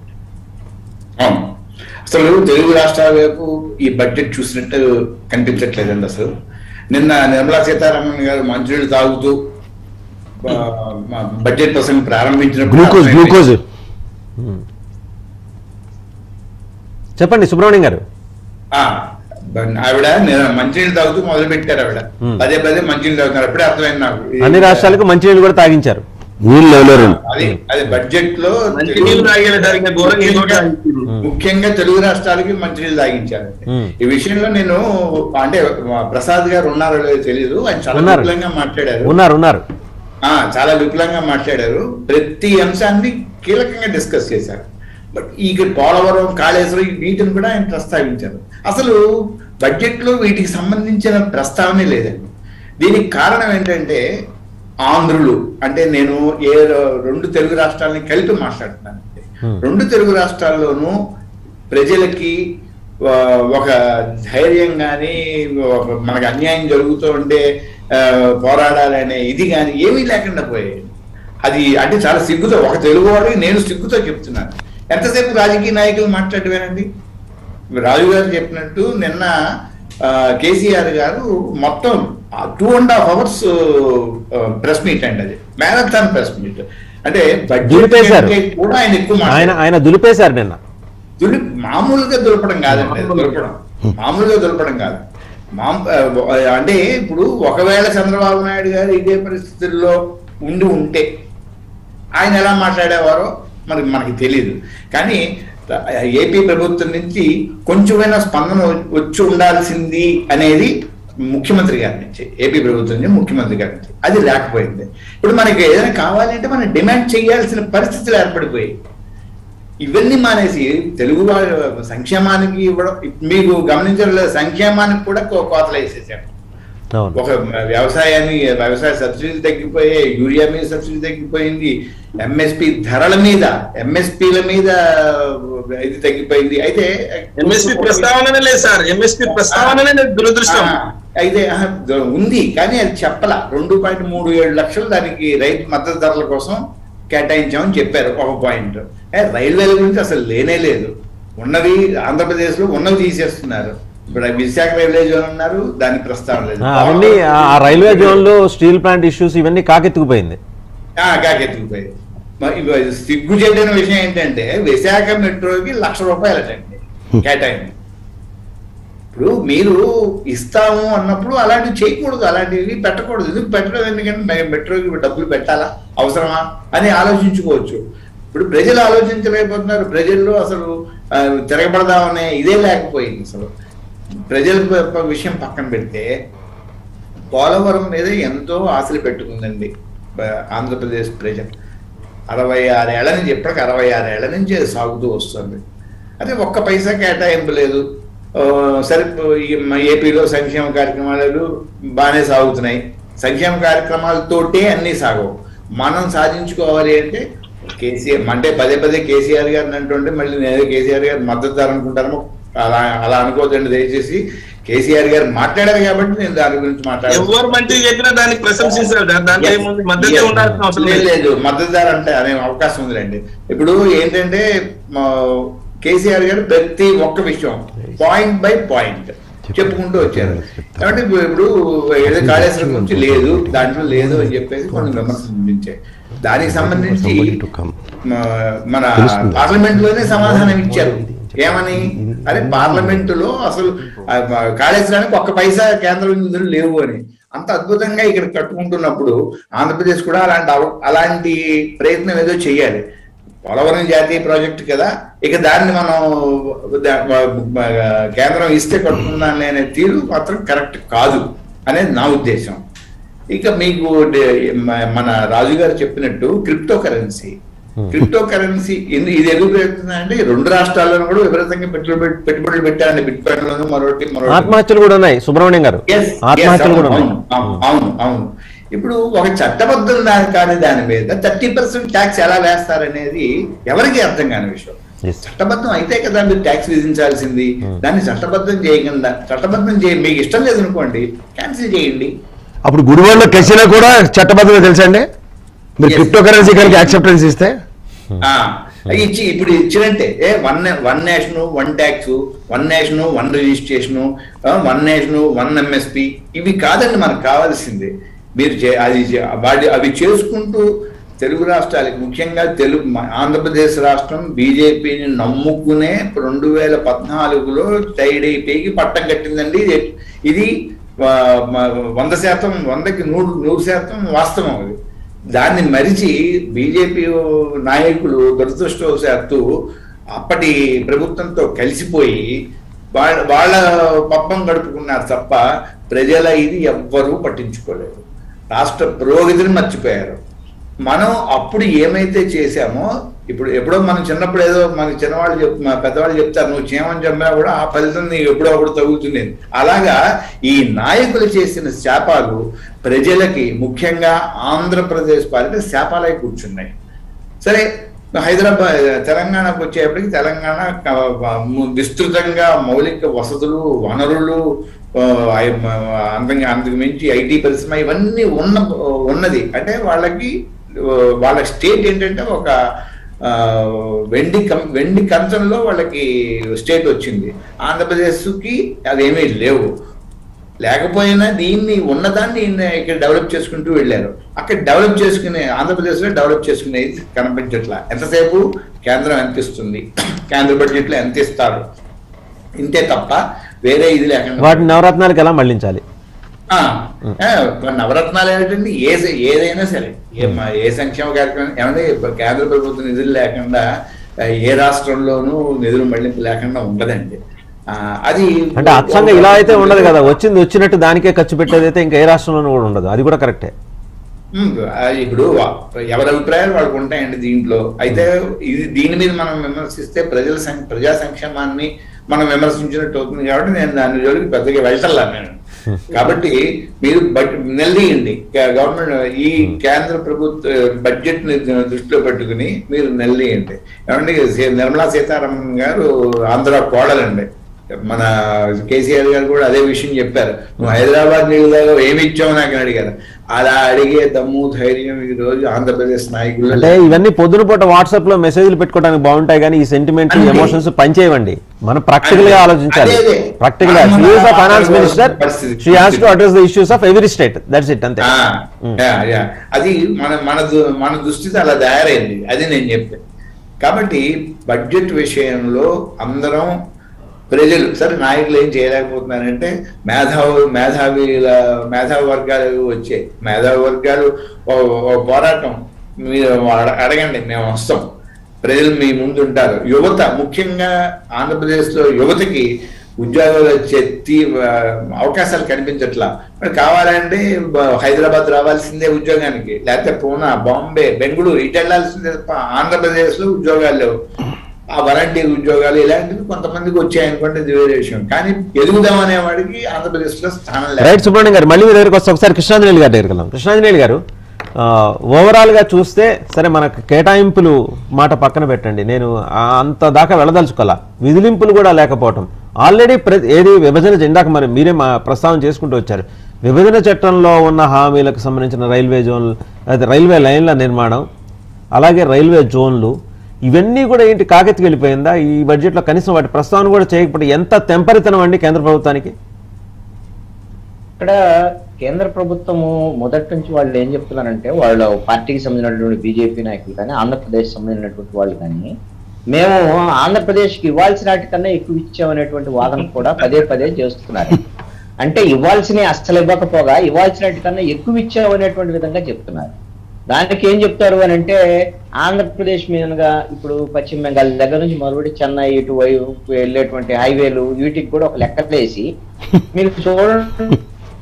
అవును అసలు తెలుగు రాష్ట్రాల వైపు ఈ బడ్జెట్ చూసినట్టు కనిపించట్లేదండి అసలు నిన్న నిర్మలా సీతారామన్ గారు మంచినీళ్ళు తాగుతూ ఆ, మా బడ్జెట్ ప్రసంగం ప్రారంభించినప్పుడు గ్లూకోజ్ అర్థమైంది. గ్లూకోజ్ ఉమ్. చెప్పండి సుబ్రహ్మణ్యం గారు ఆ, బ- ఆవిడ నేను మంచినీళ్ళు తాగుతూ మొదలు పెట్టారు ఆవిడ Hmm. పదే పదే మంచినీళ్ళు తాగుతున్నారు అప్పుడే అర్థమైంది నాకు ఇది- అన్ని రాష్ట్రాలకు మంచినీళ్ళు కూడా తాగించారు నీళ్ళు లేవలేరు అది అది బడ్జెట్ లో మంచి నీళ్ళు తాగేది సార్ ఇంకా ఘోరంగా ఇంకోటి తాగిస్తున్నారు. ముఖ్యంగా తెలుగు రాష్ట్రాలకి మంచినీళ్ళు తాగించారు Hmm. ఈ విషయంలో నేను అంటే మా ప్రసాద్ గారు ఉన్నారో లేదో తెలియదు ఆయన చాలా ఉన్నారు. విపులంగా మాట్లాడారు ఉన్నారు ఉన్నారు ఆ చాలా విపులంగా మాట్లాడారు ప్రతి అంశాన్ని కీలకంగా డిస్కస్ చేశారు బట్ ఈ పోలవరం కాళేశ్వరం ఈ వీటిని కూడా ఆయన ప్రస్తావించారు అసలు బడ్జెట్ లో వీటికి సంబంధించిన ప్రస్తావనే లేదండి దీనికి కారణం ఏంటంటే ఆంధ్రులు అంటే నేను ఏ ర- రెండు తెలుగు రాష్ట్రాలని కలిపి మాట్లాడుతున్నాను Hmm. రెండు తెలుగు రాష్ట్రాల్లోనూ ప్రజలకి ఆ, ఒక ధైర్యం కానీ మనకు అన్యాయం జరుగుతూ ఉంటే ఆ, పోరాడాలనే ఇది కానీ ఏమీ లేకుండా పోయాయి అది అంటే చాలా సిగ్గుతో ఒక తెలుగువాడు నేను సిగ్గుతో చెప్తున్నాను ఎంతసేపు రాజకీయ నాయకులు మాట్లాడమేనండి రాజు గారు చెప్పినట్టు నిన్న ఆ, కేసీఆర్ గారు మొత్తం two and half hours press meet అండి అది మ్యారథాన్ ప్రెస్ మీట్ అంటే బడ్జెట్ దులిపేశారు. కంటే కూడా ఆయన ఎక్కువ ఆయన మాట్లాడారు. ఆయన దులిపేశారు నిన్న దులి మామూలుగా దులపడం కాదండి అది దులపడం మామూలుగా దులపడం కాదు మామ ఆ, అంటే ఇప్పుడు ఒకవేళ చంద్రబాబు నాయుడు గారు ఇదే పరిస్థితుల్లో ఉండి ఉంటే ఆయన ఎలా మాట్లాడేవారో మనకి మనకి తెలియదు కానీ ఆ, ఏపీ ప్రభుత్వం నుంచి కొంచెమైనా స్పందన వచ్చి ఉండాల్సింది అనేది ముఖ్యమంత్రి గారి నుంచి ఏపీ ప్రభుత్వం నుంచి ముఖ్యమంత్రి గారి నుంచి అది లేకపోయింది ఇప్పుడు మనకి ఏదైనా కావాలంటే మనం డిమాండ్ చేయాల్సిన పరిస్థితులు ఏర్పడిపోయాయి ఇవన్నీ మానేసి తెలుగు వాళ్ళ సంక్షేమానికి ఇవ్వడం మీకు గమనించలేదు సంక్షేమానికి కూడా కో- కోతలు వేసేసారు అవును ఒక వ్యవసాయాన్ని వ్యవసాయ సబ్సిడీలు తగ్గిపోయాయి యూరియా మీద సబ్సిడీ తగ్గిపోయింది ఎంఎస్పి ధరల మీద ఎంఎస్పీల మీద ఇది తగ్గిపోయింది అయితే ఎంఎస్పీ ప్రస్తావననే లేదు సార్ ఎంఎస్పీ ప్రస్తావననే లేదు దురదృష్టం ఆ, అయితే ఆహా, ఉంది కానీ అది చెప్పల రెండు పాయింట్ మూడు ఏడు లక్షలు దానికి రైతు మద్దతు ధరల కోసం కేటాయించామని చెప్పారు ఒక పాయింట్ ఏ, రైల్వేల గురించి అసలు లేనే లేదు ఉన్నవి ఆంధ్రప్రదేశ్లో ఉన్నవి తీసేస్తున్నారు ఇప్పుడు విశాఖ రైల్వే జోన్ అన్నారు దాని ప్రస్తావన లేదు ఆ, అవన్నీ ఆ ఆ రైల్వే జోన్లో స్టీల్ ప్లాంట్ ఇష్యూస్ ఇవన్నీ కాకెత్తుకుపోయింది ఆ, కాకెత్తుకుపోయింది మరి ఇవి సిగ్గు చెడ్డిన విషయం ఏంటంటే విశాఖ మెట్రోకి లక్ష రూపాయలటండి కేటాయింపు ఇప్పుడు మీరు ఇస్తాము అన్నప్పుడు అలాంటివి చేయకూడదు అలాంటివి పెట్టకూడదు ఎందుకు పెట్టడం ఎందుకంటే మే- మెట్రోకి డబ్బులు పెట్టాలా అవసరమా అని ఆలోచించుకోవచ్చు ఇప్పుడు ప్రజలు ఆలోచించలేకపోతున్నారు ప్రజల్లో అసలు ఆ, తిరగబడదామనే ఇదే లేకపోయింది అసలు ప్రజల ప- ప- విషయం పక్కన పెడితే పోలవరం మీద ఎంతో ఆశలు పెట్టుకుందండి బ- ఆంధ్రప్రదేశ్ ప్రజలు అరవై ఆరేళ్ల నుంచి ఇప్పటికి అరవై ఆరేళ్ల నుంచి అది సాగుతూ వస్తుంది అదే ఒక్క పైసా కేటాయింపు లేదు ఆ, సరే ఈ మన ఏపీలో సంక్షేమ కార్యక్రమాలు బాగానే సాగుతున్నాయి సంక్షేమ కార్యక్రమాలతోటే అన్నీ సాగవు మనం సాధించుకోవాలి అంటే కేసీఆర్ అంటే పదే పదే కేసీఆర్ గారిని అంటుంటే మళ్ళీ నేను కేసీఆర్ గారు మద్దతు అనుకుంటాను అలా అలా అనుకోదండి దయచేసి కేసీఆర్ గారు మాట్లాడారు కాబట్టి నేను దాని గురించి మాట్లాడాను ఎవరు మంచిగా చెప్పినా దానికి ప్రశంసించాలి దా- దాంట్లో ఏముంది మద్దతే ఉండాల్సిన అవసరం లేదు లేదు లేదు మద్దతుదారు అంటే అనే అవకాశం ఉందిలేండి ఇప్పుడు ఏంటంటే మా కేసీఆర్ గారు ప్రతి ఒక్క విషయం పాయింట్ బై పాయింట్ చెప్పుకుంటూ వచ్చారు కాబట్టి ఇప్పుడు ఇప్పుడు ఏదో కాళేశ్వరం గురించి లేదు దాంట్లో లేదు అని చెప్పేసి కొన్ని విమర్శలు వినిపించాయి దానికి సంబంధించి Somebody to come. మ- మన తెలుస్తుంది. పార్లమెంట్ లోనే సమాధానం ఇచ్చారు ఏమని అరే పార్లమెంట్ లో అసలు ఆ, మ- కాళేశ్వరానికి ఒక్క పైసా కేంద్ర నిధులు లేవు అని అంత అద్భుతంగా ఇక్కడ కట్టుకుంటున్నప్పుడు ఆంధ్రప్రదేశ్ కూడా అలాంటి అవ- అలాంటి ప్రయత్నం ఏదో చేయాలి పోలవరం జాతీయ ప్రాజెక్ట్ కదా ఇక దాన్ని మనం దా- మ- మ- కేంద్రం ఇస్తే కట్టుకుందాం అనే తీరు మాత్రం కరెక్ట్ కాదు అనేది నా ఉద్దేశం ఇక మీకు డే- మ- మన రాజు గారు చెప్పినట్టు క్రిప్టో కరెన్సీ క్రిప్టో కరెన్సీ ఇది ఇది ఎందుకు పెడుతుందంటే రెండు రాష్ట్రాల్లోనూ కూడా విపరీతంగా పెట్టుబడులు పెట్- పెట్టుబడులు పెట్టారండి బిట్ కాయిన్లోను మరొకటి మరొకటి ఆత్మహత్యలు కూడా ఉన్నాయి సుబ్రహ్మణ్యం గారు Yes, ఆత్మహత్యలు yes, కూడా అవును, ఉన్నాయి అవును, అవును అవును ఇప్పుడు ఒక చట్టబద్ధం దాని కాని దాని మీద థర్టీ పర్సెంట్ ట్యాక్స్ ఎలా వేస్తారనేది ఎవరికి అర్థం కాని విషయం Yes. చట్టబద్ధం అయితే కదా మీరు ట్యాక్స్ విధించాల్సింది దాన్ని చట్టబద్ధం చేయకుండా చట్టబద్ధం చేయ మీకు ఇష్టం లేదనుకోండి క్యాన్సిల్ చేయండి అప్పుడు గుడివాడలో కెసినా కూడా చట్టబద్ధంగా తెలుసా అండి మీరు Yes. క్రిప్టో కరెన్సీ కనుక యాక్సెప్టెన్స్ ఇస్తే ఆ, ఇచ్చి ఇప్పుడు ఇచ్చినట్టే a one one nation one tax one nation one registration one nation one MSP ఇవి కాదండి మనకు కావాల్సింది మీరు చే- అది చే- వాడి అవి చేసుకుంటూ తెలుగు రాష్ట్రాలకి ముఖ్యంగా తెలుగు మ- ఆంధ్రప్రదేశ్ రాష్ట్రం బీజేపీని నమ్ముకునే రెండు వేల పద్నాలుగులో టైడ్ అయిపోయి పట్టం కట్టిందండి ఇది ఇది ఆ, మ- వంద శాతం వందకి నూరు నూరు శాతం వాస్తవం అది దాన్ని మరిచి బీజేపీ నాయకులు దురదృష్టవశాత్తు అప్పటి ప్రభుత్వంతో కలిసిపోయి వాళ్ళ వాళ్ళ పప్పం గడుపుకున్నారు తప్ప ప్రజల ఇది ఎవ్వరూ పట్టించుకోలేదు రాష్ట్ర పురోగతిని మర్చిపోయారు మనం అప్పుడు ఏమైతే చేశామో ఇప్పుడు ఎప్పుడో మనం చిన్నప్పుడు ఏదో మన చిన్నవాళ్ళు చెప్ మా పెద్దవాళ్ళు చెప్తారు నువ్వు చేయమని చెప్పినా కూడా ఆ ఫలితం నీకు ఎప్పుడో అప్పుడు తగులుతుంది అలాగా ఈ నాయకులు చేసిన శాపాలు ప్రజలకి ముఖ్యంగా ఆంధ్రప్రదేశ్ పాలిట శాపాలై కూర్చున్నాయి సరే హైదరాబాద్ తెలంగాణకు వచ్చేప్పటికి తెలంగాణ క- ము- విస్తృతంగా మౌలిక వసతులు వనరులు ఆ, ఐ- మ- అంతంగా అంతకు మించి ఐటీ పరిశ్రమ ఇవన్నీ ఉన్న ఉన్నది అంటే వాళ్ళకి ఆ, వాళ్ళ స్టేట్ ఏంటంటే ఒక ఆ, వెండి కం వెండి కంచంలో వాళ్ళకి స్టేట్ వచ్చింది ఆంధ్రప్రదేశ్కి అవేమీ లేవు లేకపోయినా దీన్ని ఉన్నదాన్ని ఈయన ఇక్కడ డెవలప్ చేసుకుంటూ వెళ్ళారు అక్కడ డెవలప్ చేసుకునే ఆంధ్రప్రదేశ్లో డెవలప్ చేసుకునేది కనిపించట్లా ఎంతసేపు కేంద్రం ఎంత ఇస్తుంది కేంద్ర బడ్జెట్లో ఎంత ఇస్తారు ఇంతే తప్ప వేరే ఇది లేకుండా వాటిని నవరత్నాలకు ఎలా మళ్లించాలి ఆ, ఆ, నవరత్నాలు ఏంటంటే ఏ ఏదైనా సరే ఏ మ- ఏ సంక్షేమ కార్యక్రమం ఏమంటే కేంద్ర ప్రభుత్వం నిధులు లేకుండా ఆ, ఏ రాష్ట్రంలోనూ నిధులు మళ్లింపు లేకుండా ఉండదండి ఆ, అది అంటే అచ్చంగా ఇలా అయితే ఉండదు కదా వచ్చింది వచ్చినట్టు దానికే ఖర్చు పెట్టేది అయితే ఇంకా ఏ రాష్ట్రంలోనూ కూడా ఉండదు అది కూడా కరెక్టే ఉమ్, అది ఇప్పుడు వా- ఎవరి అభిప్రాయాలు వాళ్ళకు ఉంటాయండి దీంట్లో అయితే ఇది దీని మీద మనం విమర్శిస్తే ప్రజల సం- ప్రజా సంక్షేమాన్ని మనం విమర్శించినట్టు అవుతుంది కాబట్టి నేను దాని జోలికి పెద్దగా వెళ్తలా నేను కాబట్టి మీరు బట్ నెల్లియండి గవర్నమెంట్ ఈ కేంద్ర ప్రభుత్వ బడ్జెట్ ని దృష్టిలో పెట్టుకుని మీరు నెల్లియండి ఏమండి సీ- నిర్మలా సీతారామన్ గారు ఆంధ్ర కోడలండి మన కేసీఆర్ గారు కూడా అదే విషయం చెప్పారు నువ్వు హైదరాబాద్ నీళ్ళలో ఏమి ఇచ్చావు నాకు అని అడిగారు అలా అడిగే దమ్ము ధైర్యం ఈ రోజు ఆంధ్రప్రదేశ్ నాయకులు అంటే ఇవన్నీ పొద్దున పూట వాట్సాప్ లో మెసేజ్లు పెట్టుకోవడానికి బాగుంటాయి కానీ ఈ సెంటిమెంట్ అంతే. ఎమోషన్స్ పనిచేయవండి మనం ప్రాక్టికల్ గా అదే. ఆలోచించాలి అదే, అదే. ప్రాక్టికల్ గా మన- షీఈస్ ద మన ఫైనాన్స్ మినిస్టర్ పరిస్థితి. She has to address the issues of every state that's it అంతే ఆ, యా, యా. అది మన మన దు- మన దుస్థితి అలా తయారైంది అది నేను చెప్పాను కాబట్టి బడ్జెట్ విషయంలో అందరం ప్రజలు సరే నాయకులు ఏం చేయలేకపోతున్నారంటే మేధావు మేధావిల మేధావి వర్గాలు వచ్చాయి మేధావి వర్గాలు ఓ- ఓ పోరాటం మీరు అడ- అడగండి మేము వస్తాం ప్రజలు మీ ముందు ఉంటారు యువత ముఖ్యంగా ఆంధ్రప్రదేశ్లో యువతకి ఉద్యోగాలు వచ్చే తీ- ఆ, అవకాశాలు కనిపించట్లా మరి కావాలంటే బ- హైదరాబాద్ రావాల్సిందే ఉద్యోగానికి లేకపోతే పూనా బాంబే బెంగళూరు ఇటు వెళ్ళాల్సిందే తప్ప ఆంధ్రప్రదేశ్లో ఉద్యోగాలు లేవు ఆ వాలంటీర్ ఉద్యోగాలు ఇలాంటివి కొంతమందికి వచ్చాయనుకోండి ఇది వేరే విషయం కానీ ఎదుగుదాం అనే వాడికి ఆంధ్రప్రదేశ్లో స్థానం లేదు రైట్ సుబ్రహ్మణ్యం గారు మళ్ళీ మీ దగ్గరికి వస్తే ఒకసారి కృష్ణాంజనేయులు గారి దగ్గరికి వెళ్దాం కృష్ణాంజనేయులు గారు ఓవరాల్ గా చూస్తే సరే మనకు కేటాయింపులు మాట పక్కన పెట్టండి నేను ఆ అంత దాకా వెళ్ళదలుచుకోవాలా విధులింపులు కూడా లేకపోవటం ఆల్రెడీ ఏది విభజన ఇందాక మరి మీరే మా ప్రస్తావన చేసుకుంటూ వచ్చారు విభజన చట్టంలో ఉన్న హామీలకు సంబంధించిన రైల్వే జోన్ అదే రైల్వే లైన్ల నిర్మాణం అలాగే రైల్వే జోన్లు ఇవన్నీ కూడా ఏంటి కాకెత్తికి వెళ్ళిపోయిందా ఈ బడ్జెట్లో కనీసం వాటి ప్రస్తావన కూడా చేయకపోతే ఎంత తెంపరితనం అండి కేంద్ర ప్రభుత్వానికి ఇక్కడ కేంద్ర ప్రభుత్వము మొదటి నుంచి వాళ్ళు ఏం చెప్తున్నారంటే వాళ్ళ పార్టీకి సంబంధించినటువంటి బీజేపీ నాయకులు కానీ ఆంధ్రప్రదేశ్ సంబంధించినటువంటి వాళ్ళు కానీ మేము ఆంధ్రప్రదేశ్కి ఇవ్వాల్సిన వాటికన్నా ఎక్కువ ఇచ్చామనేటువంటి వాదన కూడా పదే పదే చేస్తున్నారు అంటే ఇవ్వాల్సిన అస్సలు ఇవ్వకపోగా ఇవ్వాల్సిన వాటికన్నా ఎక్కువ ఇచ్చామనేటువంటి విధంగా చెప్తున్నారు దానికి ఏం చెప్తారు అని అంటే ఆంధ్రప్రదేశ్ మీదుగా ఇప్పుడు పశ్చిమ బెంగాల్ దగ్గర నుంచి మొదలుపెట్టి చెన్నై ఇటు వై- వెళ్ళేటువంటి హైవేలు వీటికి కూడా ఒక లెక్కలేసి మీరు చూడండి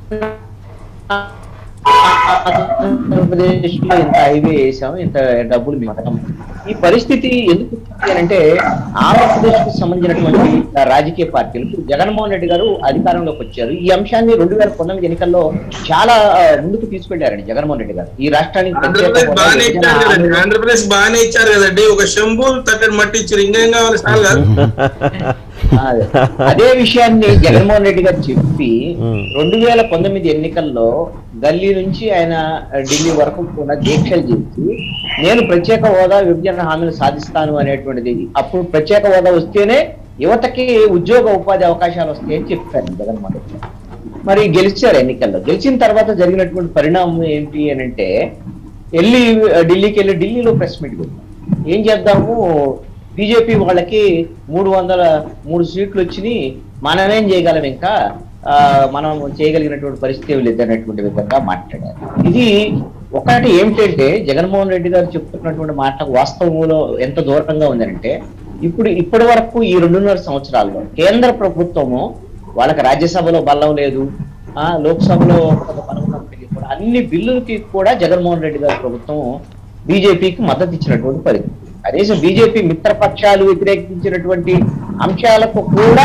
ఆంధ్రప్రదేశ్ లో ఇంత హైవే వేసాం ఇంత డబ్బులు మేము కట్టం. ఈ పరిస్థితి ఎందుకు వచ్చింది అని అంటే ఆంధ్రప్రదేశ్ కి సంబంధించినటువంటి రాజకీయ పార్టీలు ఇప్పుడు జగన్మోహన్ రెడ్డి గారు అధికారంలోకి వచ్చారు ఈ అంశాన్ని రెండు వేల పంతొమ్మిది ఎన్నికల్లో చాలా ఆ, ముందుకు తీసుకెళ్లారండి జగన్మోహన్ రెడ్డి గారు ఈ రాష్ట్రానికి ప్రత్యేక ఆంధ్రప్రదేశ్ హోదా, బాగానే విభజన ఇచ్చారు కదండి హామీ- ఆంధ్రప్రదేశ్ బాగానే ఇచ్చారు కదండి ఒక శంభు తగ్గని మట్టి ఇచ్చారు ఇంకేం కావాలి చాలు కాదు అదే. అదే విషయాన్ని జగన్మోహన్ రెడ్డి గారు చెప్పి మ్మ్. రెండు వేల పంతొమ్మిది ఎన్నికల్లో గల్లీ నుంచి ఆయన ఢిల్లీ వరకు కూడా దీక్షలు చేసి నేను ప్రత్యేక హోదా విభజన హామీలు సాధిస్తాను అనేటువంటిది అప్పుడు ప్రత్యేక హోదా వస్తేనే యువతకి ఉద్యోగ ఉపాధి అవకాశాలు వస్తాయని చెప్పారు జగన్మోహన్ రెడ్డి గారు. మరి గెలిచారు ఎన్నికల్లో గెలిచిన తర్వాత జరిగినటువంటి పరిణామం ఏంటి అని అంటే వెళ్ళి ఢిల్లీకి వెళ్ళి ఢిల్లీలో ప్రెస్ మీట్ పెట్టాం ఏం చేద్దాము బీజేపీ వాళ్ళకి మూడు వందల మూడు సీట్లు వచ్చినాయి మనమేం చేయగలం ఇంకా ఆ, మనం చేయగలిగినటువంటి పరిస్థితి ఏమీ లేదనేటువంటి విధంగా మాట్లాడారు ఇది ఒకటి ఏమిటంటే జగన్మోహన్ రెడ్డి గారు చెప్తున్నటువంటి మాట వాస్తవంలో ఎంత దూరంగా ఉందంటే ఇప్పుడు ఇప్పటి వరకు ఈ రెండున్నర సంవత్సరాల్లో కేంద్ర ప్రభుత్వము వాళ్ళకి రాజ్యసభలో బలం లేదు ఆ లోక్సభలో కొంత బలం ఉన్నప్పటికీ కూడా అన్ని బిల్లులకి కూడా జగన్మోహన్ రెడ్డి గారి ప్రభుత్వం బీజేపీకి మద్దతు ఇచ్చినటువంటి పరిస్థితి కనీసం బీజేపీ మిత్రపక్షాలు వ్యతిరేకించినటువంటి అంశాలకు కూడా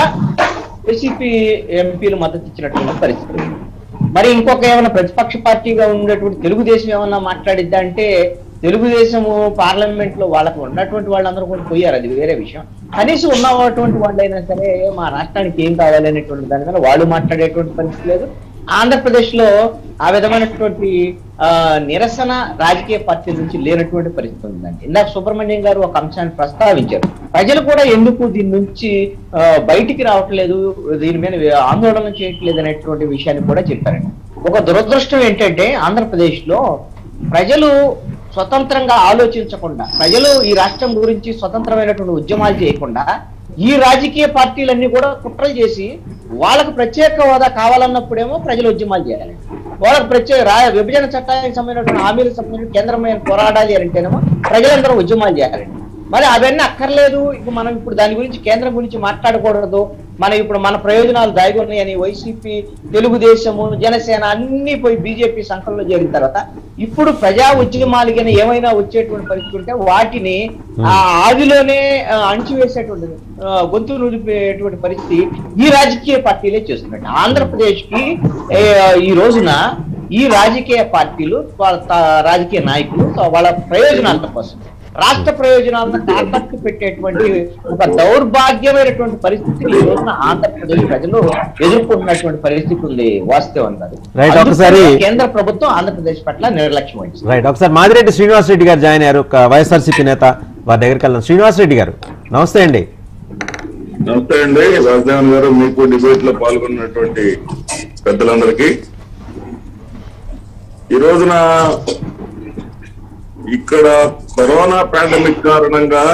వైసీపీ ఎంపీలు మద్దతు ఇచ్చినటువంటి పరిస్థితి మరి ఇంకొక ఏమైనా ప్రతిపక్ష పార్టీగా ఉండేటువంటి తెలుగుదేశం ఏమన్నా మాట్లాడిద్దా అంటే తెలుగుదేశము పార్లమెంట్ లో వాళ్ళకు ఉన్నటువంటి వాళ్ళందరూ కూడా పోయారు అది వేరే విషయం కనీసం ఉన్నటువంటి వాళ్ళైనా సరే మా రాష్ట్రానికి ఏం కావాలనేటువంటి దాని మీద వాళ్ళు మాట్లాడేటువంటి పరిస్థితి లేదు ఆంధ్రప్రదేశ్ లో ఆ విధమైనటువంటి ఆ, నిరసన రాజకీయ పార్టీల నుంచి లేనటువంటి పరిస్థితి ఉందండి ఇందాక సుబ్రహ్మణ్యం గారు ఒక అంశాన్ని ప్రస్తావించారు ప్రజలు కూడా ఎందుకు దీని నుంచి ఆ, బయటికి రావట్లేదు దీని మీద ఆందోళన చేయట్లేదు అనేటువంటి విషయాన్ని కూడా చెప్పారండి ఒక దురదృష్టం ఏంటంటే ఆంధ్రప్రదేశ్ లో ప్రజలు స్వతంత్రంగా ఆలోచించకుండా ప్రజలు ఈ రాష్ట్రం గురించి స్వతంత్రమైనటువంటి ఉద్యమాలు చేయకుండా ఈ రాజకీయ పార్టీలన్నీ కూడా కుట్రలు చేసి వాళ్ళకు ప్రత్యేక హోదా కావాలన్నప్పుడేమో ప్రజలు ఉద్యమాలు చేయాలి వాళ్ళకి ప్రత్యేక రా విభజన చట్టానికి సంబంధించిన హామీలకు సంబంధించిన కేంద్రమైన పోరాడాలి అంటేనేమో ప్రజలందరూ ఉద్యమాలు చేయాలండి మరి అవన్నీ అక్కర్లేదు ఇక మనం ఇప్పుడు దాని గురించి కేంద్రం గురించి మాట్లాడకూడదు మనం ఇప్పుడు మన ప్రయోజనాలు దాగి ఉన్నాయని వైసీపీ తెలుగుదేశము జనసేన అన్ని పోయి బీజేపీ సంఘంలో చేరిన తర్వాత ఇప్పుడు ప్రజా ఉద్యమాలు ఏమైనా వచ్చేటువంటి పరిస్థితి ఉంటే వాటిని ఆ ఆదిలోనే ఆ, అణిచివేసేటువంటి ఆ, గొంతు నుడిపేటువంటి పరిస్థితి ఈ రాజకీయ పార్టీలే చేస్తున్నాయి ఆంధ్రప్రదేశ్ కి ఏ, ఈ రోజున ఈ రాజకీయ పార్టీలు వాళ్ళ త- రాజకీయ నాయకులు వాళ్ళ ప్రయోజనాల కోసం రాష్ట్ర ప్రయోజనాలను తాకట్టు పెట్టేటువంటి ఒక దౌర్భాగ్యమైనటువంటి పరిస్థితిని ఈ రోజున ఆంధ్రప్రదేశ్ ప్రజలు ఎదుర్కొంటున్నటువంటి పరిస్థితి ఉంది వాస్తవంగా Right, అందుకనే ఒకసారి- కేంద్ర ప్రభుత్వం ఆంధ్రప్రదేశ్ పట్ల నిర్లక్ష్యం వహించింది రైట్ ఒకసారి మాదిరెడ్డి శ్రీనివాస్ రెడ్డి గారు జాయిన్ అయ్యారు ఒక వైఎస్ఆర్సీపీ నేత వారి దగ్గరికి వెళ్దాం శ్రీనివాస్ రెడ్డి గారు నమస్తే అండి నమస్తే అండి రాజధాని గారు మీకు డిబేట్ లో పాల్గొన్నటువంటి పెద్దలందరికీ ఈ రోజున ఇక్కడ కరోనా పాండమిక్ కారణంగా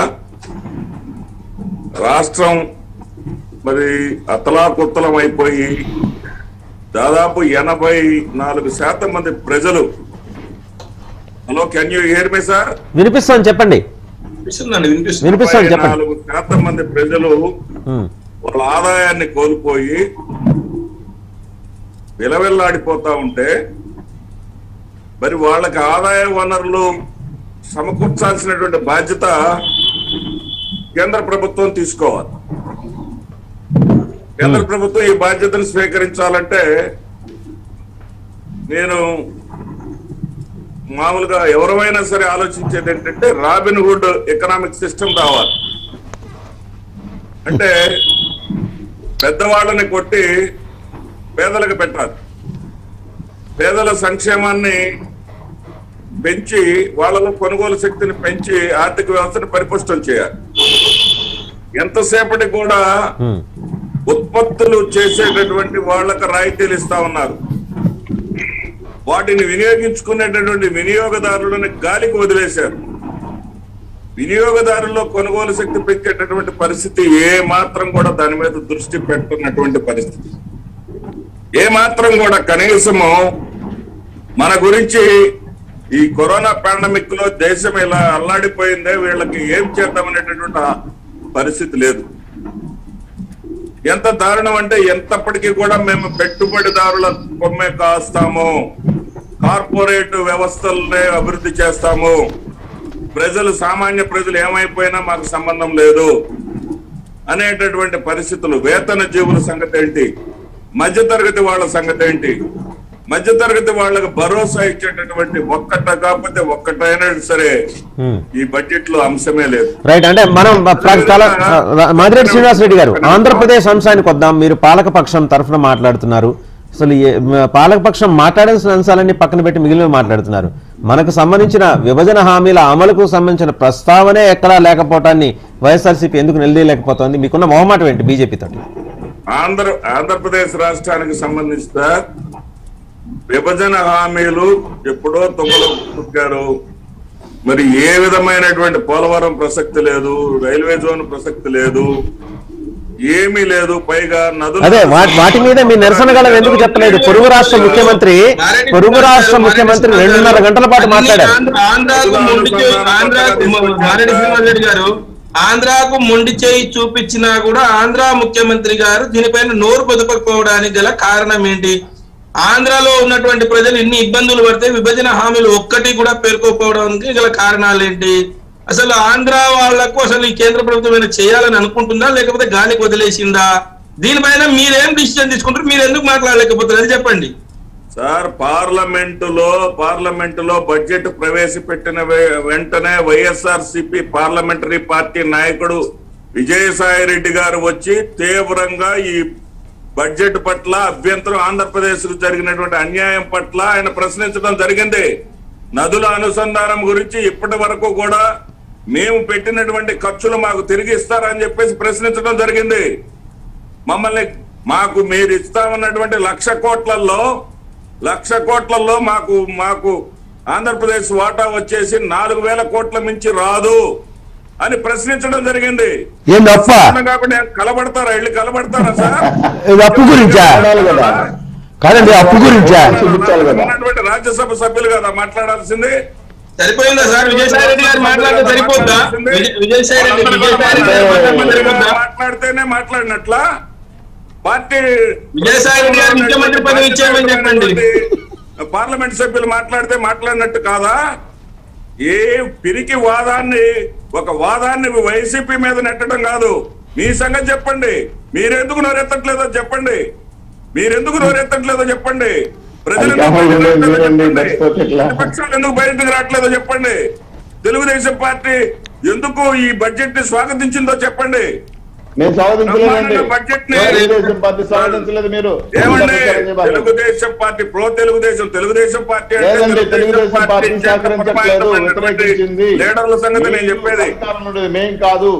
రాష్ట్రం మరి అతలాకుతలం అయిపోయి దాదాపు ఎనభై నాలుగు శాతం మంది ప్రజలు hello can you hear me sir వినిపిస్తాను చెప్పండి వినిపిస్తుందండి వినిపిస్తుంది వినిపిస్తాను చెప్పండి నాలుగు శాతం మంది ప్రజలు ఉమ్, వాళ్ళ ఆదాయాన్ని కోల్పోయి విలవిల్లాడిపోతా ఉంటే మరి వాళ్ళకి ఆదాయ వనరులు సమకూర్చాల్సినటువంటి బాధ్యత కేంద్ర ప్రభుత్వం తీసుకోవాలి కేంద్ర ప్రభుత్వం ఈ బాధ్యతను స్వీకరించాలంటే నేను మామూలుగా ఎవరైనా సరే ఆలోచించేది ఏంటంటే రాబిన్ హుడ్ ఎకనామిక్ సిస్టమ్ రావాలి అంటే పెద్దవాళ్ళని కొట్టి పేదలకు పెట్టాలి పేదల సంక్షేమాన్ని పెంచి వాళ్ళలో కొనుగోలు శక్తిని పెంచి ఆర్థిక వ్యవస్థను పరిపుష్టం చేయాలి ఎంతసేపటి కూడా ఉమ్, ఉత్పత్తులు చేసేటటువంటి వాళ్ళకి రాయితీలు ఇస్తా ఉన్నారు వాటిని వినియోగించుకునేటటువంటి వినియోగదారులను గాలికి వదిలేశారు వినియోగదారుల్లో కొనుగోలు శక్తి పెంచేటటువంటి పరిస్థితి ఏ మాత్రం కూడా దాని మీద దృష్టి పెట్టుకున్నటువంటి పరిస్థితి ఏ మాత్రం కూడా కనీసము మన గురించి ఈ కరోనా పాండమిక్ లో దేశం ఇలా అల్లాడిపోయిందే వీళ్ళకి ఏం చేద్దామనేటటువంటి ఆ పరిస్థితి లేదు ఎంత దారుణం అంటే ఎంతప్పటికీ కూడా మేము పెట్టుబడిదారుల కొమ్మే కాస్తాము కార్పొరేట్ వ్యవస్థలనే అభివృద్ధి చేస్తాము ప్రజలు సామాన్య ప్రజలు ఏమైపోయినా మాకు సంబంధం లేదు అనేటటువంటి పరిస్థితులు వేతన జీవుల సంగతి ఏంటి మధ్యతరగతి వాళ్ళ సంగతి ఏంటి మధ్యతరగతి వాళ్ళకి భరోసా ఇచ్చేటటువంటి ఒక్కట కాకపోతే ఒక్కటైనా సరే ఉమ్. ఈ బడ్జెట్ లో అంశమే లేదు రైట్ అంటే మనం ప్ర- చాలా మాదిరెడ్డి శ్రీనివాస్ రెడ్డి గారు ఆంధ్రప్రదేశ్ అంశానికి వద్దాం మీరు పాలకపక్షం తరఫున మాట్లాడుతున్నారు అసలు ఏ- మ- పాలకపక్షం మాట్లాడాల్సిన అంశాలన్నీ పక్కన పెట్టి మిగిలిన మాట్లాడుతున్నారు మనకు సంబంధించిన విభజన హామీల అమలుకు సంబంధించిన ప్రస్తావనే ఎక్కడా లేకపోవటాన్ని వైఎస్ఆర్సీపీ ఎందుకు నిలదీయలేకపోతోంది మీకున్న మొహమాటం ఏంటి బీజేపీ తోటి ఆంధ్ర ఆంధ్రప్రదేశ్ రాష్ట్రానికి సంబంధించిన విభజన హామీలు ఎప్పుడో తొంగలో తొక్కారు మరి ఏ విధమైనటువంటి పోలవరం ప్రసక్తి లేదు రైల్వే జోన్ ప్రసక్తి లేదు ఏమీ లేదు పైగా నదులు అదే వా- వాటి మీద మీ నిరసన గలం ఎందుకు చెప్పలేదు పొరుగు రాష్ట్ర ముఖ్యమంత్రి పొరుగు రాష్ట్ర ముఖ్యమంత్రి రెండున్నర గంటల పాటు మాట్లాడారు ఆంధ్ర- ఆంధ్రాకు మొండి చేయి ఆంధ్రాకు మారెడ్డి శ్రీనివాస్ రెడ్డి గారు ఆంధ్రాకు మొండి చేయి చూపించినా కూడా ఆంధ్ర ముఖ్యమంత్రి గారు దీనిపైన నోరు పొదుపకపోవడానికి గల కారణం ఏంటి ఆంధ్రాలో ఉన్నటువంటి ప్రజలు ఎన్ని ఇబ్బందులు పడితే విభజన హామీలు ఒక్కటి కూడా పేర్కోకపోవడానికి గల కారణాలు ఏంటి అసలు ఆంధ్ర వాళ్లకు అసలు ఈ కేంద్ర ప్రభుత్వం ఏమైనా చేయాలని అనుకుంటుందా లేకపోతే గాలికి వదిలేసిందా దీనిపైన మీరేం డిసిజన్ తీసుకుంటారు మీరు ఎందుకు మాట్లాడలేకపోతారు అది చెప్పండి సార్ పార్లమెంటులో పార్లమెంటులో బడ్జెట్ ప్రవేశపెట్టిన వె- వెంటనే వైఎస్ఆర్ సిపి పార్లమెంటరీ పార్టీ నాయకుడు విజయసాయి రెడ్డి గారు వచ్చి తీవ్రంగా ఈ బడ్జెట్ పట్ల అభ్యంతరం ఆంధ్రప్రదేశ్ కు జరిగినటువంటి అన్యాయం పట్ల ఆయన ప్రశ్నించడం జరిగింది నదుల అనుసంధానం గురించి ఇప్పటి వరకు కూడా మేము పెట్టినటువంటి ఖర్చులు మాకు తిరిగి ఇస్తారని చెప్పేసి ప్రశ్నించడం జరిగింది మమ్మల్ని మాకు మీరు ఇస్తామన్నటువంటి లక్ష కోట్లలో లక్ష కోట్లలో మాకు మాకు ఆంధ్రప్రదేశ్ వాటా వచ్చేసి నాలుగు వేల కోట్ల మించి రాదు అని ప్రశ్నించడం జరిగింది ఏంది అప్ప కారణం కాకుండా ఏం కలబడతారా వెళ్ళి కలబడతారా సార్ ఇది అప్పు గురించా కాదండి అప్పు గురించా ఉన్నటువంటి రాజ్యసభ సభ్యులు కదా మాట్లాడాల్సింది సరిపోయిందా సార్ విజయసాయి రెడ్డి గారు మాట్లాడితే సరిపోద్దా విజయ్- విజయసాయి రెడ్డి విజయసాయి రెడ్డి గారు మాట్లాడితే సరిపోద్దా మాట్లాడితేనే మాట్లాడినట్లా పార్టీ విజయసాయి రెడ్డి గారు ముఖ్యమంత్రి పదవి ఇచ్చేయమని చెప్పండి పార్లమెంట్ సభ్యులు మాట్లాడితే మాట్లాడినట్టు కాదా ఏ పిరికి వాదాన్ని ఒక వాదాన్ని వైసీపీ మీద నెట్టడం కాదు మీ సంగతి చెప్పండి మీరెందుకు నోరెత్తట్లేదో చెప్పండి మీరెందుకు నోరెత్తట్లేదో చెప్పండి ప్రజలు ఎందుకు అధికారంలో బయటకు రావట్లేదో లేరండి, చెప్పండి. మర్చిపోతే ఎట్లా? ప్రతిపక్షాలు ఎందుకు బయటకు రావట్లేదో చెప్పండి తెలుగుదేశం పార్టీ ఎందుకు ఈ బడ్జెట్ ని స్వాగతించిందో చెప్పండి నేను స్వాగతించలేదండి బ్రహ్మాండంగా బడ్జెట్ ని- తెలుగుదేశం పార్టీ స్వాగతించలేదు మీరు ఏమండి ప్రచారం చేయబాకండి. Telugu Desam party pro Telugu Desam Telugu Desam party అంటే లేదండి తెలుగుదేశం పార్టీ చేత సహకరించట్లేదు ప్రమాణమైనటువంటి వ్యతిరేకించింది లీడర్ల సంగతి నేను చెప్పేది అధికారంలో ఉండేది మేం కాదు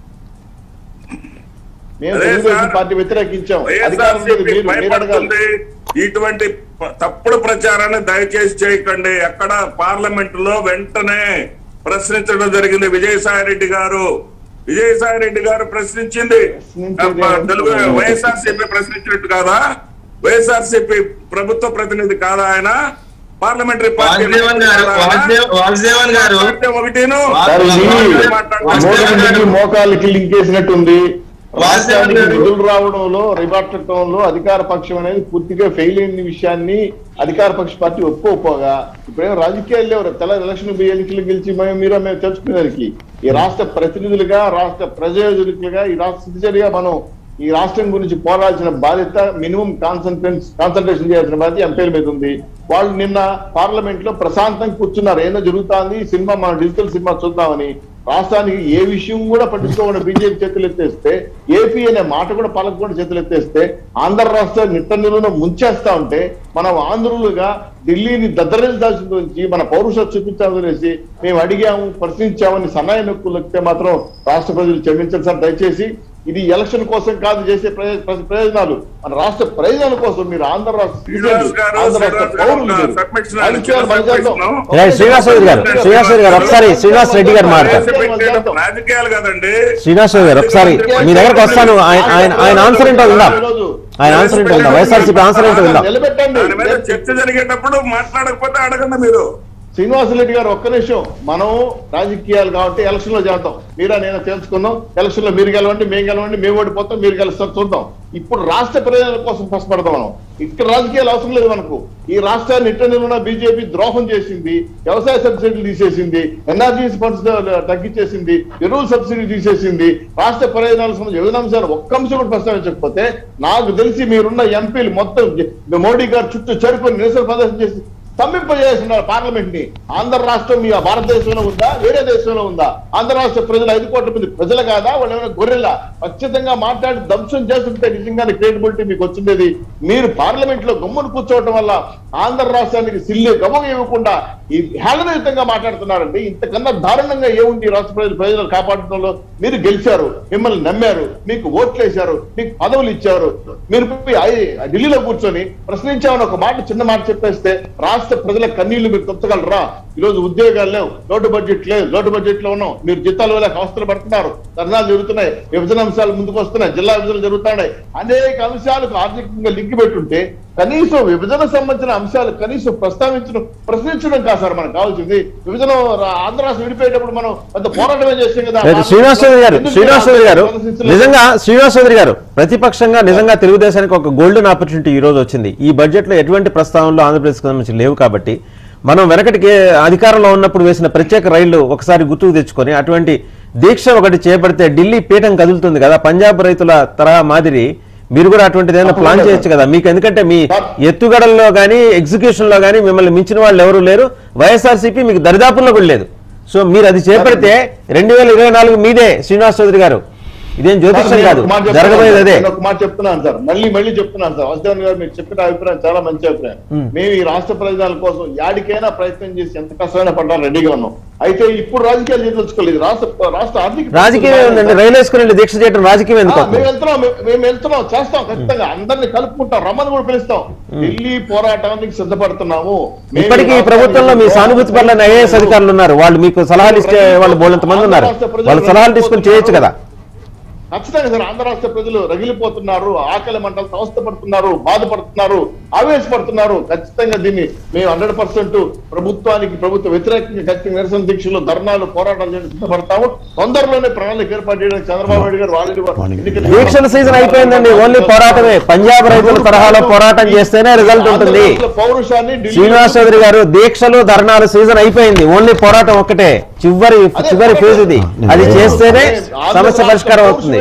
మేము అదే తెలుగుదేశం సార్. పార్టీ వ్యతిరేకించాం అధికారం ఉండేది వైఎస్ఆర్సీపీ మీరు మీరు అడగాలి భయపడుతుంది ఇటువంటి ప- తప్పుడు ప్రచారాన్ని దయచేసి చేయకండి ఎక్కడ పార్లమెంట్ లో వెంటనే ప్రశ్నించడం జరిగింది విజయసాయి రెడ్డి గారు విజయసాయి రెడ్డి గారు ప్రశ్నించింది ప్రశ్నించేది అప్ప- తెలుగు వైఎస్ఆర్సీపీ ప్రశ్నించినట్టు కాదా వైఎస్ఆర్సీపీ ప్రభుత్వ ప్రతినిధి కాదా ఆయన పార్లమెంటరీ పార్టీ వాసుదేవన్ గారు వాసుదేవ్ వాసుదేవన్ గారు పార్టీ ఒకటిను సార్, ఇది వాసుదేవన్ మోకాళ్ళకి గారు మోకాళ్ళకి లింక్ వేసినట్టుంది వాసుదేవన్ రాష్ట్రానికి గారు. నిధులు రావడంలో రిబాటడంలో అధికార పక్షం అనేది పూర్తిగా ఫెయిల్ అయిన విషయాన్ని అధికార పక్ష పార్టీ ఒప్పుకోపోగా ఇప్పుడేమో రాజకీయాలు లేవు తెల్ల ఎలక్షన్ ఎన్నికలు గెలిచి మేము మీరే మేము తెలుసుకునేదానికి ఈ రాష్ట్ర ప్రతినిధులుగా రాష్ట్ర ప్రజాజులుగా ఈ రాష్ట్ర సిటిజన్గా మనం ఈ రాష్ట్రం గురించి పోరాల్సిన బాధ్యత మినిమం కాన్సన్ట్రేషన్ కాన్సన్ట్రేషన్ చేయాల్సిన బాధ్యత ఎంపీల మీద ఉంది వాళ్ళు నిన్న పార్లమెంట్ లో ప్రశాంతంగా కూర్చున్నారు ఏదో జరుగుతుంది ఈ సినిమా మన డిజిటల్ సినిమా చూద్దామని రాష్ట్రానికి ఏ విషయం కూడా పట్టించుకోకుండా బీజేపీ చేతులు ఎత్తేస్తే ఏపీ అనే మాట కూడా పలకకుండా చేతులు ఎత్తేస్తే ఆంధ్ర రాష్ట్ర నిట్ట నిలువున ముంచేస్తా ఉంటే మనం ఆంధ్రులుగా ఢిల్లీని దద్దరించాల్సి గురించి మన పౌరుష చూపించాలనేసి మేము అడిగాము ప్రశ్నించామని సన్నాయి నొక్కులు ఎక్కితే మాత్రం రాష్ట్ర ప్రజలు క్షమించాలి సార్ దయచేసి ఇది ఎలక్షన్ కోసం కాదు చేసే ప్రయ- ప్ర- ప్రయోజనాలు మన రాష్ట్ర ప్రయోజనాల కోసం మీరు ఆంధ్ర రాష్ట్ర శ్రీనివాస్ గారు, ఆంధ్ర రాష్ట్ర శ్రీనివాస్ గారు, పౌరులు మీరు. submission రాజకీయాలు మన చేద్దాం. submission. రైట్, శ్రీనివాస్ రెడ్డి గారు శ్రీనివాస్ రెడ్డి గారు ఒకసారి శ్రీనివాస్ రెడ్డి గారు మాట్లాడతారు ప్రవేశపెట్టేటప్పుడు రాజకీయాలు కదండి శ్రీనివాస్ గారు ఒకసారి మీ దగ్గరకు వస్తాను ఆయన ఆయన ఆయన ఆన్సర్ ఏంటో విందాం ఆయన ఆన్సర్ ఏంటో విందాం వైఎస్ఆర్సీపీ ఆన్సర్ ఏంటో విందాం నిలబెట్టండి దాని మీద చర్చ జరిగేటప్పుడు మాట్లాడకపోతే అడగండి మీరు శ్రీనివాసరెడ్డి గారు ఒక్క నిమిషం మనం రాజకీయాలు కాబట్టి ఎలక్షన్ లో చేద్దాం మీరా నేను తెలుసుకుందాం ఎలక్షన్ లో మీరు గెలవండి మేము గెలవండి మేము ఓడిపోతాం మీరు గెలుస్తారు చూద్దాం ఇప్పుడు రాష్ట్ర ప్రయోజనాల కోసం కష్టపడతాం మనం ఇక్కడ రాజకీయాలు అవసరం లేదు మనకు ఈ రాష్ట్రాన్ని ఇట్ట నిలున్న బీజేపీ ద్రోహం చేసింది వ్యవసాయ సబ్సిడీలు తీసేసింది ఎన్ఆర్జీ ఫండ్స్ తగ్గించేసింది ఎరువుల సబ్సిడీ తీసేసింది రాష్ట్ర ప్రయోజనాల సంబంధించి వివిధ అంశాలు ఒక్క అంశం కూడా ప్రస్తావించకపోతే నాకు తెలిసి మీరున్న ఎంపీలు మొత్తం మోడీ గారు చుట్టూ చేరుకొని నిరసన ప్రదర్శన చేసి స్తంభింపజేస్తున్నారు పార్లమెంట్ ని ఆంధ్ర రాష్ట్రం మీ భారతదేశంలో ఉందా వేరే దేశంలో ఉందా ఆంధ్ర రాష్ట్ర ప్రజలు ఐదు కోట్ల మంది ప్రజలు కాదా వాళ్ళు ఏమైనా గొర్రెలా ఖచ్చితంగా మాట్లాడి ధ్వంసం చేస్తుంటే నిజంగానే క్రెడిబిలిటీ మీకు వచ్చిండేది మీరు పార్లమెంట్ లో గమ్మును కూర్చోవటం వల్ల ఆంధ్ర రాష్ట్రానికి సిల్లు గమగ ఇవ్వకుండా ఈ హేళనయుతంగా మాట్లాడుతున్నారండి ఇంతకన్నా దారుణంగా ఏముంది ఈ రాష్ట్ర ప్రజలు ప్రజలు కాపాడటంలో మీరు గెలిచారు మిమ్మల్ని నమ్మారు మీకు ఓట్లు వేశారు మీకు పదవులు ఇచ్చారు మీరు పోయి ఐ- ఢిల్లీలో కూర్చొని ప్రశ్నించామని ఒక మాట చిన్న మాట చెప్పేస్తే రాష్ట్ర ప్రజల కన్నీళ్లు మీరు తొత్తగలరా ఈ రోజు ఉద్యోగాలు లేవు లోటు బడ్జెట్ లేదు లోటు బడ్జెట్ లో ఉన్నాం మీరు జీతాలు వేల అవస్థలు పడుతున్నారు ధర్నాలు జరుగుతున్నాయి విభజన అంశాలు ముందుకు వస్తున్నాయి జిల్లా విభజనలు జరుగుతున్నాయి అనేక అంశాలకు ఆర్థికంగా లింక్ పెట్టుంటే కనీసం విభజన సంబంధించిన అంశాలు కనీసం ప్రస్తావించడం ప్రశ్నించడం కాదు సార్ మనకు కావాల్సింది విభజన రా- ఆంధ్ర రాష్ట్రం విడిపోయేటప్పుడు మనం పెద్ద పోరాటమే చేసాం కదా రైట్, శ్రీనివాస్ చౌదరి గారు ఎందుకు శ్రీనివాస్ చౌదరి గారు ప్రదర్శించలేదు? నిజంగా శ్రీనివాస్ చౌదరి గారు ప్రతిపక్షంగా నిజంగా తెలుగుదేశానికి ఒక గోల్డెన్ ఆపర్చునిటీ ఈ రోజు వచ్చింది ఈ బడ్జెట్ లో ఎటువంటి ప్రస్తావనలు ఆంధ్రప్రదేశ్ సంబంధించి లేవు కాబట్టి మనం వెనకటికి అధికారంలో ఉన్నప్పుడు వేసిన ప్రత్యేక రైళ్లు ఒకసారి గుర్తుకు తెచ్చుకొని అటువంటి దీక్ష ఒకటి చేపడితే ఢిల్లీ పీఠం కదులుతుంది కదా పంజాబ్ రైతుల తరహా మాదిరి మీరు కూడా అటువంటిది ఏదైనా ప్లాన్ చేయొచ్చు కదా మీకు ఎందుకంటే మీ ఎత్తుగడల్లో కానీ ఎగ్జిక్యూషన్ లో కానీ మిమ్మల్ని మించిన వాళ్ళు ఎవరు లేరు వైఎస్ఆర్సీపీ మీకు దరిదాపుల్లో కూడా లేదు సో మీరు అది చేపడితే రెండు వేల ఇరవై నాలుగు మీదే శ్రీనివాస్ చౌదరి గారు ఇదేం జ్యోతిషం నేను కాదు ఒక మాట చెప్తున్నాను జరగబోయేది సార్. అదే నేను ఒక మాట చెప్తున్నాను సార్ మళ్ళీ మళ్ళీ చెప్తున్నాను సార్ వాసుదేవన్ గారు మీరు చెప్పిన అభిప్రాయం చాలా మంచి అభిప్రాయం మేము ఈ రాష్ట్ర ప్రయోజనాల కోసం యాడికైనా ప్రయత్నం చేసి ఎంత కష్టమైనా పడ్డా రెడీగా ఉన్నాం అయితే ఇప్పుడు రాజకీయాలు చేయదలుచుకోలేదు రాష్ట్ర రాష్ట్ర ఆర్థిక రాజకీయం ఉందండి రైలు వేసుకుని దీక్ష చేయడం రాజకీయం ఎందుకు ఆ, మేము వెళ్తున్నాం మేము- మేము వెళ్తున్నాం చేస్తాం ఖచ్చితంగా అందరిని కలుపుకుంటాం రమ్మని కూడా పిలుస్తాం ఢిల్లీ పోరాటానికి సిద్ధపడుతున్నాము మేము ఇప్పటికీ ఈ రాష్ట్రానికి ప్రభుత్వంలో మీ సానుభూతి పట్ల ఐఏఎస్ అధికారులు ఉన్నారు వాళ్ళు మీకు సలహాలు ఇచ్చే వాళ్ళు బోలంత మంది ఉన్నారు వాళ్ళ సలహాలు తీసుకుని చేయొచ్చు కదా ఖచ్చితంగా సార్ ఆంధ్ర రాష్ట్ర ప్రజలు రగిలిపోతున్నారు ఆకలి మంటలతో అవస్థపడుతున్నారు బాధపడుతున్నారు ఆవేశపడుతున్నారు ఖచ్చితంగా దీన్ని మేము హండ్రెడ్ పర్సెంట్ ప్రభుత్వానికి ప్రభుత్వ వ్యతిరేకంగా ఖచ్చితంగా నిరసన దీక్షలు ధర్నాలు పోరాటాలు చేయడానికి సిద్ధపడతాము తొందరలోనే ప్రణాళిక ఏర్పాటు చేయడానికి చంద్రబాబు నాయుడు గారు ఆల్రెడీ ఎన్నికల- దీక్షల సీజన్ అయిపోయిందండి ఓన్లీ పోరాటమే పంజాబ్ రైతుల తరహాలో పోరాటం చేస్తేనే రిజల్ట్ ఉంటుంది ఆంధ్ర పౌరుషాన్ని ఢిల్లీ- శ్రీనివాస్ చౌదరి గారు దీక్షలు ధర్నాలు సీజన్ అయిపోయింది ఓన్లీ పోరాటం ఒక్కటే చివరి చివరి ఫేజ్ ఇది అది చేస్తేనే సమస్య పరిష్కారం అవుతుంది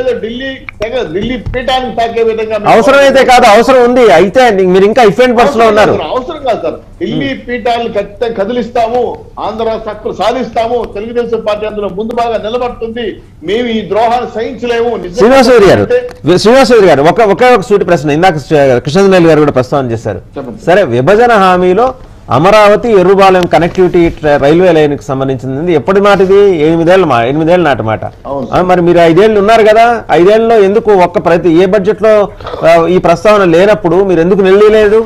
ఏదో ఢిల్లీ తెగ ఢిల్లీ పీఠానికి తాకే విధంగా మీరు- అవసరమైతే కాదు అవసరం ఉంది అయితే మీరు ఇంకా ఇఫ్ అండ్ బర్స్ లో ఉన్నారు అవసరం కాదు, అవసరం కాదు సార్ ఢిల్లీ పీఠాలను ఖచ్చితంగా కదిలిస్తాము ఆంధ్ర రాష్ట్ర హక్కులు సాధిస్తాము తెలుగుదేశం పార్టీ అందులో ముందు బాగా నిలబడుతుంది మేము ఈ ద్రోహాన్ని సహించలేము నిజంగా శ్రీనివాసరెడ్డి గారు అంటే శ్రీనివాసరెడ్డి గారు ఒక ఒకే ఒక సూటి ప్రశ్న ఇందాక కృష్ణదేవి గారు కూడా ప్రస్తావన చేశారు చెప్పండి. సరే విభజన హామీలో అమరావతి ఎర్రుబాలెం కనెక్టివిటీ ట్ర- రైల్వే లైన్ కి సంబంధించింది ఎప్పటి నాటిది ఎనిమిదేళ్ళ మా ఎనిమిదేళ్ళ నాటి మాట అవును. ఆ, మరి మీరు ఐదేళ్ళు ఉన్నారు కదా ఐదేళ్లలో ఎందుకు ఒక్క ప్రతి ఏ బడ్జెట్ లో ఆ, ఈ ప్రస్తావన లేనప్పుడు మీరు ఎందుకు నిలలేదు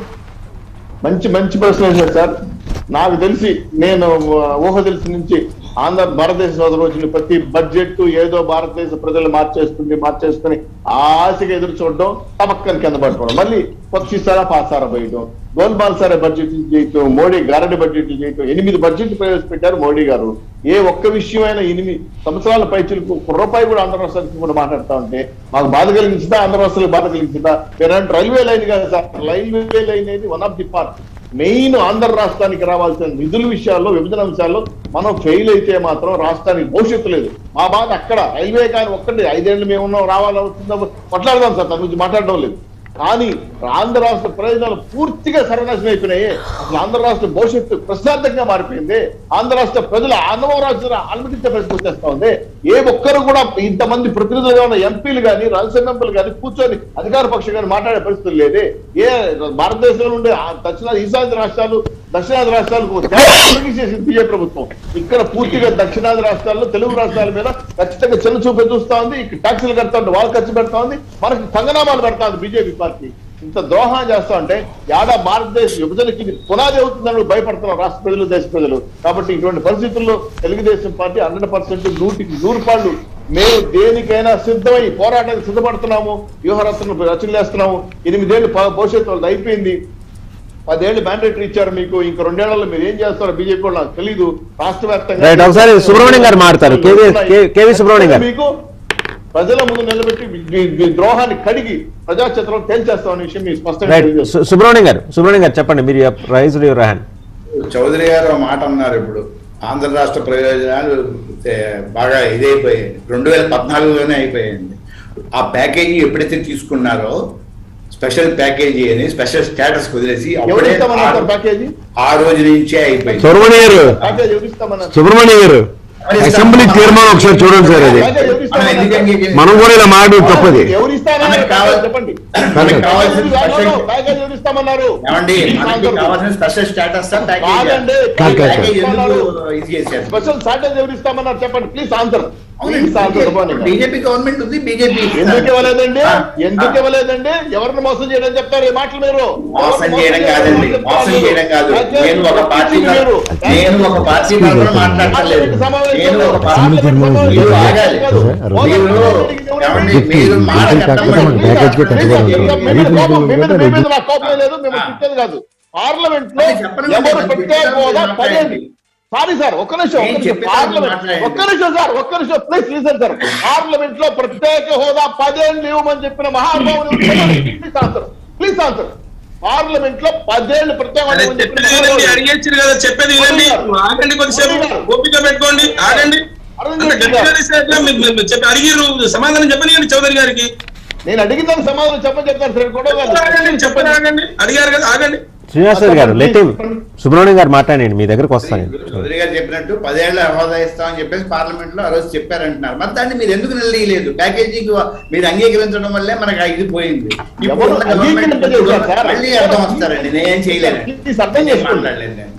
మంచి మంచి ప్రశ్న వేశారు సార్ నాకు తెలిసి నేను ఆ, ఊహ తెలిసి నుంచి ఆంధ్ర భారతదేశ సోదరు వచ్చిన ప్రతి బడ్జెట్ ఏదో భారతదేశ ప్రజలు మార్చేస్తుంది మార్చేసుకుని ఆశగా ఎదురు చూడడం తమక్కని కింద పట్టుకోవడం మళ్ళీ పక్షిస్తారా పాసారా పోయటం గోల్మాల్ సారే బడ్జెట్ చేయటం మోడీ గారడి బడ్జెట్ చేయటం ఎనిమిది బడ్జెట్ ప్రవేశపెట్టారు మోడీ గారు ఏ ఒక్క విషయమైనా ఎనిమిది సంవత్సరాల పైచులకు ఒక రూపాయి కూడా ఆంధ్ర రాష్ట్రానికి కూడా మాట్లాడుతా ఉంటే మాకు బాధ కలిగించిందా ఆంధ్ర రాష్ట్రాలకు బాధ కలిగించిందా మీరంటే రైల్వే లైన్ కాదు సార్ రైల్వే లైన్ అనేది one of the part main Andhra రాష్ట్రానికి రావాల్సిన నిధుల విషయాల్లో విభజన అంశాల్లో మనం ఫెయిల్ అయితే మాత్రం రాష్ట్రానికి భవిష్యత్తు లేదు మా బాధ అక్కడ రైల్వే కానీ ఒక్కటి ఐదేళ్లు మేము ఉన్నాం రావాలా వస్తుందా మాట్లాడదాం సార్ దాని గురించి మాట్లాడడం లేదు కానీ ఆంధ్ర రాష్ట్ర ప్రయోజనాలు పూర్తిగా సర్వనాశనం అయిపోయినాయి అసలు ఆంధ్ర రాష్ట్ర భవిష్యత్తు ప్రశాంతంగా మారిపోయింది ఆంధ్ర రాష్ట్ర ప్రజల ఆంధ్ర రాష్ట్ర అనుమతించే పరిస్థితి వచ్చేస్తా ఉంది ఏ ఒక్కరు కూడా ఇంతమంది ప్రతినిధులుగా ఉన్న ఎంపీలు కానీ రాజ్యసభ ఎంపీలు కానీ కూర్చొని అధికార పక్షం కానీ మాట్లాడే పరిస్థితులు లేదే ఏ భారతదేశంలో ఉండే ఆ దక్షిణ ఈశాన్య రాష్ట్రాలు దక్షిణాది రాష్ట్రాలకు చేసింది బీజేపీ ప్రభుత్వం ఇక్కడ పూర్తిగా దక్షిణాది రాష్ట్రాల్లో తెలుగు రాష్ట్రాల మీద ఖచ్చితంగా చిన్న చూపే చూస్తా ఉంది ఇక్కడ ట్యాక్సులు కడతా ఉంది వాళ్ళు ఖర్చు పెడతా ఉంది మనకి కంగనామాలు పెడతా ఉంది బీజేపీ పార్టీ ఇంత ద్రోహం చేస్తా ఉంటే యాడా భారతదేశ విభజనకి ఇది పునాది అవుతుందని భయపడుతున్నారు రాష్ట్ర ప్రజలు దేశ ప్రజలు కాబట్టి ఇటువంటి పరిస్థితుల్లో తెలుగుదేశం పార్టీ హండ్రెడ్ పర్సెంట్ నూటికి నూరు పాళ్ళు మేము దేనికైనా సిద్ధమై పోరాటానికి సిద్ధపడుతున్నాము వ్యూహరత్నం రచనలేస్తున్నాము ఎనిమిదేళ్ళు ప- భవిష్యత్తు వాళ్ళది అయిపోయింది పదేళ్ళు మ్యాండేటరీ ఇచ్చారు మీకు ఇంక రెండేళ్లలో మీరు ఏం చేస్తారో బీజేపీ వాళ్ళు నాకు తెలీదు రాష్ట్ర వ్యాప్తంగా Right, ఒకసారి సుబ్రహ్మణ్యం గారు మాట్లాడతారు. కేవీ- కే- కేవీ సుబ్రహ్మణ్యం గారు. మీకు ప్రజల ముందు నిలబెట్టి మీ- మీ ద్రోహాన్ని కడిగి ప్రజాక్షేత్రంలో తేల్చేస్తామనే విషయం మీకు స్పష్టంగా రైట్ తెలియజేస్తున్నాను. సుబ్రహ్మణ్యం గారు సుబ్రహ్మణ్యం గారు చెప్పండి మీరు రైజ్ యువర్ హ్యాండ్ చౌదరి గారు ఒక మాట అన్నారు ఇప్పుడు ఆంధ్ర రాష్ట్ర ప్రయోజనాలు ఏ, బాగా ఇదైపోయాయి రెండు వేల పద్నాలుగులోనే అయిపోయింది ఆ ప్యాకేజీ ఎప్పుడైతే తీసుకున్నారో స్పెషల్ ప్యాకేజీ అని స్పెషల్ స్టేటస్ వదిలేసి ఎవరు అప్పుడే ఇస్తామన్నారు సార్ ఆ- ప్యాకేజీ ఆ రోజు నుంచే అయిపోయింది సుబ్రహ్మణ్య గారు ప్యాకేజీ ఎవరు ఇస్తామన్నారు సుబ్రహ్మణ్య గారు అసెంబ్లీ తీర్మానం ఒకసారి చూడండి సార్ అది ప్యాకేజీ ఎవరు మనం ఇస్తామన్నారు? ఎందుకంటే మనం కూడా ఇలా మాట్లాడి తప్పది ఎవరు ఇస్తామన్నారు మనకు కావాలి- చెప్పండి మనకు కావాల్సిన ప్యాకేజీ స్పెషల్ ప్యాకేజీ ఎవరు ఇస్తామన్నారు ఏమండి మనకి కావాల్సిన స్పెషల్ స్టేటస్ కాదండి. ప్యాకేజ్ ఎందుకు ఇది చేశారు స్పెషల్ సాటర్డే ఎవరు ఇస్తామన్నారు చెప్పండి ప్లీజ్ ఆన్సర్ ప్లీజ్ ఆన్సర్ చెప్పండి బీజేపీ గవర్నమెంట్ ఉంది బీజేపీ ఎందుకు ఇవ్వలేదండి ఎందుకు ఇవ్వలేదండి ఎవరిని మోసం చేయడం చెప్తారు ఈ మాటలు మీరు మోసం చేయడం కాదండి మోసం చేయడం కాదు నేను ఒక పార్టీ మీరు నేను ఒక పార్టీ తరఫున మాట్లాడలేదు నేను ఒక అసెంబ్లీ తీర్మానం మీరు ఆగాలి మీరు ఏమండి మీరు మాట కట్టమని ప్యాకేజ్ కి కట్టుకోవాలి. కాదు పార్లమెంట్ లో అది చెప్పండి. ఎవరు అది పెట్టే చెప్పండి. హోదా పదేండి మాట్లాడండి. సారీ సార్ ఒక్క నిమిషం ఒక్క నేను నిమిషం చెప్పేది పార్లమెంట్ మాట్లాడండి. ఒక్క నిమిషం సార్ ఒక్క నిమిషం ప్లీజ్ లిసన్ సార్ పార్లమెంట్ లో ప్రత్యేక హోదా పదేళ్ళు ఇవ్వమని చెప్పిన మహానుభావులు please answer please answer parliament లో పదేళ్ళు ప్రత్యేక హోదా అరే ఇవ్వమని చెప్పిన చెప్పేది వినండి మహానుభావులు. అడిగేచ్చారు కదా చెప్పేది వినండి ఆగండి కొద్దిసేపు ఓపిక పెట్టుకోండి ఆగండి అరవింద్ అంత రెడ్డి గట్టిగా గారు. అరిస్తే మీరు- మీరు చెప్పి అడిగిరు సమాధానం చెప్పనియండి చౌదరి గారికి నేను అడిగిన దానికి సమాధానం చెప్పని చెప్తాను సార్ గొడవ కాదు. ఆగండి చెప్పని ఆగండి అడిగారు కదా ఆగండి శ్రీనివాసరెడ్డి గారు లెటిం సుబ్రహ్మణ్యం గారు మాట్లాడండి మీ దగ్గరకు వస్తాను నేను. చౌదరి గారు చెప్పినట్టు పదేళ్ల హోదా ఇస్తామని చెప్పేసి పార్లమెంట్ లో ఆ రోజు చెప్పారంటున్నారు మరి దాన్ని మీరు ఎందుకు నిలదీయలేదు ప్యాకేజీకి మీరు అంగీకరించడం వల్లే మనకు ఆ ఇది పోయింది ఇప్పుడు ఎవరు ఉన్న గవర్నమెంట్ అంగీకరింపజేశారు సార్? మళ్ళీ అర్థం వస్తారండి నేనేం చేయలేను ప్లీజ్ అర్థం చేసుకోండి. మాట్లాడలేదు నేను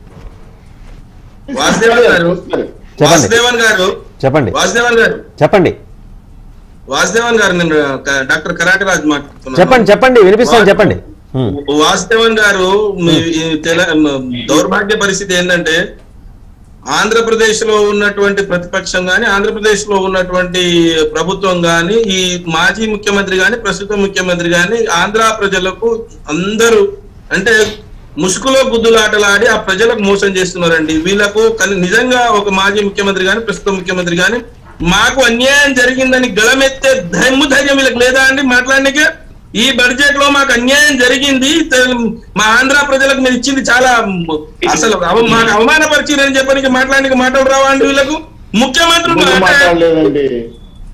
వాసుదేవన్ గారు చెప్పండి వాసుదేవన్ గారు చెప్పండి వాసుదేవన్ గారు చెప్పండి వాసుదేవన్ గారు నేను క- డాక్టర్ కరాటే రాజు మాట్లాడుతున్నాను చెప్పండి చెప్పండి వినిపిస్తాను చెప్పండి హ్మ్. వాస్తవన్ గారు మీ ఈ తెల దౌర్భాగ్య పరిస్థితి ఏంటంటే ఆంధ్రప్రదేశ్ లో ఉన్నటువంటి ప్రతిపక్షం గాని ఆంధ్రప్రదేశ్ లో ఉన్నటువంటి ప్రభుత్వం గాని ఈ మాజీ ముఖ్యమంత్రి గాని ప్రస్తుత ముఖ్యమంత్రి గాని ఆంధ్ర ప్రజలకు అందరూ అంటే ముసుగులో గుద్దులాటలాడి ఆ ప్రజలకు మోసం చేస్తున్నారండి వీళ్ళకు కని- నిజంగా ఒక మాజీ ముఖ్యమంత్రి గాని ప్రస్తుత ముఖ్యమంత్రి గాని మాకు అన్యాయం జరిగిందని గళమెత్తే ధైర్య ధైర్యం వీళ్ళకి లేదా అండి మాట్లాడడానికి ఈ బడ్జెట్ లో మాకు అన్యాయం జరిగింది తె- మా ఆంధ్ర ప్రజలకు మీరు ఇచ్చింది చాలా అసలు అవ- మాకు అవమానపరిచిరని చెప్పడానికి మాట్లాడడానికి మాటలు రావా అండి వీళ్ళకు ముఖ్యమంత్రులు ఎందుకు అంటే మాట్లాడలేదండి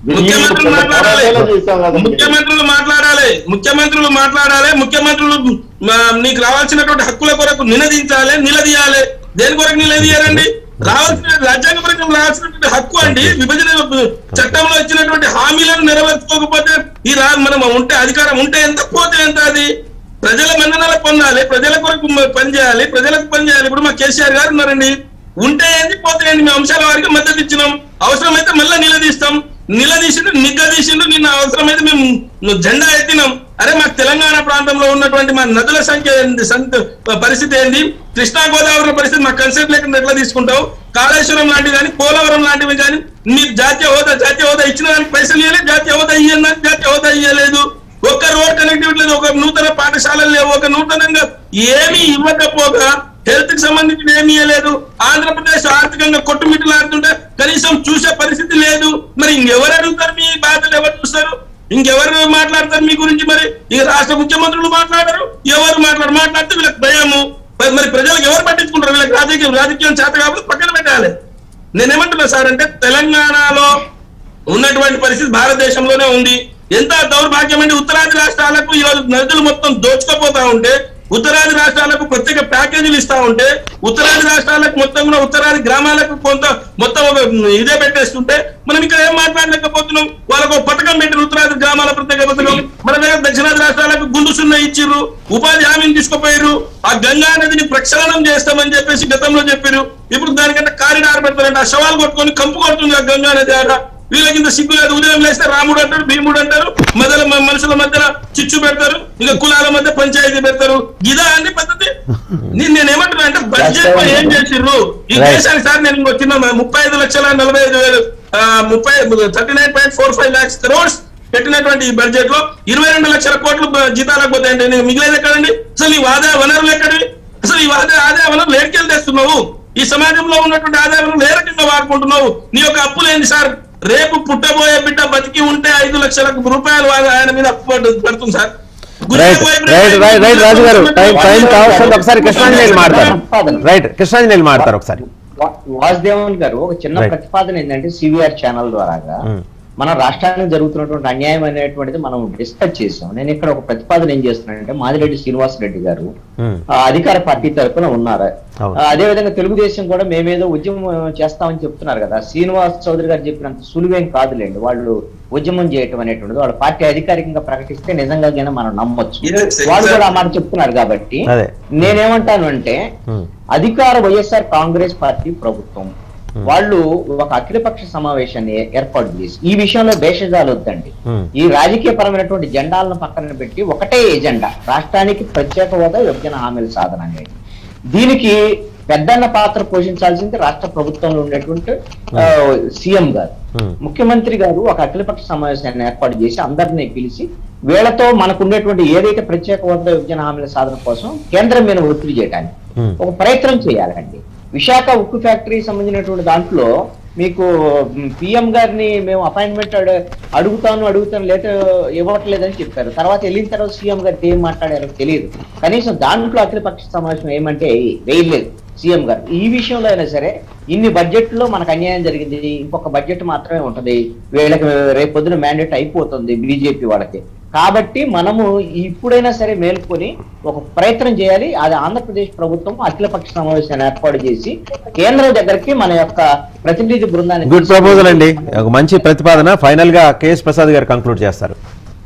ముఖ్యమంత్రులు మాట్లాడాలి పోరాటాలు చేశాం కదండి. ముఖ్యమంత్రులు మాట్లాడాలి ముఖ్యమంత్రులు మాట్లాడాలి ముఖ్యమంత్రులు ఆ, నీకు రావాల్సినటువంటి హక్కుల కొరకు నిలదించాలి నిలదీయాలి దేని కొరకు నిలదీయాలండి రావాల్సిన రాజ్యాంగ ప్రకారం రావాల్సినటువంటి హక్కు అండి విభజన చట్టంలో ఇచ్చినటువంటి హామీలను నెరవేర్చుకోకపోతే ఈ రా మనం ఉంటే అధికారం ఉంటే ఎంత పోతే ఎంత అది ప్రజల మన్ననలు పొందాలి ప్రజల కొరకు మ- పనిచేయాలి ప్రజలకు పనిచేయాలి ఇప్పుడు మా కేసీఆర్ గారు ఉన్నారండి ఉంటే ఏంది పోతే ఏంది మేము అంశాల వారికి మద్దతు ఇచ్చినాం అవసరమైతే మళ్ళీ నిలదీస్తాం నిలదీసిండు నిగ్గదీసిండు నిన్న అవసరమైతే మేము జెండా ఎత్తినాం అరే మాకు తెలంగాణ ప్రాంతంలో ఉన్నటువంటి మా నదుల సంఖ్య ఏంది సంత పరిస్థితి ఏంది కృష్ణా గోదావరి పరిస్థితి మా కన్సెప్ట్ లేకుండా ఎట్లా తీసుకుంటావు కాళేశ్వరం లాంటివి కానీ పోలవరం లాంటివి కానీ మీరు జాతీయ హోదా జాతీయ హోదా ఇచ్చిన దానికి పైసలు ఇవ్వలేదు జాతీయ హోదా ఇయ్యని జాతీయ హోదా ఇవ్వలేదు ఒక్క రోడ్ కనెక్టివిటీ లేదు ఒక నూతన పాఠశాలలు లేవు ఒక నూతనంగా ఏమీ ఇవ్వకపోగా హెల్త్ కి సంబంధించిన ఏమీ ఇవ్వలేదు ఆంధ్రప్రదేశ్ ఆర్థికంగా కొట్టుమిట్టులాడుతుంటే కనీసం చూసే పరిస్థితి లేదు మరి ఇంకెవరు అడుగుతారు మీ బాధలు ఎవరు చూస్తారు ఇంకెవరు మాట్లాడతారు మీ గురించి మరి ఇక రాష్ట్ర ముఖ్యమంత్రులు మాట్లాడరు ఎవరు మాట్లాడు మాట్లాడితే వీళ్ళకి భయము మరి మరి ప్రజలకు ఎవరు పట్టించుకుంటారు వీళ్ళకి రాజకీయం రాజకీయం చేత కాబట్టి పక్కన పెట్టాలి నేనేమంటున్నా సార్ అంటే తెలంగాణలో ఉన్నటువంటి పరిస్థితి భారతదేశంలోనే ఉంది ఎంత దౌర్భాగ్యం అంటే ఉత్తరాది రాష్ట్రాలకు ఈరోజు నదులు మొత్తం దోచుకపోతా ఉంటే ఉత్తరాది రాష్ట్రాలకు ప్రత్యేక ప్యాకేజీలు ఇస్తా ఉంటే ఉత్తరాది రాష్ట్రాలకు మొత్తం కూడా ఉత్తరాది గ్రామాలకు కొంత మొత్తం ఒక ఇదే పెట్టేస్తుంటే మనం ఇక్కడ ఏం మాట్లాడలేకపోతున్నాం వాళ్ళకు ఒక పథకం పెట్టిన ఉత్తరాది గ్రామాల ప్రత్యేక పథకం మన దగ్గర దక్షిణాది రాష్ట్రాలకు గుండు సున్న ఇచ్చిర్రు ఉపాధి హామీని తీసుకుపోయారు ఆ గంగా నదిని ప్రక్షాళనం చేస్తామని చెప్పేసి గతంలో చెప్పారు ఇప్పుడు దానికంటే కారిడార్ పెడతారంటే ఆ శవాలు కొట్టుకొని కంపు కొడుతుంది ఆ గంగా నది ఆడ వీళ్ళకి ఇంత సిగ్గు లేదు ఉదయం లేస్తే రాముడు అంటారు భీముడు అంటారు మొదల మ- మనుషుల మధ్యన చిచ్చు పెడతారు ఇంకా కులాల మధ్య పంచాయతీ పెడతారు ఇదా అండి పద్ధతి నేను నేనేమంటున్నా అంటే బడ్జెట్ లో ఏం చేసిర్రు ఈ Right. దేశానికి సార్ నేను వచ్చిన ముప్పై ఐదు లక్షల నలభై ఐదు వేలు ఆ, ముప్పై thirty nine point four five lakhs crores పెట్టినటువంటి ఈ బడ్జెట్ లో ఇరవై రెండు లక్షల కోట్లు బ- జీతాలకు పోతాయండి నేను మిగిలేదు ఎక్కడండి అసలు ఈ ఆదాయ వనరులు ఎక్కడివి అసలు ఈ ఆదాయ ఆదాయ వనరులు ఏడుకెళ్ళి తెస్తున్నావు ఈ సమాజంలో ఉన్నటువంటి ఆదాయ వనరులు ఏ రకంగా వాడుకుంటున్నావు నీ యొక్క అప్పులు ఏంటి సార్ రేపు పుట్టబోయే బిడ్డ బతికి ఉంటే ఐదు లక్షల రూపాయలు వా- ఆయన మీద అప్పు పడు- పడుతుంది sir right right right right Raju garu time time కావాల్సింది ఒకసారి కృష్ణాంజనేయులు మాడతారు రైట్ కృష్ణాంజనేయులు మాడతారు ఒకసారి వా- వాసుదేవన్ గారు ఒక చిన్న Right. ప్రతిపాదన ఏంటంటే సివిఆర్ ఛానల్ ద్వారాగా Hmm. మన రాష్ట్రానికి జరుగుతున్నటువంటి అన్యాయం అనేటువంటిది మనం డిస్కస్ చేసాం నేను ఇక్కడ ఒక ప్రతిపాదన ఏం చేస్తున్నానంటే మాదిరెడ్డి శ్రీనివాస్ రెడ్డి గారు Hmm. ఆ, అధికార పార్టీ తరఫున ఉన్నారు అవును. ఆ, అదే విధంగా తెలుగుదేశం కూడా మేమేదో ఉద్యమం చేస్తామని చెప్తున్నారు కదా శ్రీనివాస్ చౌదరి గారు చెప్పినంత సులువేం కాదులేండి వాళ్ళు ఉద్యమం చేయటం అనేటువంటిది వాళ్ళ పార్టీ అధికారికంగా ప్రకటిస్తే నిజంగా మనం నమ్మొచ్చు Yes, వాళ్ళు కూడా ఆ exactly. మాట చెప్తున్నారు కాబట్టి అదే. నేనేమంటాను అంటే Hmm. అధికార వైఎస్ఆర్ కాంగ్రెస్ పార్టీ ప్రభుత్వం వాళ్ళు ఒక అఖిలపక్ష సమావేశాన్ని ఏ- ఏర్పాటు చేసి ఈ విషయంలో భేషజాలు వద్దండి Hmm. ఈ రాజకీయ పరమైనటువంటి జెండాలను పక్కన పెట్టి ఒకటే ఎజెండా రాష్ట్రానికి ప్రత్యేక హోదా విభజన హామీల సాధన అనేది దీనికి పెద్దన్న పాత్ర పోషించాల్సింది రాష్ట్ర ప్రభుత్వంలో ఉండేటువంటి ఆ, సీఎం గారు Hmm. ముఖ్యమంత్రి గారు ఒక అఖిలపక్ష సమావేశాన్ని ఏర్పాటు చేసి అందరినీ పిలిచి వీళ్ళతో మనకు ఉండేటువంటి ఏదైతే ప్రత్యేక హోదా విభజన హామీల సాధన కోసం కేంద్రం మీద ఒత్తిడి చేయడానికి Hmm. ఒక ప్రయత్నం చేయాలండి విశాఖ ఉక్కు ఫ్యాక్టరీ సంబంధించినటువంటి దాంట్లో మీకు పిఎం గారిని మేము అపాయింట్మెంట్ అడుగుతాను అడుగుతాను లేట ఇవ్వట్లేదని చెప్పారు తర్వాత వెళ్ళిన తర్వాత సీఎం గారికి ఏం మాట్లాడారో తెలియదు కనీసం దాంట్లో అఖిలపక్ష సమావేశం ఏమంటే వేయలేదు సీఎం గారు ఈ విషయంలో అయినా సరే ఇన్ని బడ్జెట్ లో మనకు అన్యాయం జరిగింది ఇంకొక బడ్జెట్ మాత్రమే ఉంటది వీళ్ళకి రేపు పొద్దున మ్యాండేట్ అయిపోతుంది బీజేపీ వాళ్ళకి కాబట్టి మనము ఇప్పుడైనా సరే మేల్కొని ఒక ప్రయత్నం చేయాలి అది ఆంధ్రప్రదేశ్ ప్రభుత్వం అఖిలపక్ష సమావేశాన్ని ఏర్పాటు చేసి కేంద్రం దగ్గరికి మన యొక్క ప్రతినిధి బృందాన్ని గుడ్ ప్రపోజల్ అండి ఒక మంచి ప్రతిపాదన ఫైనల్ గా కేఎస్ ప్రసాద్ గారు కంక్లూడ్ చేస్తారు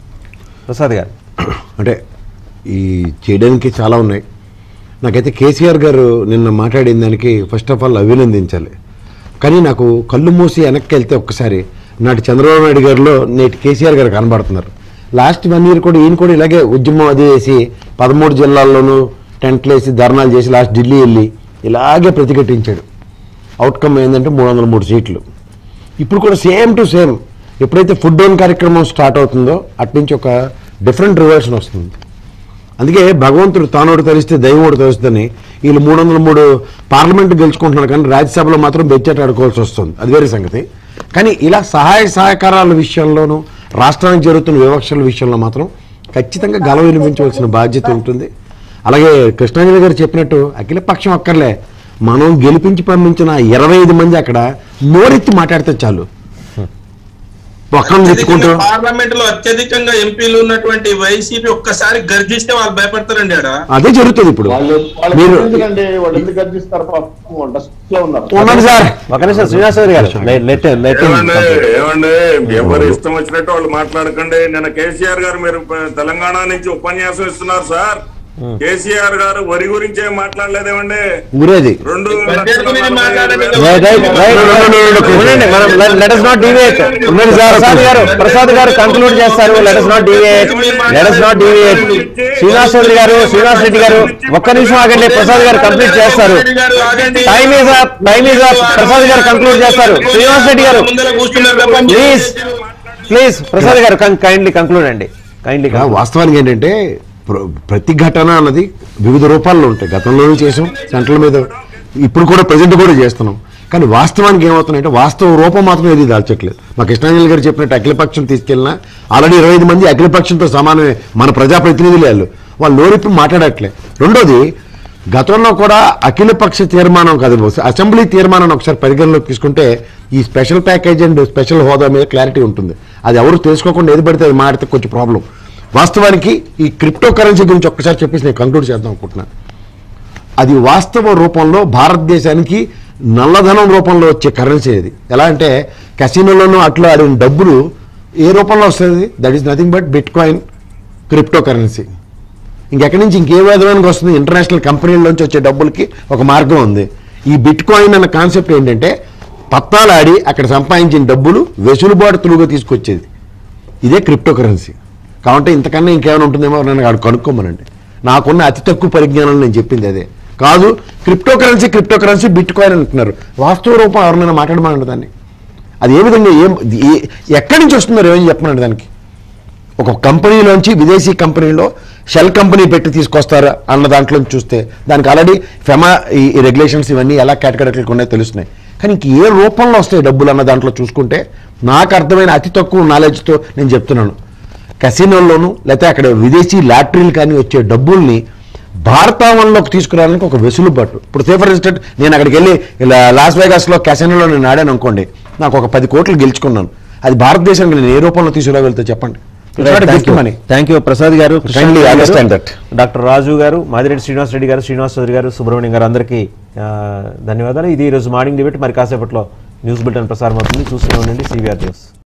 ప్రసాద్ గారు అంటే ఈ చేయడానికి చాలా ఉన్నాయి నాకైతే కేసీఆర్ గారు నిన్న మాట్లాడిన దానికి ఫస్ట్ ఆఫ్ ఆల్ అభినందించాలి కానీ నాకు కళ్ళు మూసి వెనక్కి వెళ్తే ఒక్కసారి నాటి చంద్రబాబు నాయుడు గారిలో నేటి కేసీఆర్ గారు కనబడుతున్నారు లాస్ట్ వన్ ఇయర్ కూడా ఈయన కూడా ఇలాగే ఉద్యమం అది వేసి పదమూడు జిల్లాల్లోనూ టెంట్లు వేసి ధర్నాలు చేసి లాస్ట్ ఢిల్లీ వెళ్ళి ఇలాగే ప్రతిఘటించాడు అవుట్కమ్ ఏంటంటే మూడు వందల మూడు సీట్లు ఇప్పుడు కూడా సేమ్ టు సేమ్ ఎప్పుడైతే ఫుడ్ డౌన్ కార్యక్రమం స్టార్ట్ అవుతుందో అటు నుంచి ఒక డిఫరెంట్ రివర్షన్ వస్తుంది అందుకే భగవంతుడు తానోడు తరిస్తే దైవోడు తరుస్తుందని వీళ్ళు మూడు వందల మూడు పార్లమెంట్ గెలుచుకుంటున్నారు కానీ రాజ్యసభలో మాత్రం బెచ్చెట్ ఆడుకోవాల్సి వస్తుంది అది వేరే సంగతి కానీ ఇలా సహాయ సహకారాల విషయంలోనూ రాష్ట్రానికి జరుగుతున్న వివక్షల విషయంలో మాత్రం ఖచ్చితంగా గల వినిపించవలసిన బాధ్యత ఉంటుంది అలాగే కృష్ణాంజలి గారు చెప్పినట్టు అఖిల పక్షం అక్కర్లే మనం గెలిపించి పంపించిన ఇరవై ఐదు మంది అక్కడ నోరెత్తి మాట్లాడితే చాలు పక్కన తెచ్చుకుంటూ పార్లమెంట్ లో అత్యధికంగా ఎంపీలు ఉన్నటువంటి వైసీపీ ఒక్కసారి గర్జిస్తే వాళ్ళు భయపడతారండి ఆడ అదే జరుగుతుంది ఇప్పుడు వాళ్ళు వాళ్ళు మీరు ఎందుకండి వాళ్ళు ఎందుకు గర్జిస్తారు పాపం డస్ట్ లో ఉన్నారు ఉండండి సార్ ఒక నిమిషం శ్రీనివాసరావు గారు లెట్ లెట్ ఏమండి ఏమండి ఎవరు ఇష్టం వచ్చినట్టు వాళ్ళు మాట్లాడకండి నిన్న కేసీఆర్ గారు మీరు ప- తెలంగాణ నుంచి ఉపన్యాసం ఇస్తున్నారు సార్ కేసీఆర్ గారు వరి గురించి ఏం మాట్లాడలేదేమండి ఊరేది రెండు బడ్జెట్ గురించి మాట్లాడండి. రైట్ రైట్ రైట్ ఉండండి మనం లెట్ us నాట్ డివియేట్ ఉండండి సార్ ప్రసాద్ గారు ప్రసాద్ గారు కంక్లూడ్ చేస్తారు let us not deviate let us not deviate Srinivas Chowdary garu Srinivas Reddy గారు ఒక్క నిమిషం ఆగండి ప్రసాద్ గారు కంప్లీట్ చేస్తారు రెడ్డి గారు ఆగండి. Time is up time is up Prasad garu conclude చేస్తారు శ్రీనివాస్ రెడ్డి గారు ముందర కూర్చున్నారు తప్ప ప్లీజ్ ప్లీజ్ ప్రసాద్ గారు కైండ్లీ కంక్లూడ్ అండి కైండ్లీ ఇక్కడ వాస్తవానికి ఏంటంటే ప్ర- ప్రతి ఘటన అన్నది వివిధ రూపాల్లో ఉంటాయి గతంలోనూ చేసాం సెంట్రల్ మీద ఇప్పుడు కూడా ప్రజెంట్ కూడా చేస్తున్నాం కానీ వాస్తవానికి ఏమవుతున్నాయంటే వాస్తవ రూపం మాత్రం ఏది దాల్చట్లేదు మా కృష్ణాంజలి గారు చెప్పినట్టు అఖిలపక్షం తీసుకెళ్ళినా ఆల్రెడీ ఇరవై ఐదు మంది అఖిలపక్షంతో సమానమే మన ప్రజాప్రతినిధులు వాళ్ళు వాళ్ళు నోరిప్పి మాట్లాడట్లే రెండోది గతంలో కూడా అఖిలపక్ష తీర్మానం కాదు అసెంబ్లీ తీర్మానాన్ని ఒకసారి పరిగణలోకి తీసుకుంటే ఈ స్పెషల్ ప్యాకేజ్ అండ్ స్పెషల్ హోదా మీద క్లారిటీ ఉంటుంది అది ఎవరు తెలుసుకోకుండా ఏది పడితే అది మాడితే కొంచెం ప్రాబ్లం వాస్తవానికి ఈ క్రిప్టో కరెన్సీ గురించి ఒక్కసారి చెప్పేసి నేను కంక్లూడ్ చేద్దాం అనుకుంటున్నాను అది వాస్తవ రూపంలో భారతదేశానికి నల్లధనం రూపంలో వచ్చే కరెన్సీ అది ఎలా అంటే కసినోలోనూ అట్లా ఆడిన డబ్బులు ఏ రూపంలో వస్తుంది that is nothing but bitcoin crypto currency ఇంకెక్కడి నుంచి ఇంకే విధమైన వస్తుంది ఇంటర్నేషనల్ కంపెనీల్లోంచి వచ్చే డబ్బులకి ఒక మార్గం ఉంది ఈ బిట్ కాయిన్ అన్న కాన్సెప్ట్ ఏంటంటే పత్తాలు ఆడి అక్కడ సంపాదించిన డబ్బులు వెసులుబాటులుగా తీసుకొచ్చేది ఇదే క్రిప్టో కరెన్సీ కాబట్టి ఇంతకన్నా ఇంకేమైనా ఉంటుందేమో నన్ను అక్కడ కనుక్కోమనండి నాకున్న అతి తక్కువ పరిజ్ఞానం నేను చెప్పింది అదే కాదు crypto currency crypto currency bitcoin అంటున్నారు వాస్తవ రూపం ఎవరినైనా మాట్లాడమనండి దాన్ని అది ఏ విధంగా ఏం ఏ- ఎక్కడి నుంచి వస్తుందో ఏం చెప్పమనండి దానికి ఒక కంపెనీలోంచి విదేశీ కంపెనీలో షెల్ కంపెనీ పెట్టి తీసుకొస్తారా అన్న దాంట్లో నుంచి చూస్తే దానికి ఆల్రెడీ ఫెమా ఈ రెగ్యులేషన్స్ ఇవన్నీ ఎలా కేటగిరీలకు ఉన్నాయో తెలుస్తున్నాయి కానీ ఇంక ఏ రూపంలో వస్తాయి డబ్బులు అన్న దాంట్లో చూసుకుంటే నాకు అర్థమైన అతి తక్కువ నాలెడ్జ్తో నేను చెప్తున్నాను కసినోల్లోనూ లేకపోతే అక్కడ విదేశీ లాటరీలు కానీ వచ్చే డబ్బుల్ని భారతావనంలోకి తీసుకురావడానికి ఒక వెసులుబాటు ఇప్పుడు సే ఫర్ ఇన్స్టెంట్ నేను అక్కడికి వెళ్ళి ఇలా లాస్ వేగాస్లో కసినోలో నేను ఆడాను అనుకోండి నాకు ఒక పది కోట్లు గెలుచుకున్నాను అది భారతదేశానికి నేను ఏ రూపంలో తీసుకురాగలుగుతా చెప్పండి మనీ థ్యాంక్ యూ ప్రసాద్ గారు Kindly understand that. Doctor Raju garu Madireddy Srinivas Reddy గారు శ్రీనివాస్ చౌదరి గారు సుబ్రహ్మణ్యం గారు అందరికీ ఆ, ధన్యవాదాలు ఇది ఈ రోజు మార్నింగ్ డిబేట్ మరి కాసేపట్లో న్యూస్ బులెటిన్ ప్రసారం అవుతుంది చూస్తూనే ఉండండి సివిఆర్ న్యూస్